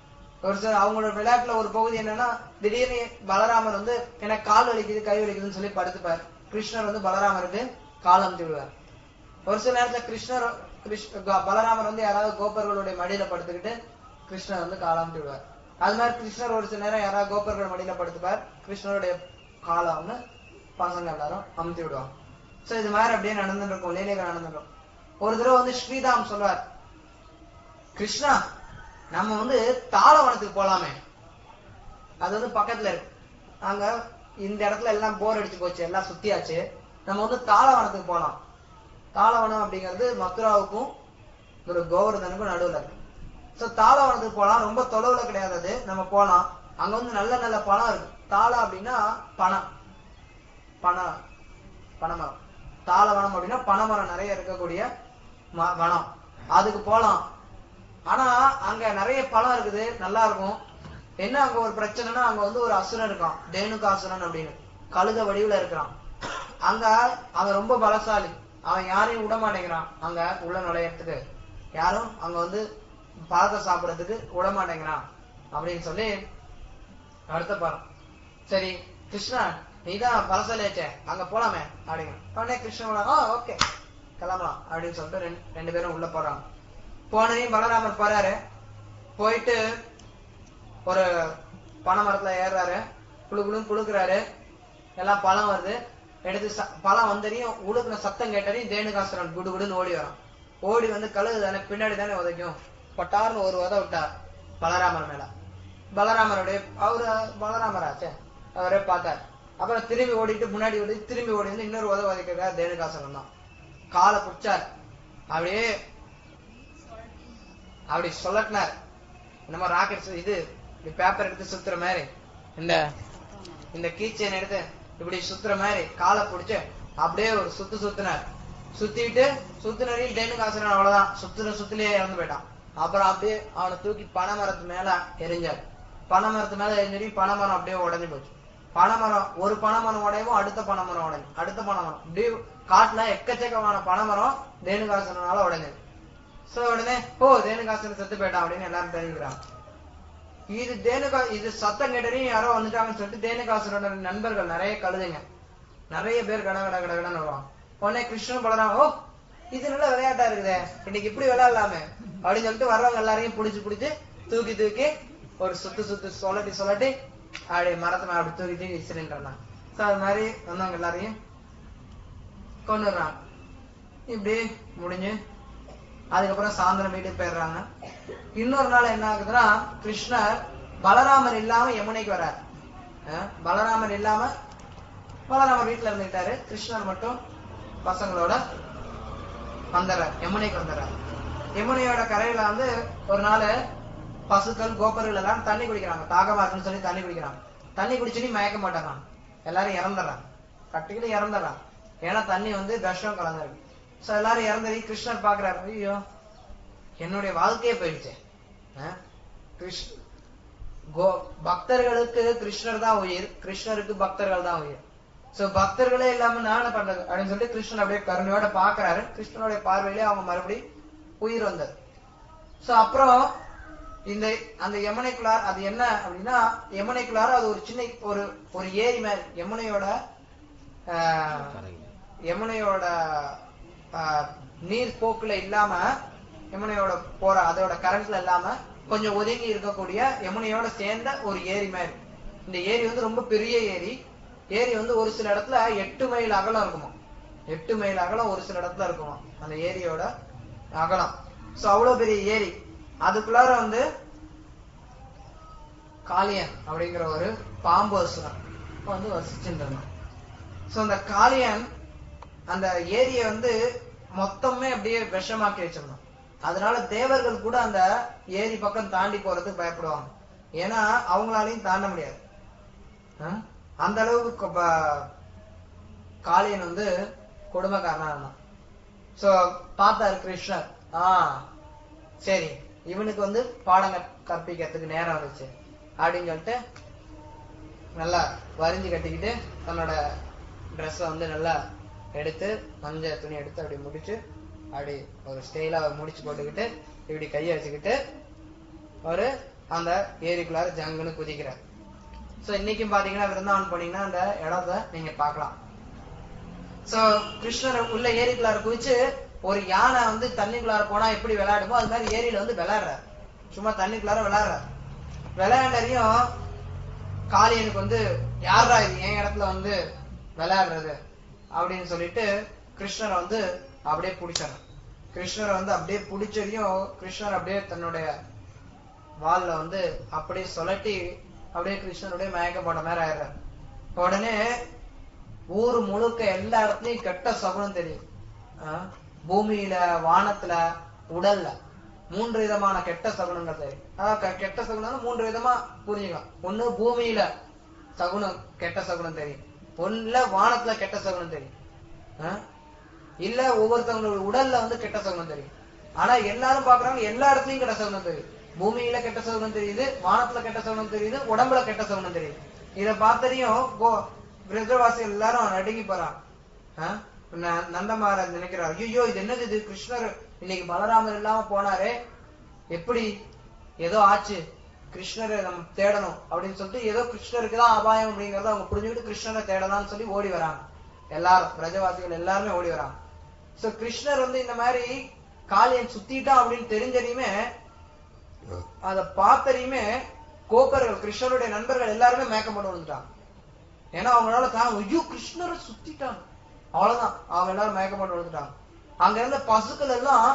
ஒரு சில அவங்களோட விளையாட்டுல ஒரு பகுதி என்னன்னா திடீர்னு பலராமர் வந்து எனக்கு கால் வலிக்குது கை வலிக்குதுன்னு சொல்லி படுத்துப்பார் கிருஷ்ணர் வந்து பலராமருக்கு கால் அமுத்தி விடுவார் ஒரு சில நேரத்துல கிருஷ்ணர் கிருஷ்ண க- பலராமர் வந்து யாராவது கோபர்களுடைய மடியில படுத்துக்கிட்டு கிருஷ்ணர் வந்து கால் அமுத்தி விடுவார் அது மாதிரி கிருஷ்ணர் ஒரு சில நேரம் யாராவது கோபர்கள் மடியில படுத்துப்பார் கிருஷ்ணருடைய காலை வந்து பசங்க எல்லாரும் அமுத்தி விடுவாங்க சோ இது மாதிரி அப்படியே நடந்துட்டு இருக்கும் லீலைகள் நடந்துட்டு இருக்கும் ஒரு தடவை வந்து ஸ்ரீதாம் சொல்வார் கிருஷ்ணா நம்ம வந்து தாளவனத்துக்கு போலாமே அது வந்து பக்கத்துல இருக்கு அங்க இந்த இடத்துல எல்லாம் போர் அடிச்சு போச்சு எல்லாம் சுத்தியாச்சு நம்ம வந்து தாளவனத்துக்கு போலாம் தாளவனம் அப்படிங்கிறது மதுராவுக்கும் ஒரு கோவர்தனுக்கும் நடுவுல இருக்கு சோ தாளவனத்துக்கு போலாம் ரொம்ப தொலைவுல கிடையாது அது நம்ம போலாம் அங்க வந்து நல்ல நல்ல பழம் இருக்கு தாளம் அப்படின்னா பணம் பணம் பனைமரம் தாளவனம் அப்படின்னா பனைமரம் நிறைய இருக்கக்கூடிய ம- வனம் அதுக்கு போலாம் ஆனா அங்க நிறைய பழம் இருக்குது நல்லா இருக்கும் என்ன அங்க ஒரு பிரச்சனைனா அங்க வந்து ஒரு அசுரன் இருக்கான் தேனுகாசுரன் அப்படின்னு கழுத வடிவுல இருக்கிறான் அங்க அவன் ரொம்ப பலசாலி அவன் யாரையும் விட மாட்டேங்கிறான் அங்க உள்ள நுழையறதுக்கு யாரும் அங்க வந்து பழத்தை சாப்பிடறதுக்கு விட மாட்டேங்கிறான் அப்படின்னு சொல்லி அடுத்த படம் சரி கிருஷ்ணா நீதான் பலசாலியாச்சே அங்க போலாமே அப்படிங்க உடனே கிருஷ்ணன் ஆ ஓகே கிளம்பலாம் அப்படின்னு சொல்லிட்டு ரெண்டு ரெண்டு பேரும் உள்ள போறாங்க போனதையும் பலராமர் போறாரு போயிட்டு ஒரு பனை மரத்துல ஏறுறாரு குளு குளுன்னு குளுக்குறாரு எல்லாம் பழம் வருது எடுத்து ச- பழம் வந்ததையும் உழுக்குன சத்தம் கேட்டதையும் தேனுகாசுரன் குடு குடுன்னு ஓடி வரான் ஓடி வந்து கழுகு தானே பின்னாடி தானே உதைக்கும் பட்டார்னு ஒரு உத விட்டார் பலராமர் மேல பலராமருடைய அவரு பலராமராச்சே அவரே பார்த்தார் அப்புறம் திரும்பி ஓடிட்டு முன்னாடி ஓடி திரும்பி ஓடி வந்து இன்னொரு உத உதைக்கிறார் தேனுகாசுரன் தான் காலை பிடிச்சார் அப்படியே அப்படி சொல்லட்டினார் நம்ம ராக்கெட் இது இப்படி பேப்பர் எடுத்து சுத்துற மாதிரி இந்த இந்த கீச்சைன் எடுத்து இப்படி சுத்துற மாதிரி காலை பிடிச்சு அப்படியே ஒரு சுத்து சுத்தினார் சுத்திட்டு சுத்தினரையும் டென்னுகாசரன் அவ்வளவுதான் சுத்துன சுத்திலேயே இறந்து போயிட்டான் அப்புறம் அப்படியே அவனை தூக்கி பனை மரத்து மேல எரிஞ்சார் பனை மரத்து மேல எரிஞ்சடி பனை மரம் அப்படியே உடைஞ்சு போச்சு பனை மரம் ஒரு பனை மரம் உடையவும் அடுத்த பனை மரம் உடையும் அடுத்த பனை மரம் இப்படியே காட்டுல எக்கச்சக்கமான பனை மரம் தேனுகாசனால உடைஞ்சது சோ உடனே ஓ தேனுகாசன் செத்து போயிட்டான் அப்படின்னு எல்லாரும் தெரிஞ்சுக்கிறாங்க இது தேனுகா இது சத்தம் கேட்டதையும் யாரோ வந்துட்டாங்கன்னு சொல்லிட்டு தேனுகாசனோட நண்பர்கள் நிறைய கழுதுங்க நிறைய பேர் கட கட கட கடன்னு வருவாங்க உடனே கிருஷ்ணன் பலராம் ஓ இது நல்ல விளையாட்டா இருக்குதே இன்னைக்கு இப்படி விளையாடலாமே அப்படின்னு சொல்லிட்டு வர்றவங்க எல்லாரையும் புடிச்சு புடிச்சு தூக்கி தூக்கி ஒரு சுத்து சுத்து சொல்லட்டி சொல்லட்டி அப்படி மரத்தை மேல அப்படி தூக்கி தூக்கி விசிறின்றாங்க சோ அது மாதிரி வந்தவங்க எல்லாரையும் கொண்டு வர்றாங்க இப்படி முடிஞ்சு அதுக்கப்புறம் சாயந்தரம் வீட்டுக்கு போயிடுறாங்க இன்னொரு நாள் என்ன ஆகுதுன்னா கிருஷ்ணர் பலராமர் இல்லாம யமுனைக்கு வர்றார் அஹ் பலராமர் இல்லாம பலராமர் வீட்டுல இருந்துட்டாரு கிருஷ்ணர் மட்டும் பசங்களோட வந்துடுறார் யமுனைக்கு வந்துடுறார் யமுனையோட கரையில வந்து ஒரு நாள் பசுக்கள் கோபர்கள் எல்லாம் தண்ணி குடிக்கிறாங்க தாகமா இருக்குன்னு சொல்லி தண்ணி குடிக்கிறாங்க தண்ணி குடிச்சுட்டு மயக்க மாட்டாங்க எல்லாரும் இறந்துடுறாங்க கட்டிக்கிட்டு இறந்துடுறாங்க ஏன்னா தண்ணி வந்து விஷம் கலந்துருக்கு சோ எல்லாரும் இறந்தது கிருஷ்ணர் பாக்குறாரு ஐயோ என்னுடைய வாழ்க்கையே போயிடுச்சு அஹ் கிருஷ் கோ பக்தர்களுக்கு கிருஷ்ணர் தான் உயிர் கிருஷ்ணருக்கு பக்தர்கள் தான் உயிர் சோ பக்தர்களே இல்லாம நான் என்ன பண்றது அப்படின்னு சொல்லிட்டு கிருஷ்ணன் அப்படியே கருணையோட பாக்குறாரு கிருஷ்ணனுடைய பார்வையிலே அவங்க மறுபடி உயிர் வந்தது சோ அப்புறம் இந்த அந்த யமுனைக்குள்ளார் அது என்ன அப்படின்னா யமுனைக்குள்ளார அது ஒரு சின்ன ஒரு ஒரு ஏரி மாதிரி யமுனையோட ஆஹ், யமுனையோட ஆஹ், நீர் போக்குல இல்லாம யமுனையோட போற அதோட கரண்ட்ல இல்லாம கொஞ்சம் ஒதுங்கி இருக்கக்கூடிய யமுனையோட சேர்ந்த ஒரு ஏரி மாதிரி இந்த ஏரி வந்து ரொம்ப பெரிய ஏரி ஏரி வந்து ஒரு சில இடத்துல எட்டு மைல் அகலம் இருக்குமா எட்டு மைல் அகலம் ஒரு சில இடத்துல இருக்குமா அந்த ஏரியோட அகலம் சோ அவ்வளவு பெரிய ஏரி அதுக்குள்ளார வந்து காளியன் அப்படிங்கிற ஒரு பாம்பு அசுரன் வந்து வசிச்சுட்டு இருந்தான் சோ அந்த காளியன் அந்த ஏரியை வந்து மொத்தமே அப்படியே விஷமாக்கி வச்சிருந்தான் அதனால தேவர்கள் கூட அந்த ஏரி பக்கம் தாண்டி போறதுக்கு பயப்படுவாங்க ஏன்னா அவங்களாலையும் தாண்ட முடியாது அஹ்? அந்த அளவுக்கு கொ- ப- காளியன் வந்து கொடுமைக்காரனா இருந்தான் சோ பார்த்தாரு கிருஷ்ணர் ஆஹ் சரி இவனுக்கு வந்து பாடம் கற்- கற்பிக்கிறதுக்கு நேரம் வந்துச்சு அப்படின்னு சொல்லிட்டு நல்லா வரிஞ்சு கட்டிக்கிட்டு தன்னோட ட்ரெஸ்ஸை வந்து நல்லா எடுத்து மஞ்சள் துணி எடுத்து அப்படி முடிச்சு அப்படி ஒரு ஸ்டைலா முடிச்சு போட்டுக்கிட்டு இப்படி கையை வச்சுக்கிட்டு ஒரு அந்த ஏரிக்குள்ளார ஜங்குன்னு குதிக்கிறார் சோ இன்னைக்கும் பாத்தீங்கன்னா விருந்தாவன் போனீங்கன்னா அந்த இடத்த நீங்க பார்க்கலாம் சோ கிருஷ்ணர் உள்ள ஏரிக்குள்ளார குதிச்சு ஒரு யானை வந்து தண்ணிக்குள்ளார போனா எப்படி விளையாடுமோ அது மாதிரி ஏரியில வந்து விளையாடுறாரு சும்மா தண்ணிக்குள்ளார விளையாடுறாரு விளையாண்டறியும் காளியனுக்கு வந்து யாரா இது என் இடத்துல வந்து விளையாடுறது அப்படின்னு சொல்லிட்டு கிருஷ்ணரை வந்து அப்படியே பிடிச்சாங்க கிருஷ்ணரை வந்து அப்படியே பிடிச்சதையும் கிருஷ்ணர் அப்படியே தன்னுடைய வால்ல வந்து அப்படியே சுழட்டி அப்படியே கிருஷ்ணனுடைய மயக்கம் போட மாதிரி ஆயிடுறாரு உடனே ஊர் முழுக்க எல்லா இடத்துலயும் கெட்ட சகுனம் தெரியும் ஆஹ் பூமியில வானத்துல உடல்ல மூன்று விதமான கெட்ட சகுனங்கள் தெரியும் அதாவது கெ- கெட்ட சகுனம் மூன்று விதமா புரிஞ்சுக்கலாம் ஒண்ணு பூமியில சகுனம் கெட்ட சகுனம் தெரியும் ஒண்ணுல வானத்துல கெட்ட சகுனம் தெரியும் ஆஹ் இல்ல ஒவ்வொருத்தவங்களோட உடல்ல வந்து கெட்ட சகுனம் தெரியும் ஆனா எல்லாரும் பாக்குறாங்க எல்லா இடத்துலயும் கெட்ட சகுனம் தெரியும் பூமியில கெட்ட சகுனம் தெரியுது வானத்துல கெட்ட சகுனம் தெரியுது உடம்புல கெட்ட சகுனம் தெரியுது இத பார்த்தறியும் கோ பிரஜவாசிகள் எல்லாரும் நடுங்கி போறாங்க ஆஹ் ந- நந்தமகாராஜ் நினைக்கிறார் ஐயோ இது என்னது இது கிருஷ்ணர் இன்னைக்கு பலராமர் இல்லாம போனாரே எப்படி ஏதோ ஆச்சு கிருஷ்ணரை நம்ம தேடணும் அப்படின்னு சொல்லிட்டு ஏதோ கிருஷ்ணருக்கு தான் அபாயம் அப்படிங்கறத அவங்க புரிஞ்சுக்கிட்டு கிருஷ்ணரை தேடலாம்னு சொல்லி ஓடி வராங்க எல்லாரும் பிரஜவாசிகள் எல்லாருமே ஓடி வராங்க சோ கிருஷ்ணர் வந்து இந்த மாதிரி காளியன் சுத்திட்டான் அப்படின்னு தெரிஞ்சதையுமே அத பார்த்ததையுமே கோப்பர்கள் கிருஷ்ணருடைய நண்பர்கள் எல்லாருமே மேக்கம் பண்ண வந்துட்டாங்க ஏன்னா அவங்களால தான் ஐயோ கிருஷ்ணரை சுத்திட்டாங்க அவ்வளவுதான் அவங்க எல்லாரும் மயக்கம் போட்டு விழுந்துட்டாங்க அங்க இருந்த பசுக்கள் எல்லாம்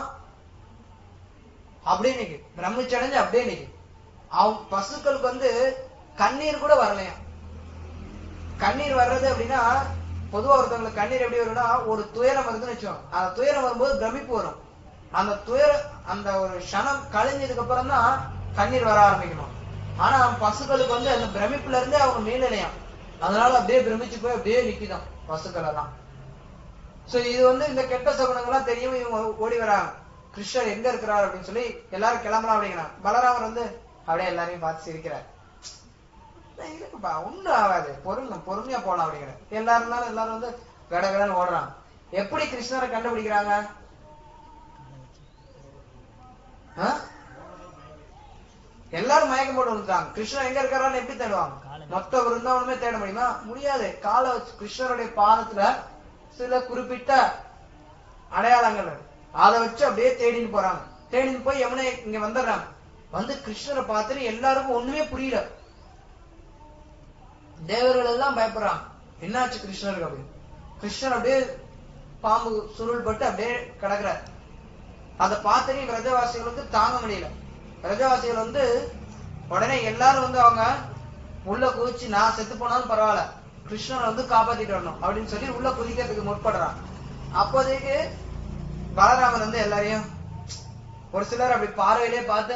அப்படியே நிக்கு பிரமிச்சடைஞ்சு அப்படியே நிக்கு அவங்க பசுக்களுக்கு வந்து கண்ணீர் கூட வரலையா கண்ணீர் வர்றது அப்படின்னா பொதுவா ஒருத்தவங்களுக்கு கண்ணீர் எப்படி வரும்னா ஒரு துயரம் வருதுன்னு வச்சோம் அந்த துயரம் வரும்போது பிரமிப்பு வரும் அந்த துயர அந்த ஒரு க்ஷணம் கழிஞ்சதுக்கு அப்புறம் தான் கண்ணீர் வர ஆரம்பிக்கணும் ஆனா பசுக்களுக்கு வந்து அந்த பிரமிப்புல இருந்தே அவங்க மீளலையாம் அதனால அப்படியே பிரமிச்சு போய் அப்படியே நிக்குதாம் பசுக்கள் எல்லாம் சோ இது வந்து இந்த கெட்ட சகுனங்கள்லாம் தெரியும் இவங்க ஓடி வராங்க கிருஷ்ணர் எங்க இருக்கிறார் அப்படின்னு சொல்லி எல்லாரும் கிளம்பலாம் அப்படிங்கிறாங்க பலராமர் வந்து அப்படியே எல்லாரையும் பார்த்து சிரிக்கிறார் "ஏய், இருக்குப்பா ஒண்ணும் ஆகாது பொறுமை பொறுமையா போலாம் அப்படிங்கிற எல்லாரும் இருந்தாலும் எல்லாரும் வந்து கட கடன்னு ஓடுறாங்க எப்படி கிருஷ்ணரை கண்டுபிடிக்கிறாங்க ஆ? எல்லாரும் மயக்கம் போட்டு வந்துட்டாங்க கிருஷ்ணர் எங்க இருக்காரான்னு எப்படி தேடுவாங்க மொத்த விருந்தாவனமே தேட முடியுமா முடியாது காலை வச்சு கிருஷ்ணருடைய பாதத்துல சில குறிப்பிட்ட அடையாளங்கள் இருக்கு. அதை வச்சு அப்படியே தேடின்னு போறாங்க தேடின்னு போய் யமுனை இங்க வந்துடுறாங்க வந்து கிருஷ்ணரை பார்த்துட்டு எல்லாருக்கும் ஒண்ணுமே புரியல தேவர்கள் எல்லாம் பயப்படுறாங்க என்னாச்சு கிருஷ்ணருக்கு அப்படின்னு கிருஷ்ணர் அப்படியே பாம்பு சுருள் பட்டு அப்படியே கிடக்குறார் அதை பார்த்தனே பிரஜவாசிகளுக்கு தாங்க முடியல பிரஜவாசிகள் வந்து உடனே எல்லாரும் வந்து அவங்க உள்ள குதிச்சு நான் செத்து போனாலும் பரவாயில்ல கிருஷ்ணனை வந்து காப்பாத்திட்டு வரணும் அப்படின்னு சொல்லி உள்ள குதிக்கிறதுக்கு முற்படுறான் அப்போதைக்கு பலராமன் வந்து எல்லாரையும் ஒரு சிலர் அப்படி பார்வையிலே பார்த்து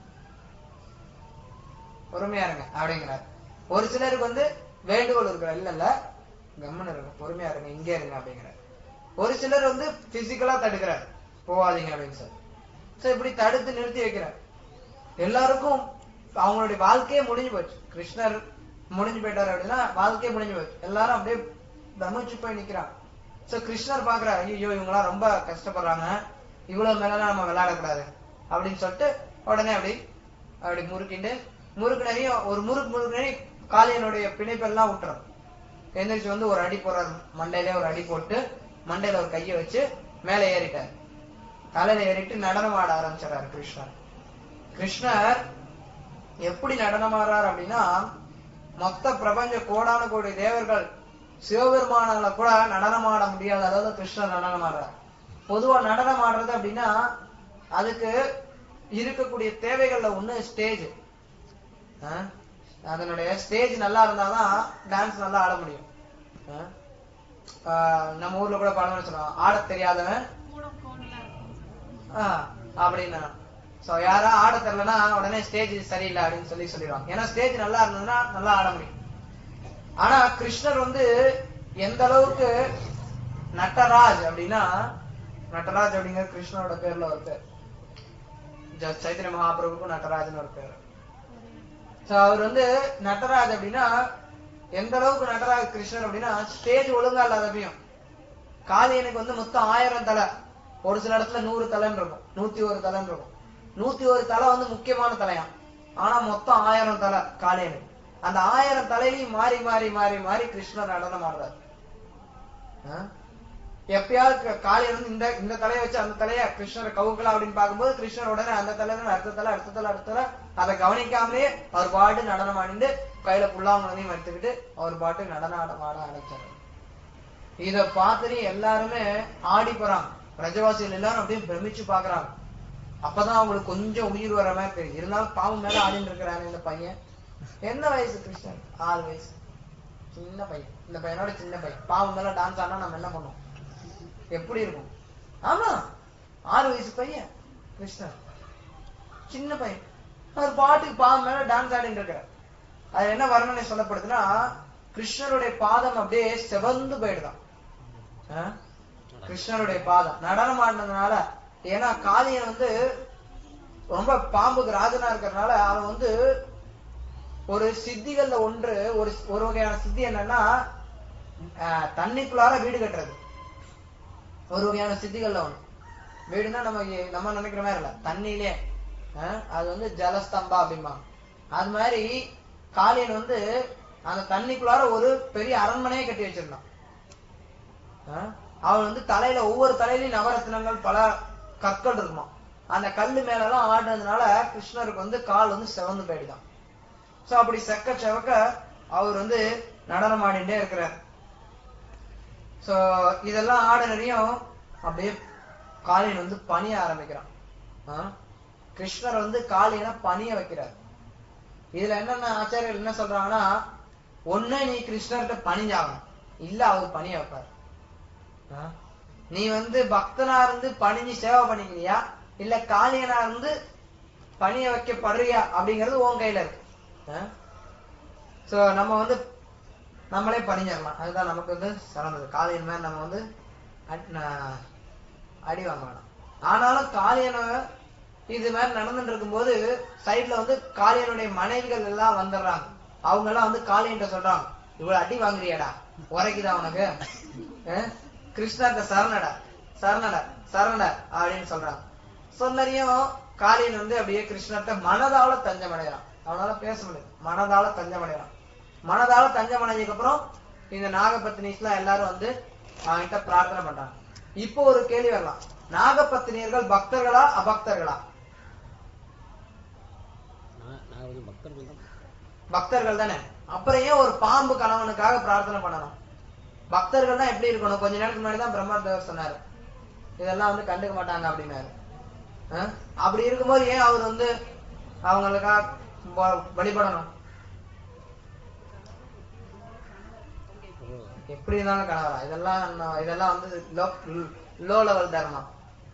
பொறுமையா இருங்க அப்படிங்கிறார் ஒரு சிலருக்கு வந்து வேண்டுகோள் இருக்கிற இல்ல இல்ல கம்மன் இருங்க பொறுமையா இருங்க இங்கே இருங்க அப்படிங்கிறார் ஒரு சிலர் வந்து பிசிக்கலா தடுக்கிறார் போவாதீங்க அப்படின்னு சொல்லி சோ இப்படி தடுத்து நிறுத்தி வைக்கிறார் எல்லாருக்கும் அவங்களுடைய வாழ்க்கையே முடிஞ்சு போச்சு கிருஷ்ணர் முடிஞ்சு போயிட்டாரு அப்படின்னா வாழ்க்கையே முடிஞ்சு போச்சு எல்லாரும் அப்படியே பிரமிச்சு போய் நிக்கிறாங்க சோ கிருஷ்ணர் பாக்குறாரு ஐயோ இவங்கெல்லாம் ரொம்ப கஷ்டப்படுறாங்க இவ்வளவு மேலாம் நம்ம விளையாடக்கூடாது அப்படின்னு சொல்லிட்டு உடனே அப்படி அப்படி முறுக்கிண்டு முறுக்குனரையும் ஒரு முறுக்கு முறுக்குனரி காளியனுடைய பிணைப்பெல்லாம் விட்டுறோம் எந்திரிச்சு வந்து ஒரு அடி போறாரு மண்டையில ஒரு அடி போட்டு மண்டையில ஒரு கையை வச்சு மேலே ஏறிட்டார் தலையில ஏறிட்டு நடனம் ஆட ஆரம்பிச்சிடறாரு கிருஷ்ணர் கிருஷ்ணர் எப்படி நடனம் ஆடுறார் அப்படின்னா மொத்த பிரபஞ்ச கோடான கோடி தேவர்கள் சிவபெருமானால கூட நடனம் ஆட முடியாத அளவுக்கு கிருஷ்ணர் நடனம் ஆடுறார் பொதுவா நடனம் ஆடுறது அப்படின்னா அதுக்கு இருக்கக்கூடிய தேவைகள்ல ஒண்ணு ஸ்டேஜ் அதனுடைய ஸ்டேஜ் நல்லா இருந்தாதான் டான்ஸ் நல்லா ஆட முடியும் ஆஹ் ஆஹ் நம்ம ஊர்ல கூட படம் சொல்லுவாங்க ஆட தெரியாதவன் கூடம் கோணலா இருக்கும் ஆஹ் அப்படின்னா சோ யாரா ஆட தெரியலனா உடனே ஸ்டேஜ் சரியில்லை அப்படின்னு சொல்லி சொல்லிடுவாங்க ஏன்னா ஸ்டேஜ் நல்லா இருந்ததுன்னா நல்லா ஆட முடியும் ஆனா கிருஷ்ணர் வந்து எந்த அளவுக்கு நட்டராஜ் அப்படின்னா நட்டராஜ் அப்படிங்கிற கிருஷ்ணரோட பேர்ல ஒரு பேர் ஜ- சைத்தன்ய மகாபிரபுக்கும் நட்டராஜ்னு ஒரு பேர் சோ அவர் வந்து நட்டராஜ் அப்படின்னா எந்த அளவுக்கு நடராஜ் கிருஷ்ணர் அப்படின்னா ஸ்டேஜ் ஒழுங்கா இல்லாதப்பையும் காளியனுக்கு வந்து மொத்தம் ஆயிரம் தலை ஒரு சில இடத்துல நூறு தலைன்னு இருக்கும் நூத்தி ஒரு தலைன்னு இருக்கும் நூத்தி ஒரு தலை வந்து முக்கியமான தலையாம் ஆனா மொத்தம் ஆயிரம் தலை காளையனு அந்த ஆயிரம் தலையிலையும் மாறி மாறி மாறி மாறி கிருஷ்ணர் நடனம் ஆடுறாரு ஆ? எப்பயாவது க- காளையன் வந்து இந்த இந்த தலையை வச்சு அந்த தலைய கிருஷ்ணர் கவுக்கலாம் அப்படின்னு பார்க்கும்போது கிருஷ்ணர் உடனே அந்த தலையில அடுத்த தலை அடுத்த தலை அடுத்த தலை அதை கவனிக்காமலே அவர் பாட்டு நடனம் ஆடிட்டு கையில புல்லாங்குழந்தையும் எடுத்துக்கிட்டு அவர் பாட்டு நடனம் ஆட ஆட ஆரம்பிச்சாரு இத பார்த்துட்டு எல்லாருமே ஆடி போறாங்க பிரஜவாசிகள் எல்லாரும் அப்படியே பிரமிச்சு பாக்குறாங்க அப்பதான் அவங்களுக்கு கொஞ்சம் உயிர் வர மாதிரி தெரியும் இருந்தாலும் பாவம் மேல ஆடிட்டு இருக்கிறாரு இந்த பையன் என்ன வயசு கிருஷ்ணன் ஆறு வயசு சின்ன பையன் இந்த பையனோட சின்ன பையன் பாவம் மேல டான்ஸ் ஆடினா நம்ம என்ன பண்ணுவோம் எப்படி இருக்கும் ஆமா ஆறு வயசு பையன் கிருஷ்ணன் சின்ன பையன் அவர் பாட்டுக்கு பாவம் மேல டான்ஸ் ஆடிட்டு இருக்கிறார் அது என்ன வர்ணனை சொல்லப்படுதுன்னா கிருஷ்ணருடைய பாதம் அப்படியே செவந்து போயிடுதான் ஆ? கிருஷ்ணருடைய பாதம் நடனம் ஆடினதுனால ஏன்னா காளியன் வந்து ரொம்ப பாம்புக்கு ராஜனா இருக்கிறதுனால அவன் வந்து ஒரு சித்திகள்ல ஒன்று ஒரு ஒரு வகையான சித்தி என்னன்னா ஆஹ், தண்ணிக்குள்ளார வீடு கட்டுறது ஒரு வகையான சித்திகள்ல ஒண்ணு வீடுனா நம்ம இ- நம்ம நினைக்கிற மாதிரி இல்ல தண்ணியிலே ஆஹ், அது வந்து ஜலஸ்தம்பா அப்படிம்பாங்க அது மாதிரி காளியன் வந்து அந்த தண்ணிக்குள்ளார ஒரு பெரிய அரண்மனையே கட்டி வச்சிருந்தான் ஆஹ், அவன் வந்து தலையில ஒவ்வொரு தலையிலயும் நவரத்னங்கள் பல கற்கள் இருக்குமா அந்த கல்லு மேல எல்லாம் ஆடுனதுனால கிருஷ்ணருக்கு வந்து கால் வந்து செவந்து போயிடுதான் சோ அப்படி செக்க செவக்க அவர் வந்து நடனம் ஆடிட்டே இருக்கிறார் சோ இதெல்லாம் ஆடினரையும் அப்படியே காளியன் வந்து பணிய ஆரம்பிக்கிறான் ஆ? கிருஷ்ணர் வந்து காளியனை பணிய வைக்கிறார் இதுல என்னென்ன ஆச்சாரியர்கள் என்ன சொல்றாங்கன்னா ஒண்ணு நீ கிருஷ்ணர்கிட்ட பணிஞ்சாகணும் இல்ல அவர் பணிய வைப்பார் ஆ? நீ வந்து பக்தனா இருந்து பணிஞ்சு சேவை பண்ணிக்கிறியா இல்ல காளியனா இருந்து பணிய வைக்கப்படுறியா அப்படிங்கிறது உன் கையில இருக்கு சோ நம்ம வந்து நம்மளே பணிஞ்சிடலாம் அதுதான் நமக்கு வந்து சிறந்தது காளியன் மேல நம்ம வந்து அட்- ந- அடி வாங்க வேணாம் ஆனாலும் காளியனை இது மாதிரி நடந்துட்டு இருக்கும்போது சைடுல வந்து காளியனுடைய மனைவிகள் எல்லாம் வந்துடுறாங்க அவங்க எல்லாம் வந்து காளியன்ட்ட சொல்றாங்க இவ்வளவு அடி வாங்குறியாடா உரைக்குதா உனக்கு அஹ்? கிருஷ்ணர்ட்ட சரணடா சரணடா சரணடா அப்படின்னு சொல்றாங்க சொன்னரையும் காளியன் வந்து அப்படியே கிருஷ்ணர்ட்ட மனதால தஞ்சம் அடைகிறான் அவனால பேச முடியாது மனதால தஞ்சம் அடைகிறான் மனதால தஞ்சம் அடைஞ்சதுக்கு அப்புறம் இந்த நாகபத்தினிஸ்லாம் எல்லாரும் வந்து அவன்கிட்ட பிரார்த்தனை பண்றாங்க இப்போ ஒரு கேள்வி வரலாம் நாகபத்தினியர்கள் பக்தர்களா அபக்தர்களா நான் நான் வந்து பக்தர்கள் தான் பக்தர்கள் தானே அப்புறம் ஏன் ஒரு பாம்பு கணவனுக்காக பிரார்த்தனை பண்ணணும் பக்தர்கள் தான் எப்படி இருக்கணும் கொஞ்ச நேரத்துக்கு முன்னாடி தான் பிரம்மதேவர் சொன்னாரு இதெல்லாம் வந்து கண்டுக்க மாட்டாங்க அப்படின்னாரு அஹ்? அப்படி இருக்கும்போது ஏன் அவர் வந்து அவங்களுக்காக வ- வழிபடணும் எப்படி இருந்தாலும் கணவரா இதெல்லாம் நான் இதெல்லாம் வந்து லோ லெவல் தர்மம்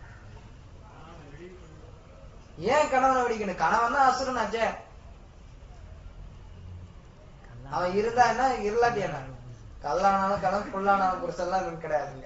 ஏன் கணவனை வெடிக்கணும் கணவன் தான் அசுரன் ஆச்சே அவன் இருந்தா என்ன இருளாட்டி என்ன கல்லானாலும் கடன் புல்லானாலும் புருஷன்லாம் இவன் கிடையாதுங்க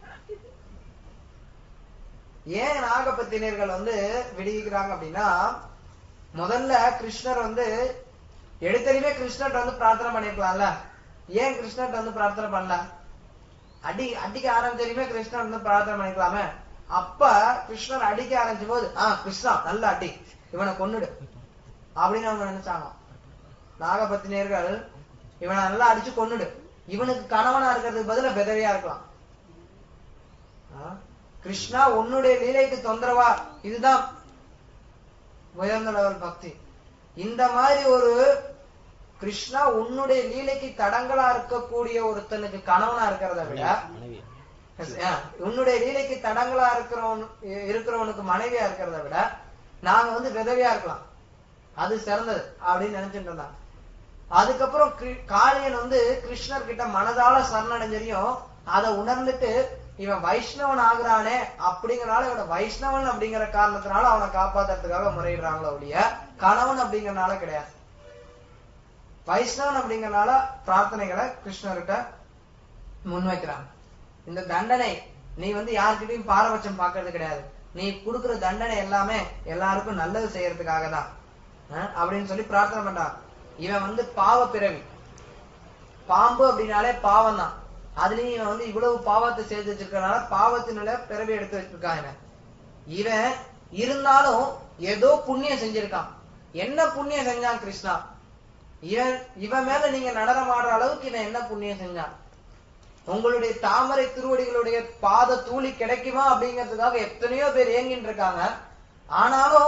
ஏன் நாகப்பத்தினியர்கள் வந்து விடுவிக்கிறாங்க அப்படின்னா முதல்ல கிருஷ்ணர் வந்து எடுத்தறிவே கிருஷ்ணர்ட்ட வந்து பிரார்த்தனை பண்ணிருக்கலாம்ல ஏன் கிருஷ்ணர்ட்ட வந்து பிரார்த்தனை பண்ணல அடி அடிக்க ஆரம்பிச்சதுமே கிருஷ்ணர் வந்து பிரார்த்தனை பண்ணிக்கலாமே அப்ப கிருஷ்ணர் அடிக்க ஆரம்பிச்ச போது ஆஹ் கிருஷ்ணா நல்ல அடி இவனை கொன்னுடு அப்படின்னு அவங்க நினைச்சாங்க நாகபத்தினியர்கள் இவனை நல்லா அடிச்சு கொன்னுடு இவனுக்கு கணவனா இருக்கிறதுக்கு பதிலா விதவையா இருக்கலாம் ஆ? கிருஷ்ணா உன்னுடைய லீலைக்கு தொந்தரவா இதுதான் உயர்ந்த லெவல் பக்தி இந்த மாதிரி ஒரு கிருஷ்ணா உன்னுடைய லீலைக்கு தடங்களா இருக்கக்கூடிய ஒருத்தனுக்கு கணவனா இருக்கிறத விட மனைவி ஆ, உன்னுடைய லீலைக்கு தடங்களா இருக்கிறவன் இருக்கிறவனுக்கு மனைவியா இருக்கிறத விட நாங்க வந்து விதவையா இருக்கலாம் அது சிறந்தது அப்படின்னு நினைச்சிட்டு இருந்தாங்க அதுக்கப்புறம் கிரு- காளியன் வந்து கிருஷ்ணர் கிட்ட மனதால சரணடைஞ்சரியும் அதை உணர்ந்துட்டு இவன் வைஷ்ணவன் ஆகுறானே அப்படிங்கறனால இவனை வைஷ்ணவன் அப்படிங்கிற காரணத்தினால அவனை காப்பாத்துறதுக்காக முறையிடுறாங்களோ ஒழிய கணவன் அப்படிங்கறனால கிடையாது வைஷ்ணவன் அப்படிங்கறனால பிரார்த்தனைகளை கிருஷ்ணர்கிட்ட முன்வைக்கிறாங்க இந்த தண்டனை நீ வந்து யார்கிட்டயும் பாரபட்சம் பார்க்கிறது கிடையாது நீ கொடுக்கிற தண்டனை எல்லாமே எல்லாருக்கும் நல்லது செய்யறதுக்காக தான் அஹ் அப்படின்னு சொல்லி பிரார்த்தனை பண்றான் இவன் வந்து பாவ பிறவி பாம்பு அப்படின்னாலே பாவம் தான் அதுலயும் இவன் வந்து இவ்வளவு பாவத்தை சேர்த்து வச்சிருக்கனால பாவத்தினால பிறவி எடுத்து வச்சிருக்கான் இவன் இவன் இருந்தாலும் ஏதோ புண்ணியம் செஞ்சிருக்கான் என்ன புண்ணியம் செஞ்சான் கிருஷ்ணா இவன் இவன் மேல நீங்க நடனம் ஆடுற அளவுக்கு இவன் என்ன புண்ணியம் செஞ்சான் உங்களுடைய தாமரை திருவடிகளுடைய பாத தூளி கிடைக்குமா அப்படிங்கிறதுக்காக எத்தனையோ பேர் ஏங்கிட்டு இருக்காங்க ஆனாலும்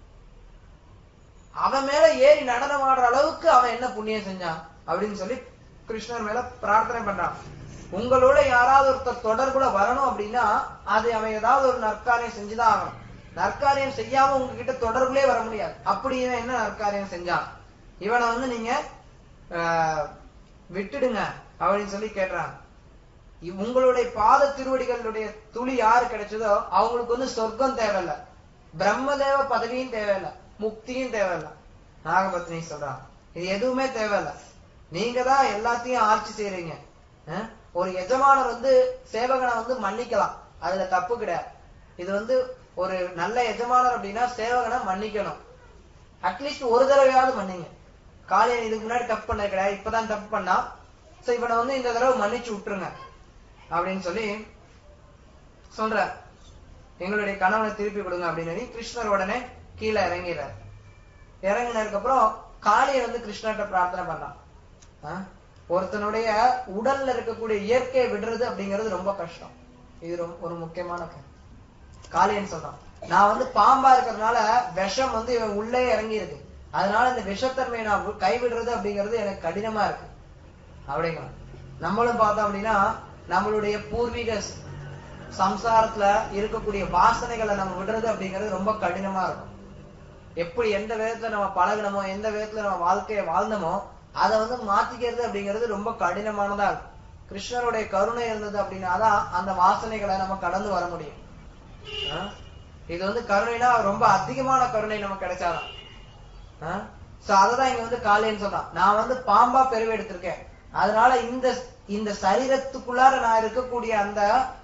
அவன் மேல ஏறி நடனம் ஆடுற அளவுக்கு அவன் என்ன புண்ணியம் செஞ்சான் அப்படின்னு சொல்லி கிருஷ்ணர் மேல பிரார்த்தனை பண்றான் உங்களோட யாராவது ஒருத்தர் தொடர்புல வரணும் அப்படின்னா அது அவன் ஏதாவது ஒரு நற்காரியம் செஞ்சுதான் ஆகணும் நற்காரியம் செய்யாம உங்ககிட்ட தொடர்புலே வர முடியாது அப்படி இவன் என்ன நற்காரியம் செஞ்சான் இவனை வந்து நீங்க ஆஹ், விட்டுடுங்க அப்படின்னு சொல்லி கேட்டுறாங்க இவ்- உங்களுடைய பாத திருவடிகளுடைய துளி யாரு கிடைச்சதோ அவங்களுக்கு வந்து சொர்க்கம் தேவையில்ல பிரம்மதேவ பதவியும் தேவையில்ல முக்தியும் தேவையில்ல நாகபத்னி சொல்றான் இது எதுவுமே தேவையில்ல நீங்க தான் எல்லாத்தையும் ஆட்சி செய்றீங்க அஹ்? ஒரு எஜமானர் வந்து சேவகனை வந்து மன்னிக்கலாம் அதுல தப்பு கிடையாது இது வந்து ஒரு நல்ல எஜமானர் அப்படின்னா சேவகனை மன்னிக்கணும் அட்லீஸ்ட் ஒரு தடவையாவது மன்னிங்க காலையில் இதுக்கு முன்னாடி தப்பு பண்ண கிடையாது இப்பதான் தப்பு பண்ணா சோ இவனை வந்து இந்த தடவை மன்னிச்சு விட்டுருங்க அப்படின்னு சொல்லி சொல்ற எங்களுடைய கணவனை திருப்பி கொடுங்க அப்படின்னு சொல்லி கிருஷ்ணர் உடனே கீழே இறங்கிறார் இறங்கினதுக்கு அப்புறம் காளியை வந்து கிருஷ்ணர்கிட்ட பிரார்த்தனை பண்ணான் ஆ? ஒருத்தனுடைய உடல்ல இருக்கக்கூடிய இயற்கையை விடுறது அப்படிங்கிறது ரொம்ப கஷ்டம் இது ரொம்ப ஒரு முக்கியமான கருத்து காளியன் சொல்றான் நான் வந்து பாம்பா இருக்கிறதுனால விஷம் வந்து இவன் உள்ளே இறங்கி இருக்கு அதனால இந்த விஷத்தன்மையை நான் வி- கைவிடுறது அப்படிங்கிறது எனக்கு கடினமா இருக்கு அப்படிங்கிறான் நம்மளும் பார்த்தோம் அப்படின்னா நம்மளுடைய பூர்வீக ஸ்- சம்சாரத்துல இருக்கக்கூடிய வாசனைகளை நம்ம விடுறது அப்படிங்கிறது ரொம்ப கடினமா இருக்கும் எப்படி எந்த விதத்துல நம்ம பழகுனமோ எந்த விதத்துல நம்ம வாழ்க்கையை வாழ்ந்தோமோ அதை வந்து மாத்திக்கிறது அப்படிங்கிறது ரொம்ப கடினமானதா இருக்கும் கிருஷ்ணருடைய கருணை இருந்தது அப்படின்னாதான் அந்த வாசனைகளை நம்ம கடந்து வர முடியும் ஆ? இது வந்து கருணைனா ரொம்ப அதிகமான கருணை நமக்கு கிடைச்சாதான் சோ அததான் இங்க வந்து காளியன்னு சொல்றான் நான் வந்து பாம்பா பெருவெடுத்திருக்கேன் அதனால இந்த இந்த சரீரத்துக்குள்ளார நான் இருக்கக்கூடிய அந்த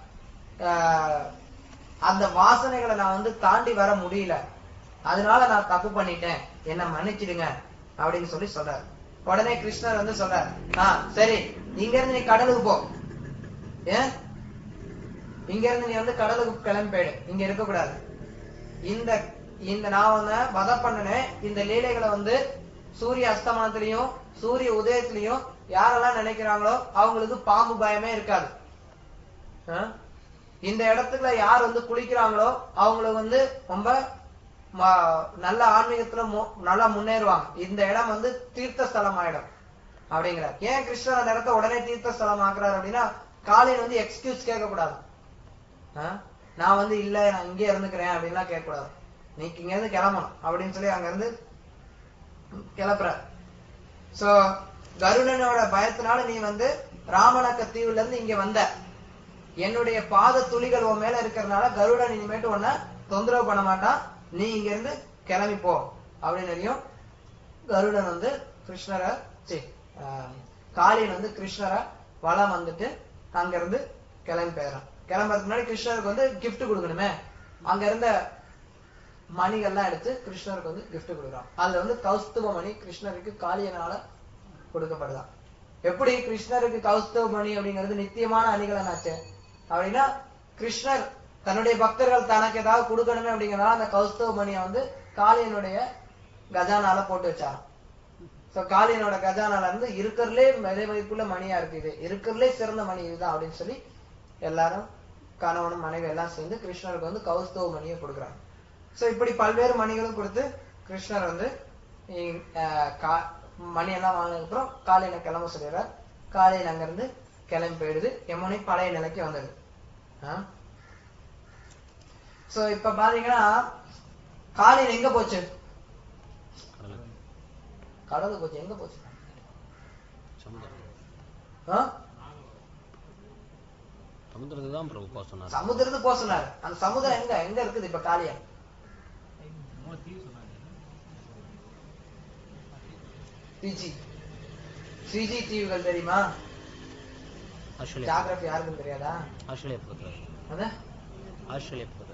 ஆஹ், அந்த வாசனைகளை நான் வந்து தாண்டி வர முடியல அதனால நான் தப்பு பண்ணிட்டேன் என்ன மன்னிச்சிடுங்க அப்படின்னு சொல்லி சொல்றாரு உடனே கிருஷ்ணர் வந்து சொல்றாரு ஆ சரி இங்க இருந்து நீ கடலுக்கு போ ஏன் இங்க இருந்து நீ வந்து கடலுக்கு கிளம்பி போயிடு இங்க இருக்க கூடாது இந்த இந்த நான் உன்னை வதை பண்ணினேன் இந்த லீலைகளை வந்து சூரிய அஸ்தமனத்திலையும் சூரிய உதயத்திலையும் யாரெல்லாம் நினைக்கிறாங்களோ அவங்களுக்கு பாம்பு பயமே இருக்காது ஆ? இந்த இடத்துல யார் வந்து குளிக்கிறாங்களோ அவங்களுக்கு வந்து ரொம்ப ம- நல்ல ஆன்மீகத்துல மு- நல்லா முன்னேறுவாங்க இந்த இடம் வந்து தீர்த்த ஸ்தலம் ஆயிடும் அப்படிங்கிறார் ஏன் கிருஷ்ணர் அந்த இடத்த உடனே தீர்த்த ஸ்தலம் ஆக்குறாரு அப்படின்னா காலையில் வந்து எக்ஸ்கியூஸ் கேட்க கூடாது ஆ? நான் வந்து இல்ல நான் இங்கே இருந்துக்கிறேன் அப்படின்லாம் கேட்க கூடாது நீ இங்க இருந்து கிளம்பணும் அப்படின்னு சொல்லி அங்க இருந்து கிளப்புற சோ கருடனோட பயத்தினால நீ வந்து ராமணக்க தீவுல இருந்து இங்க வந்த என்னுடைய பாத துளிகள் உன் மேல இருக்கிறதுனால கருடன் இனிமேட்டு உன்னை தொந்தரவு பண்ண மாட்டான் நீ இங்க இருந்து கிளம்பி போ அப்படின்னு கருடன் வந்து கிருஷ்ணரை சி காளியன் வந்து கிருஷ்ணரை வலம் வந்துட்டு அங்க இருந்து கிளம்பி போயிடறான் கிளம்புறதுக்கு முன்னாடி கிருஷ்ணருக்கு வந்து gift கொடுக்கணுமே அங்க இருந்த மணிகள்லாம் எடுத்து கிருஷ்ணருக்கு வந்து gift கொடுக்குறான் அதுல வந்து கௌஸ்துப மணி கிருஷ்ணருக்கு காளியனால கொடுக்கப்படுதான் எப்படி கிருஷ்ணருக்கு கௌஸ்தவ மணி அப்படிங்கிறது நித்தியமான அணிகலனாச்சு அப்படின்னா கிருஷ்ணர் தன்னுடைய பக்தர்கள் தனக்கு ஏதாவது கொடுக்கணுமே அப்படிங்கறதால அந்த கௌஸ்தவ மணியை வந்து காளியனுடைய கஜானால போட்டு வச்சாராம் சோ காளியனோட கஜானால இருந்து இருக்கிறதுலே விலை மதிப்புள்ள மணியா இருக்கு இது இருக்கிறதுலே சிறந்த மணி இதுதான் அப்படின்னு சொல்லி எல்லாரும் கணவனும் மனைவி எல்லாம் சேர்ந்து கிருஷ்ணருக்கு வந்து கௌஸ்தவ மணியை கொடுக்குறாங்க சோ இப்படி பல்வேறு மணிகளும் கொடுத்து கிருஷ்ணர் வந்து இ- அஹ் கா- மணி எல்லாம் வாங்கினதுக்கு அப்புறம் காலையில கிளம்ப சொல்லிடுறார் காலையில அங்க இருந்து கிளம்பி போயிடுது யமுனை பழைய நிலைக்கு வந்தது சோ இப்ப பாத்தீங்கன்னா காலையில எங்க போச்சு கடலுக்கு கடலுக்கு போச்சு எங்க போச்சு சமுத்திரம் ஆ? சமுத்திரத்துக்கு தான் பிரபு போக சொன்னார் சமுத்திரத்துக்கு போக சொன்னாரு அந்த சமுத்திரம் எங்க எங்க இருக்குது இப்ப காளியா பிஜி பிஜி தீவுகள் தெரியுமா ஆஸ்திரேலியா ஜாகிரபி யாருக்கும் தெரியாதா ஆஸ்திரேலியா பக்கத்துல அது ஆஸ்திரேலியா பக்கத்துல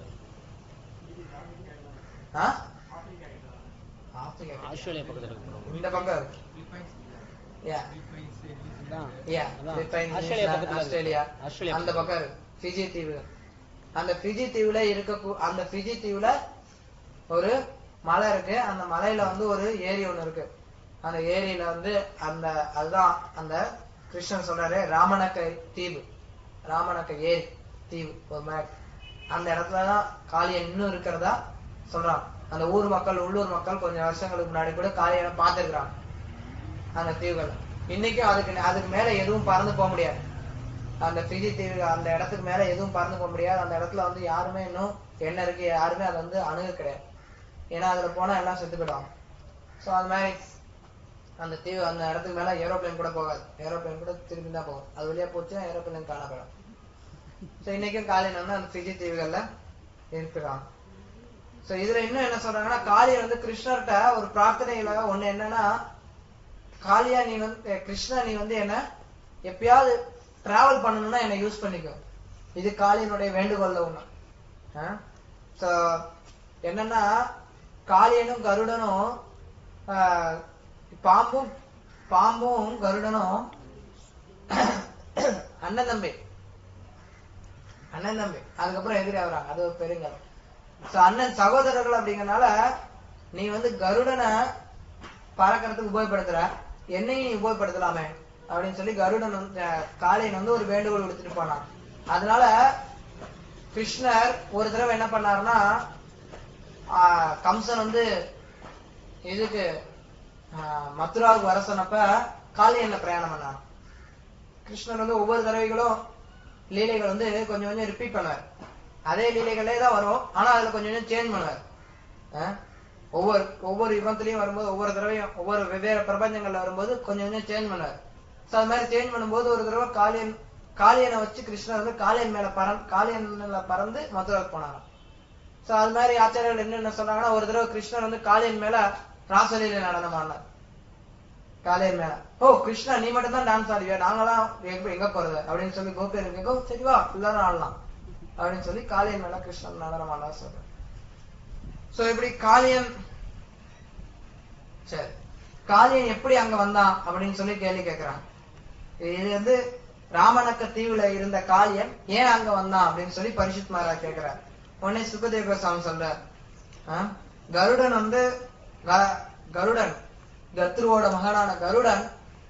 ஆ? ஆப்பிரிக்கா ஆஸ்திரேலியா பக்கத்துல இருக்கு பிரபு இந்த பக்கம் இருக்கு Yeah. அதான் Yeah. அதான். பிலிப்பைன்ஸ், ஆஸ்திரேலியா நியூசிலாந்து, பக்கத்துல இருக்கு. ஆஸ்திரேலியா ஆஸ்திரேலியா அந்த பக்கம் இருக்கு ஃபிஜி தீவு அந்த ஃபிஜி தீவுல இருக்க அந்த ஃபிஜி தீவுல ஒரு மலை இருக்கு அந்த மலையில வந்து ஒரு ஏரி ஒண்ணு இருக்கு அந்த ஏரியில வந்து அந்த அதுதான் அந்த கிருஷ்ணன் சொல்றாரு ராமனக்க தீவு ராமனக்க ஏரி தீவு ஒரு மேக் அந்த இடத்துலதான் காளியன் இன்னும் இருக்கிறதா சொல்றான் அந்த ஊர் மக்கள் உள்ளூர் மக்கள் கொஞ்சம் வருஷங்களுக்கு முன்னாடி கூட காளியனை பார்த்திருக்கிறாங்க அந்த தீவுகள் இன்னைக்கும் அதுக்கு அதுக்கு மேல எதுவும் பறந்து போக முடியாது அந்த பிஜி தீவு அந்த இடத்துக்கு மேல எதுவும் பறந்து போக முடியாது அந்த இடத்துல வந்து யாருமே இன்னும் என்ன இருக்கு யாருமே அதை வந்து அணுக கிடையாது ஏன்னா அதுல போனா எல்லாம் செத்து போயிடுவாங்க சோ அது மாதிரி அந்த தீவு அந்த இடத்துக்கு மேல ஏரோப்ளேன் கூட போகாது ஏரோப்ளேன் கூட திரும்பி தான் போகும் அது வழியா போச்சுன்னா ஏரோப்ளேன் காண போயிடும் சோ இன்னைக்கும் காலையில வந்து அந்த பிஜி தீவுகள்ல இருக்கிறாங்க சோ இதுல இன்னும் என்ன சொல்றாங்கன்னா காளியன் வந்து கிருஷ்ணர்கிட்ட ஒரு பிரார்த்தனையில ஒண்ணு என்னன்னா காளியா நீ வந்து அஹ் கிருஷ்ணா நீ வந்து என்ன எப்பயாவது டிராவல் பண்ணணும்னா என்ன யூஸ் பண்ணிக்கோ இது காளியனுடைய வேண்டுகோள்ல ஒண்ணு சோ என்னன்னா காளியனும் கருடனும் ஆஹ், பாம்பும் பாம்பும் கருடனும் அண்ணன் தம்பி அண்ணன் தம்பி அதுக்கப்புறம் எதிரி ஆகுறாங்க அது ஒரு பெருங்கதை சோ அண்ணன் சகோதரர்கள் அப்படிங்கறனால நீ வந்து கருடனை பறக்கறதுக்கு உபயோகப்படுத்துற என்னையும் நீ உபயோகப்படுத்தலாமே அப்படின்னு சொல்லி கருடன் வந்து அஹ், காளியன் வந்து ஒரு வேண்டுகோள் விடுத்துட்டு போனான் அதனால கிருஷ்ணர் ஒரு தடவை என்ன பண்ணாருன்னா ஆஹ், கம்சன் வந்து இதுக்கு ஆஹ், மதுராவுக்கு வர சொன்னப்ப காளியன்ல பிரயாணம் பண்ணான் கிருஷ்ணர் வந்து ஒவ்வொரு தடவைகளும் லீலைகள் வந்து கொஞ்சம் கொஞ்சம் ரிப்பீட் பண்ணுவார் அதே லீலைகளே தான் வரும் ஆனா அதுல கொஞ்சம் கொஞ்சம் சேஞ்ச் பண்ணுவார் ஆஹ்? ஒவ்வொரு ஒவ்வொரு யுகத்திலையும் வரும்போது ஒவ்வொரு தடவையும் ஒவ்வொரு வெவ்வேறு பிரபஞ்சங்கள்ல வரும்போது கொஞ்சம் கொஞ்சம் சேஞ்ச் பண்ணுவார் சோ அது மாதிரி சேஞ்ச் பண்ணும்போது ஒரு தடவை காளியன் காளியனை வச்சு கிருஷ்ணர் வந்து காளியன் மேல பறந்து காளியன்ல பறந்து மதுராவுக்கு போனாராம் சோ அது மாதிரி ஆச்சாரியர்கள் என்னென்ன சொன்னாங்கன்னா ஒரு தடவை கிருஷ்ணர் வந்து காளியன் மேல ராசலீலை நடனம் ஆடினார் காலையர் மேல ஓ கிருஷ்ணா நீ மட்டும் தான் டான்ஸ் ஆடுவியா நாங்களாம் எங்க எங்க போறது அப்படின்னு சொல்லி கோபியர் கேட்க சரி வா எல்லாரும் ஆடலாம் அப்படின்னு சொல்லி காளியன் மேல கிருஷ்ணன் நடனம் ஆடா சொல்றேன் சோ இப்படி காளியன் சரி காளியன் எப்படி அங்க வந்தான் அப்படின்னு சொல்லி கேள்வி கேக்குறாங்க இது வந்து ராமனக்க தீவுல இருந்த காளியன் ஏன் அங்க வந்தான் அப்படின்னு சொல்லி பரிசுத் மகாராஜ் கேக்குறார் உடனே சுகதேவ கோசாமி சொல்றார் ஆ? கருடன் வந்து க- கருடன் கத்ருவோட மகனான கருடன்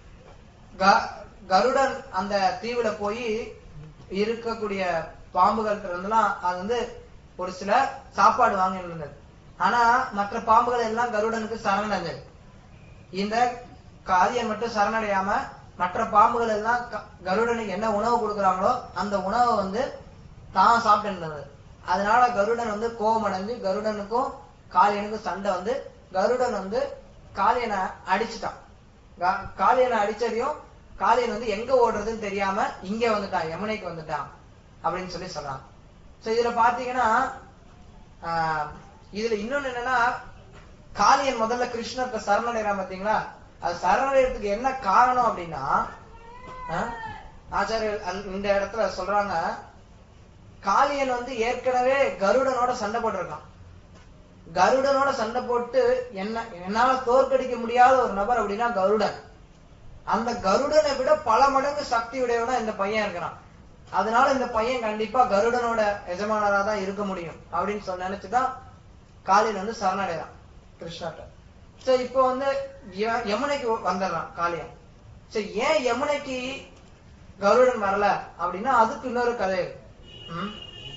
க- கருடன் அந்த தீவுல போய் இருக்கக்கூடிய பாம்புகள்ட்ட இருந்தெல்லாம் அது வந்து ஒரு சில சாப்பாடு வாங்கி இருந்தது ஆனா மற்ற பாம்புகள் எல்லாம் கருடனுக்கு சரணடைஞ்சது இந்த காரியன் மட்டும் சரணடையாம மற்ற பாம்புகள் எல்லாம் க- கருடனுக்கு என்ன உணவு கொடுக்குறாங்களோ அந்த உணவை வந்து தான் சாப்பிட்டு இருந்தது அதனால கருடன் வந்து கோபம் அடைஞ்சு கருடனுக்கும் காளியனுக்கும் சண்டை வந்து கருடன் வந்து காளியனை அடிச்சுட்டான் கா- காளியனை அடிச்சதையும் காளியன் வந்து எங்க ஓடுறதுன்னு தெரியாம இங்க வந்துட்டான் யமுனைக்கு வந்துட்டான் அப்படின்னு சொல்லி சொல்றான் சோ இதுல பாத்தீங்கன்னா ஆஹ், இதுல இன்னொன்னு என்னன்னா காளியன் முதல்ல கிருஷ்ணர்கிட்ட சரணடைறான் பாத்தீங்களா அது சரணடைறதுக்கு என்ன காரணம் அப்படின்னா ஆஹ், ஆச்சாரியர் அந்த- இந்த இடத்துல சொல்றாங்க காளியன் வந்து ஏற்கனவே கருடனோட சண்டை போட்டிருக்கான் கருடனோட சண்டை போட்டு என்ன என்னால தோற்கடிக்க முடியாத ஒரு நபர் அப்படின்னா கருடன் அந்த கருடனை விட பல மடங்கு சக்தி உடையவனா இந்த பையன் இருக்கிறான் அதனால இந்த பையன் கண்டிப்பா கருடனோட எஜமானரா தான் இருக்க முடியும் அப்படின்னு சொல்லி நினைச்சுதான் காளியன் வந்து சரணடைறான் கிருஷ்ணர்ட்ட சோ இப்போ வந்து ய- யமுனைக்கு வந்துடுறான் காளியன் சோ ஏன் யமுனைக்கு கருடன் வரல அப்படின்னா அதுக்கு இன்னொரு கதை இருக்கு. ம்?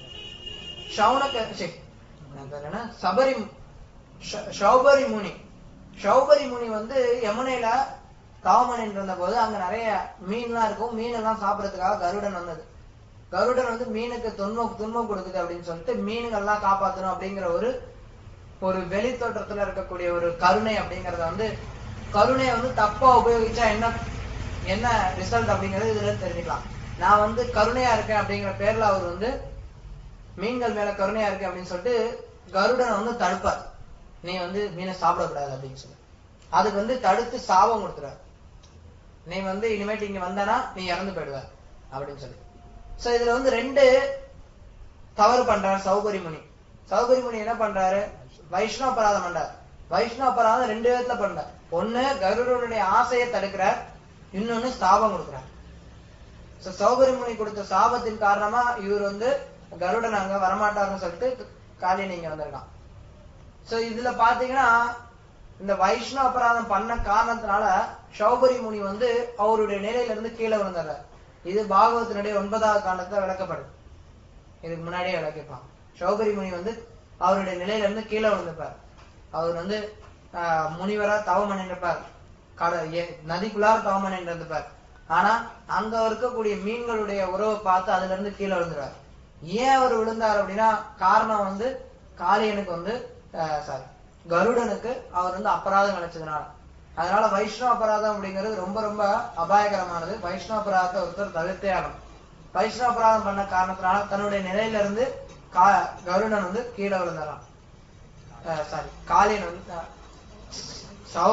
சௌனக சீ, என்ன பேர் என்ன? சபரி ஷ- ஷௌபரி முனி ஷௌபரி முனி வந்து யமுனையில தவம் பண்ணிட்டு இருந்த போது அங்க நிறைய மீன்லாம் இருக்கும் மீன் எல்லாம் சாப்பிடறதுக்காக கருடன் வந்தது கருடன் வந்து மீனுக்கு துன்பம் துன்பம் கொடுக்குது அப்படின்னு சொல்லிட்டு மீன்கள்லாம் காப்பாத்தணும் அப்படிங்கிற ஒரு ஒரு வெளி தோற்றத்துல இருக்கக்கூடிய ஒரு கருணை அப்படிங்கறத வந்து கருணையை வந்து தப்பா உபயோகிச்சா என்ன என்ன ரிசல்ட் அப்படிங்கறது இதுல இருந்து தெரிஞ்சுக்கலாம் நான் வந்து கருணையா இருக்கேன் அப்படிங்கிற பேர்ல அவர் வந்து மீன்கள் மேல கருணையா இருக்கு அப்படின்னு சொல்லிட்டு கருடனை வந்து தடுப்பார் நீ வந்து மீனை சாப்பிடக்கூடாது அப்படின்னு சொல்லி அதுக்கு வந்து தடுத்து சாபம் கொடுத்துறாரு நீ வந்து இனிமேட்டு இங்க வந்தனா நீ இறந்து போயிடுவ அப்படின்னு சொல்லி சோ இதுல வந்து ரெண்டு தவறு பண்றாரு சௌகரி முனி சௌகரி முனி என்ன பண்றாரு வைஷ்ணவ அபராதம் பண்றாரு வைஷ்ணவ அபராதம் ரெண்டு விதத்துல பண்றார் ஒண்ணு கருடனுடைய ஆசையை தடுக்கிறார் இன்னொன்னு சாபம் கொடுக்கிறார் சோ சௌகரி முனி கொடுத்த சாபத்தின் காரணமா இவர் வந்து கருடன் அங்க வரமாட்டாருன்னு சொல்லிட்டு காளியன் இங்க வந்திருக்கான் சோ இதுல பாத்தீங்கன்னா இந்த வைஷ்ணவ அபராதம் பண்ண காரணத்தினால சௌபரி முனி வந்து அவருடைய நிலையில இருந்து கீழே விழுந்தார் இது பாகவத்தினுடைய ஒன்பதாவது காண்டத்துல விளக்கப்படுது இதுக்கு முன்னாடியே விளக்கிப்பான் சௌபரி முனி வந்து அவருடைய நிலையில இருந்து கீழே விழுந்திருப்பார் அவர் வந்து ஆஹ், முனிவரா தவம் பண்ணிருப்பார் கட ஏ- நதிக்குள்ளார தவம் பண்ணிட்டு இருந்திருப்பார் ஆனா அங்க இருக்கக்கூடிய மீன்களுடைய உறவை பார்த்து அதுல இருந்து கீழே விழுந்துருவார் ஏன் அவர் விழுந்தார் அப்படின்னா காரணம் வந்து காளியனுக்கு வந்து சாரி கருடனுக்கு அவர் வந்து அபராதம் நினைச்சதுனால அதனால வைஷ்ணவ அபராதம் அப்படிங்கிறது ரொம்ப ரொம்ப அபாயகரமானது வைஷ்ணவ அபராதத்தை ஒருத்தர் தவிர்த்தே ஆகணும் வைஷ்ணவ அபராதம் பண்ண காரணத்தினால தன்னுடைய நிலையில இருந்து கா கருடன் வந்து கீழே விழுந்தாராம் சாரி காளியன் வந்து அஹ், சௌ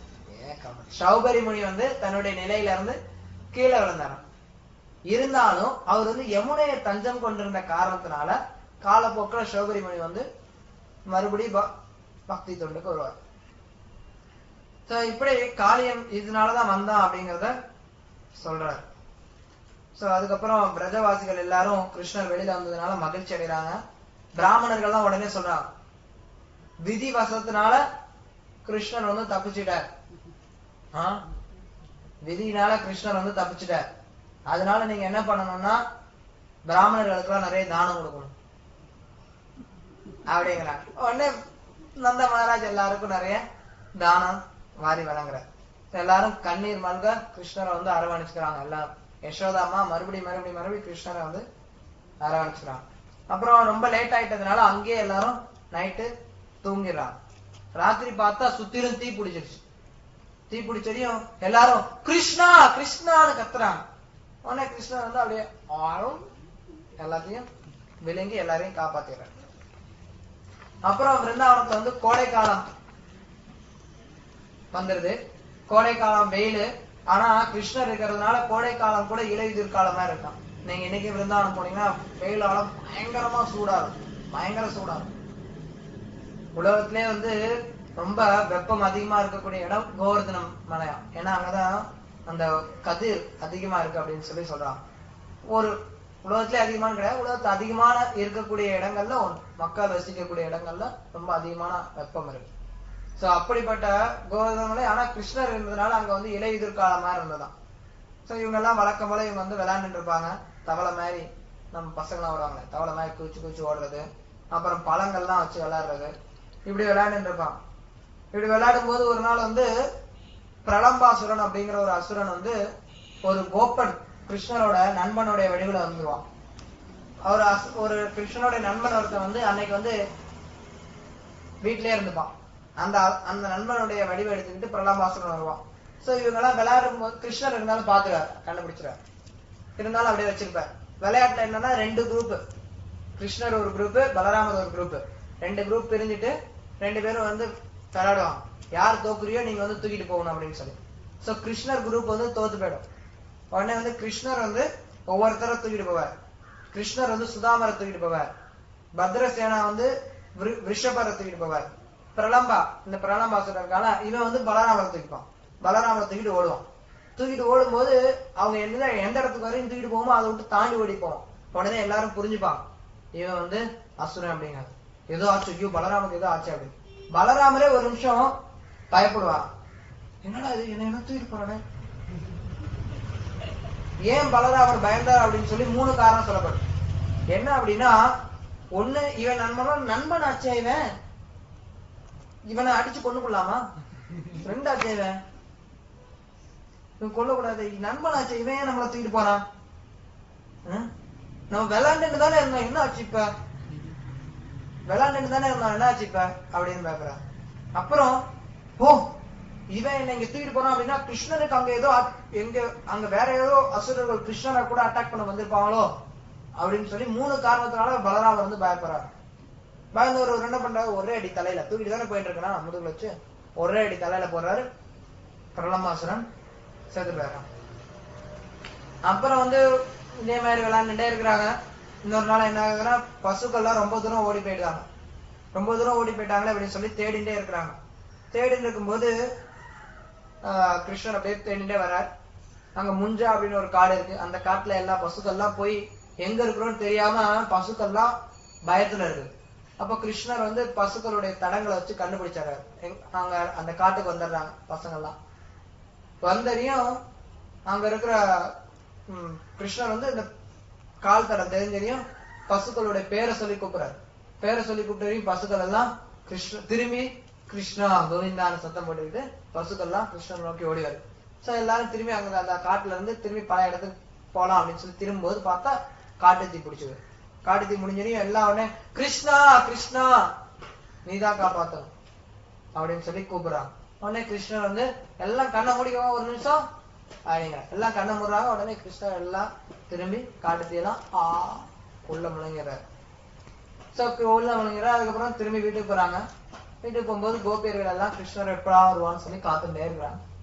சௌபரி முனி வந்து தன்னுடைய நிலையில இருந்து கீழே விழுந்தாராம் இருந்தாலும் அவர் வந்து யமுனையை தஞ்சம் கொண்டிருந்த காரணத்தினால காலப்போக்கில் சௌபரி முனி வந்து மறுபடியும் ப- பக்தி தொண்டுக்கு வருவார் சோ இப்படி காளியம் இதனாலதான் வந்தான் அப்படிங்கறத சொல்றாரு சோ அதுக்கப்புறம் பிரஜவாசிகள் எல்லாரும் கிருஷ்ணர் வெளியில வந்ததுனால மகிழ்ச்சி அடைகிறாங்க பிராமணர்கள்லாம் உடனே சொல்றாங்க விதி வசத்தினால கிருஷ்ணர் வந்து தப்பிச்சிட்டார் ஆ? விதியினால கிருஷ்ணர் வந்து தப்பிச்சிட்டார் அதனால நீங்க என்ன பண்ணணும்னா பிராமணர்களுக்கெல்லாம் நிறைய தானம் கொடுக்கணும் அப்படிங்கிறாங்க உடனே நந்த மகாராஜ் எல்லாருக்கும் நிறைய தானம் வாரி வழங்குறார் எல்லாரும் கண்ணீர் மல்க கிருஷ்ணரை வந்து அரவணைச்சுக்கிறாங்க எல்லாரும் யசோதாமா மறுபடியும் மறுபடியும் மறுபடியும் கிருஷ்ணரை வந்து அரவணைச்சுக்கிறாங்க அப்புறம் ரொம்ப லேட் ஆயிட்டதுனால அங்கேயே எல்லாரும் நைட்டு தூங்கிடுறாங்க ராத்திரி பார்த்தா சுத்திலும் தீ பிடிச்சிருச்சு தீ பிடிச்சதையும் எல்லாரும் கிருஷ்ணா கிருஷ்ணான்னு கத்துறாங்க உடனே கிருஷ்ணர் வந்து அப்படியே ஆளும் எல்லாத்தையும் விழுங்கி எல்லாரையும் காப்பாத்திடுறாரு அப்புறம் விருந்தாவனத்துல வந்து கோடைக்காலம் வந்துருது கோடைக்காலம் வெயில் ஆனா கிருஷ்ணர் இருக்கிறதுனால கோடைக்காலம் கூட இலையுதிர் காலமா இருக்கும் நீங்க இன்னைக்கு விருந்தாவனம் போனீங்கன்னா வெயில் காலம் பயங்கரமா சூடா இருக்கும் பயங்கர சூடா இருக்கும் உலகத்திலே வந்து ரொம்ப வெப்பம் அதிகமா இருக்கக்கூடிய இடம் கோவர்தனம் மலையம் ஏன்னா அங்கதான் அந்த கதிர் அதிகமா இருக்கு அப்படின்னு சொல்லி சொல்றாங்க ஒரு உலகத்திலே அதிகமான கிடையாது உலகத்துல அதிகமான இருக்கக்கூடிய இடங்கள்ல ஒண்ணு மக்கள் வசிக்கக்கூடிய இடங்கள்ல ரொம்ப அதிகமான வெப்பம் இருக்கு சோ அப்படிப்பட்ட கோவர்தன மலை ஆனா கிருஷ்ணர் இருந்ததுனால அங்க வந்து இலையுதிர் காலமா இருந்ததாம் சோ இவங்க எல்லாம் வழக்கம் போல இவங்க வந்து விளையாண்டுட்டு இருப்பாங்க தவளை மாதிரி நம்ம பசங்களாம் ஓடுவாங்க தவளை மாதிரி குச்சி குச்சி ஓடுறது அப்புறம் பழங்கள்லாம் வச்சு விளையாடுறது இப்படி விளையாண்டுட்டு இருப்பாங்க இப்படி விளையாடும் போது ஒரு நாள் வந்து பிரளம்பாசுரன் அப்படிங்கிற ஒரு அசுரன் வந்து ஒரு கோப்பன் கிருஷ்ணரோட நண்பனுடைய வடிவுல வந்துருவான் அவர் அசு- ஒரு கிருஷ்ணனுடைய நண்பன் ஒருத்தன் வந்து அன்னைக்கு வந்து வீட்லயே இருந்துப்பான் அந்த அந்த நண்பனுடைய வடிவை எடுத்துக்கிட்டு பிரலாம்பாசுரன் வருவான் சோ இவங்க எல்லாம் விளையாடும் போது கிருஷ்ணர் இருந்தாலும் பாத்துறாரு கண்டுபிடிச்சிருவாரு இருந்தாலும் அப்படியே வச்சிருப்பார் விளையாட்டுல என்னன்னா ரெண்டு குரூப் கிருஷ்ணர் ஒரு குரூப் பலராமர் ஒரு குரூப் ரெண்டு குரூப் பிரிஞ்சுட்டு ரெண்டு பேரும் வந்து விளையாடுவாங்க யார் தோக்குறியோ நீங்க வந்து தூக்கிட்டு போகணும் அப்படின்னு சொல்லி சோ கிருஷ்ணர் குரூப் வந்து தோத்து போயிடும் உடனே வந்து கிருஷ்ணர் வந்து ஒவ்வொருத்தரை தூக்கிட்டு போவார் கிருஷ்ணர் வந்து சுதாமரை தூக்கிட்டு போவார் பத்ரசேனா வந்து விரு- ரிஷபரை தூக்கிட்டு போவார் பிரலம்பா இந்த பிரலம்பாசுரன் இருக்கான இவன் வந்து பலராமரை தூக்கிப்பான் பலராமரை தூக்கிட்டு ஓடுவான் தூக்கிட்டு ஓடும்போது அவங்க எந்த எந்த இடத்துக்கு வரையும் தூக்கிட்டு போகுமோ அதை விட்டு தாண்டி ஓடி போவோம் உடனே எல்லாரும் புரிஞ்சுப்பாங்க இவன் வந்து அசுரன் அப்படிங்கிறது ஏதோ ஆச்சு ஐயோ பலராமருக்கு ஏதோ ஆச்சு அப்படின்னு பலராமரே ஒரு நிமிஷம் பயப்படுவான் என்னடா இது என்ன என்ன தூக்கிட்டு போறானே ஏன் பலராமர் பயந்தார் அப்படின்னு சொல்லி மூணு காரணம் சொல்லப்படும் என்ன அப்படின்னா ஒண்ணு இவன் நண்பனும் நண்பன் ஆச்சே இவன் இவனை அடிச்சு கொண்டு கொள்ளாமா ஃப்ரெண்ட் ஆச்சே இவன் இவன் கொல்லக்கூடாது நண்பன் ஆச்சே இவன் ஏன் நம்மளை தூக்கிட்டு போறான் ஹம்? நம்ம விளையாண்டுட்டு தானே இருந்தோம் என்ன ஆச்சு இப்ப விளையாண்டுட்டு தானே இருந்தோம் என்ன ஆச்சு இப்ப அப்படின்னு பாக்குறான் அப்புறம் ஓ இவன் என்ன இங்க தூக்கிட்டு போறான் அப்படின்னா கிருஷ்ணனுக்கு அங்க ஏதோ அட்- எங்க அங்க வேற ஏதோ அசுரர்கள் கிருஷ்ணரை கூட அட்டாக் பண்ண வந்திருப்பாங்களோ அப்படின்னு சொல்லி மூணு காரணத்தினால பலராமர் வந்து பயப்படுறாரு பயந்து ஒரு என்ன பண்றாரு ஒரே அடி தலையில தூக்கிட்டு தானே போயிட்டு இருக்கான் முதுகுல வச்சு ஒரே அடி தலையில போடுறாரு பிரலம்பாசுரன் செத்து போயிடுறான் அப்புறம் வந்து இதே மாதிரி விளையாண்டுட்டே இருக்கிறாங்க இன்னொரு நாள் என்ன ஆகுதுன்னா பசுக்கள்லாம் ரொம்ப தூரம் ஓடி போயிட்டாங்க ரொம்ப தூரம் ஓடி போயிட்டாங்களே அப்படின்னு சொல்லி தேடிட்டே இருக்கிறாங்க தேடிட்டு இருக்கும்போது ஆஹ், கிருஷ்ணர் அப்படியே தேடிட்டே வர்றார் அங்க முஞ்சா அப்படின்னு ஒரு காடு இருக்கு அந்த காட்டுல எல்லா பசுக்கள்லாம் போய் எங்க இருக்கிறோம்னு தெரியாம பசுக்கள்லாம் பயத்துல இருக்கு அப்ப கிருஷ்ணர் வந்து பசுக்களுடைய தடங்களை வச்சு கண்டுபிடிச்சாரு எங்க- அங்க அந்த காட்டுக்கு வந்துடுறாங்க பசங்க எல்லாம் வந்தறியும் அங்க இருக்கிற ம், கிருஷ்ணர் வந்து இந்த கால் தடம் தெரிஞ்சறியும் பசுக்களுடைய பேரை சொல்லி கூப்பிடுறாரு பேரை சொல்லி கூப்பிட்டறியும் பசுக்கள் எல்லாம் கிருஷ்ண திரும்பி கிருஷ்ணா கோவிந்தான்னு சத்தம் போட்டுக்கிட்டு பசுக்கள் எல்லாம் கிருஷ்ணர் நோக்கி ஓடி வருது சோ எல்லாரும் திரும்பி அங்க அந்த காட்டுல இருந்து திரும்பி பல இடத்துக்கு போலாம் அப்படின்னு சொல்லி திரும்பும்போது பார்த்தா காட்டு தீ பிடிச்சது காட்டு தீ முடிஞ்சதையும் எல்லா உடனே கிருஷ்ணா கிருஷ்ணா நீதான் காப்பாத்தணும் அப்படின்னு சொல்லி கூப்பிடுறாங்க உடனே கிருஷ்ணர் வந்து எல்லாம் கண்ணை மூடிக்கோங்க ஒரு நிமிஷம் அப்படிங்க எல்லாம் கண்ணை மூடுறாங்க உடனே கிருஷ்ணர் எல்லாம் திரும்பி காட்டுத்தீலாம் ஆ உள்ள முழங்கிறார் சோ உள்ள முழங்கிறார் அதுக்கப்புறம் திரும்பி வீட்டுக்கு போறாங்க வீட்டுக்கு போகும்போது கோபியர்கள் எல்லாம் கிருஷ்ணர் எப்படா வருவான்னு சொல்லி காத்துட்டே இருக்கிறாங்க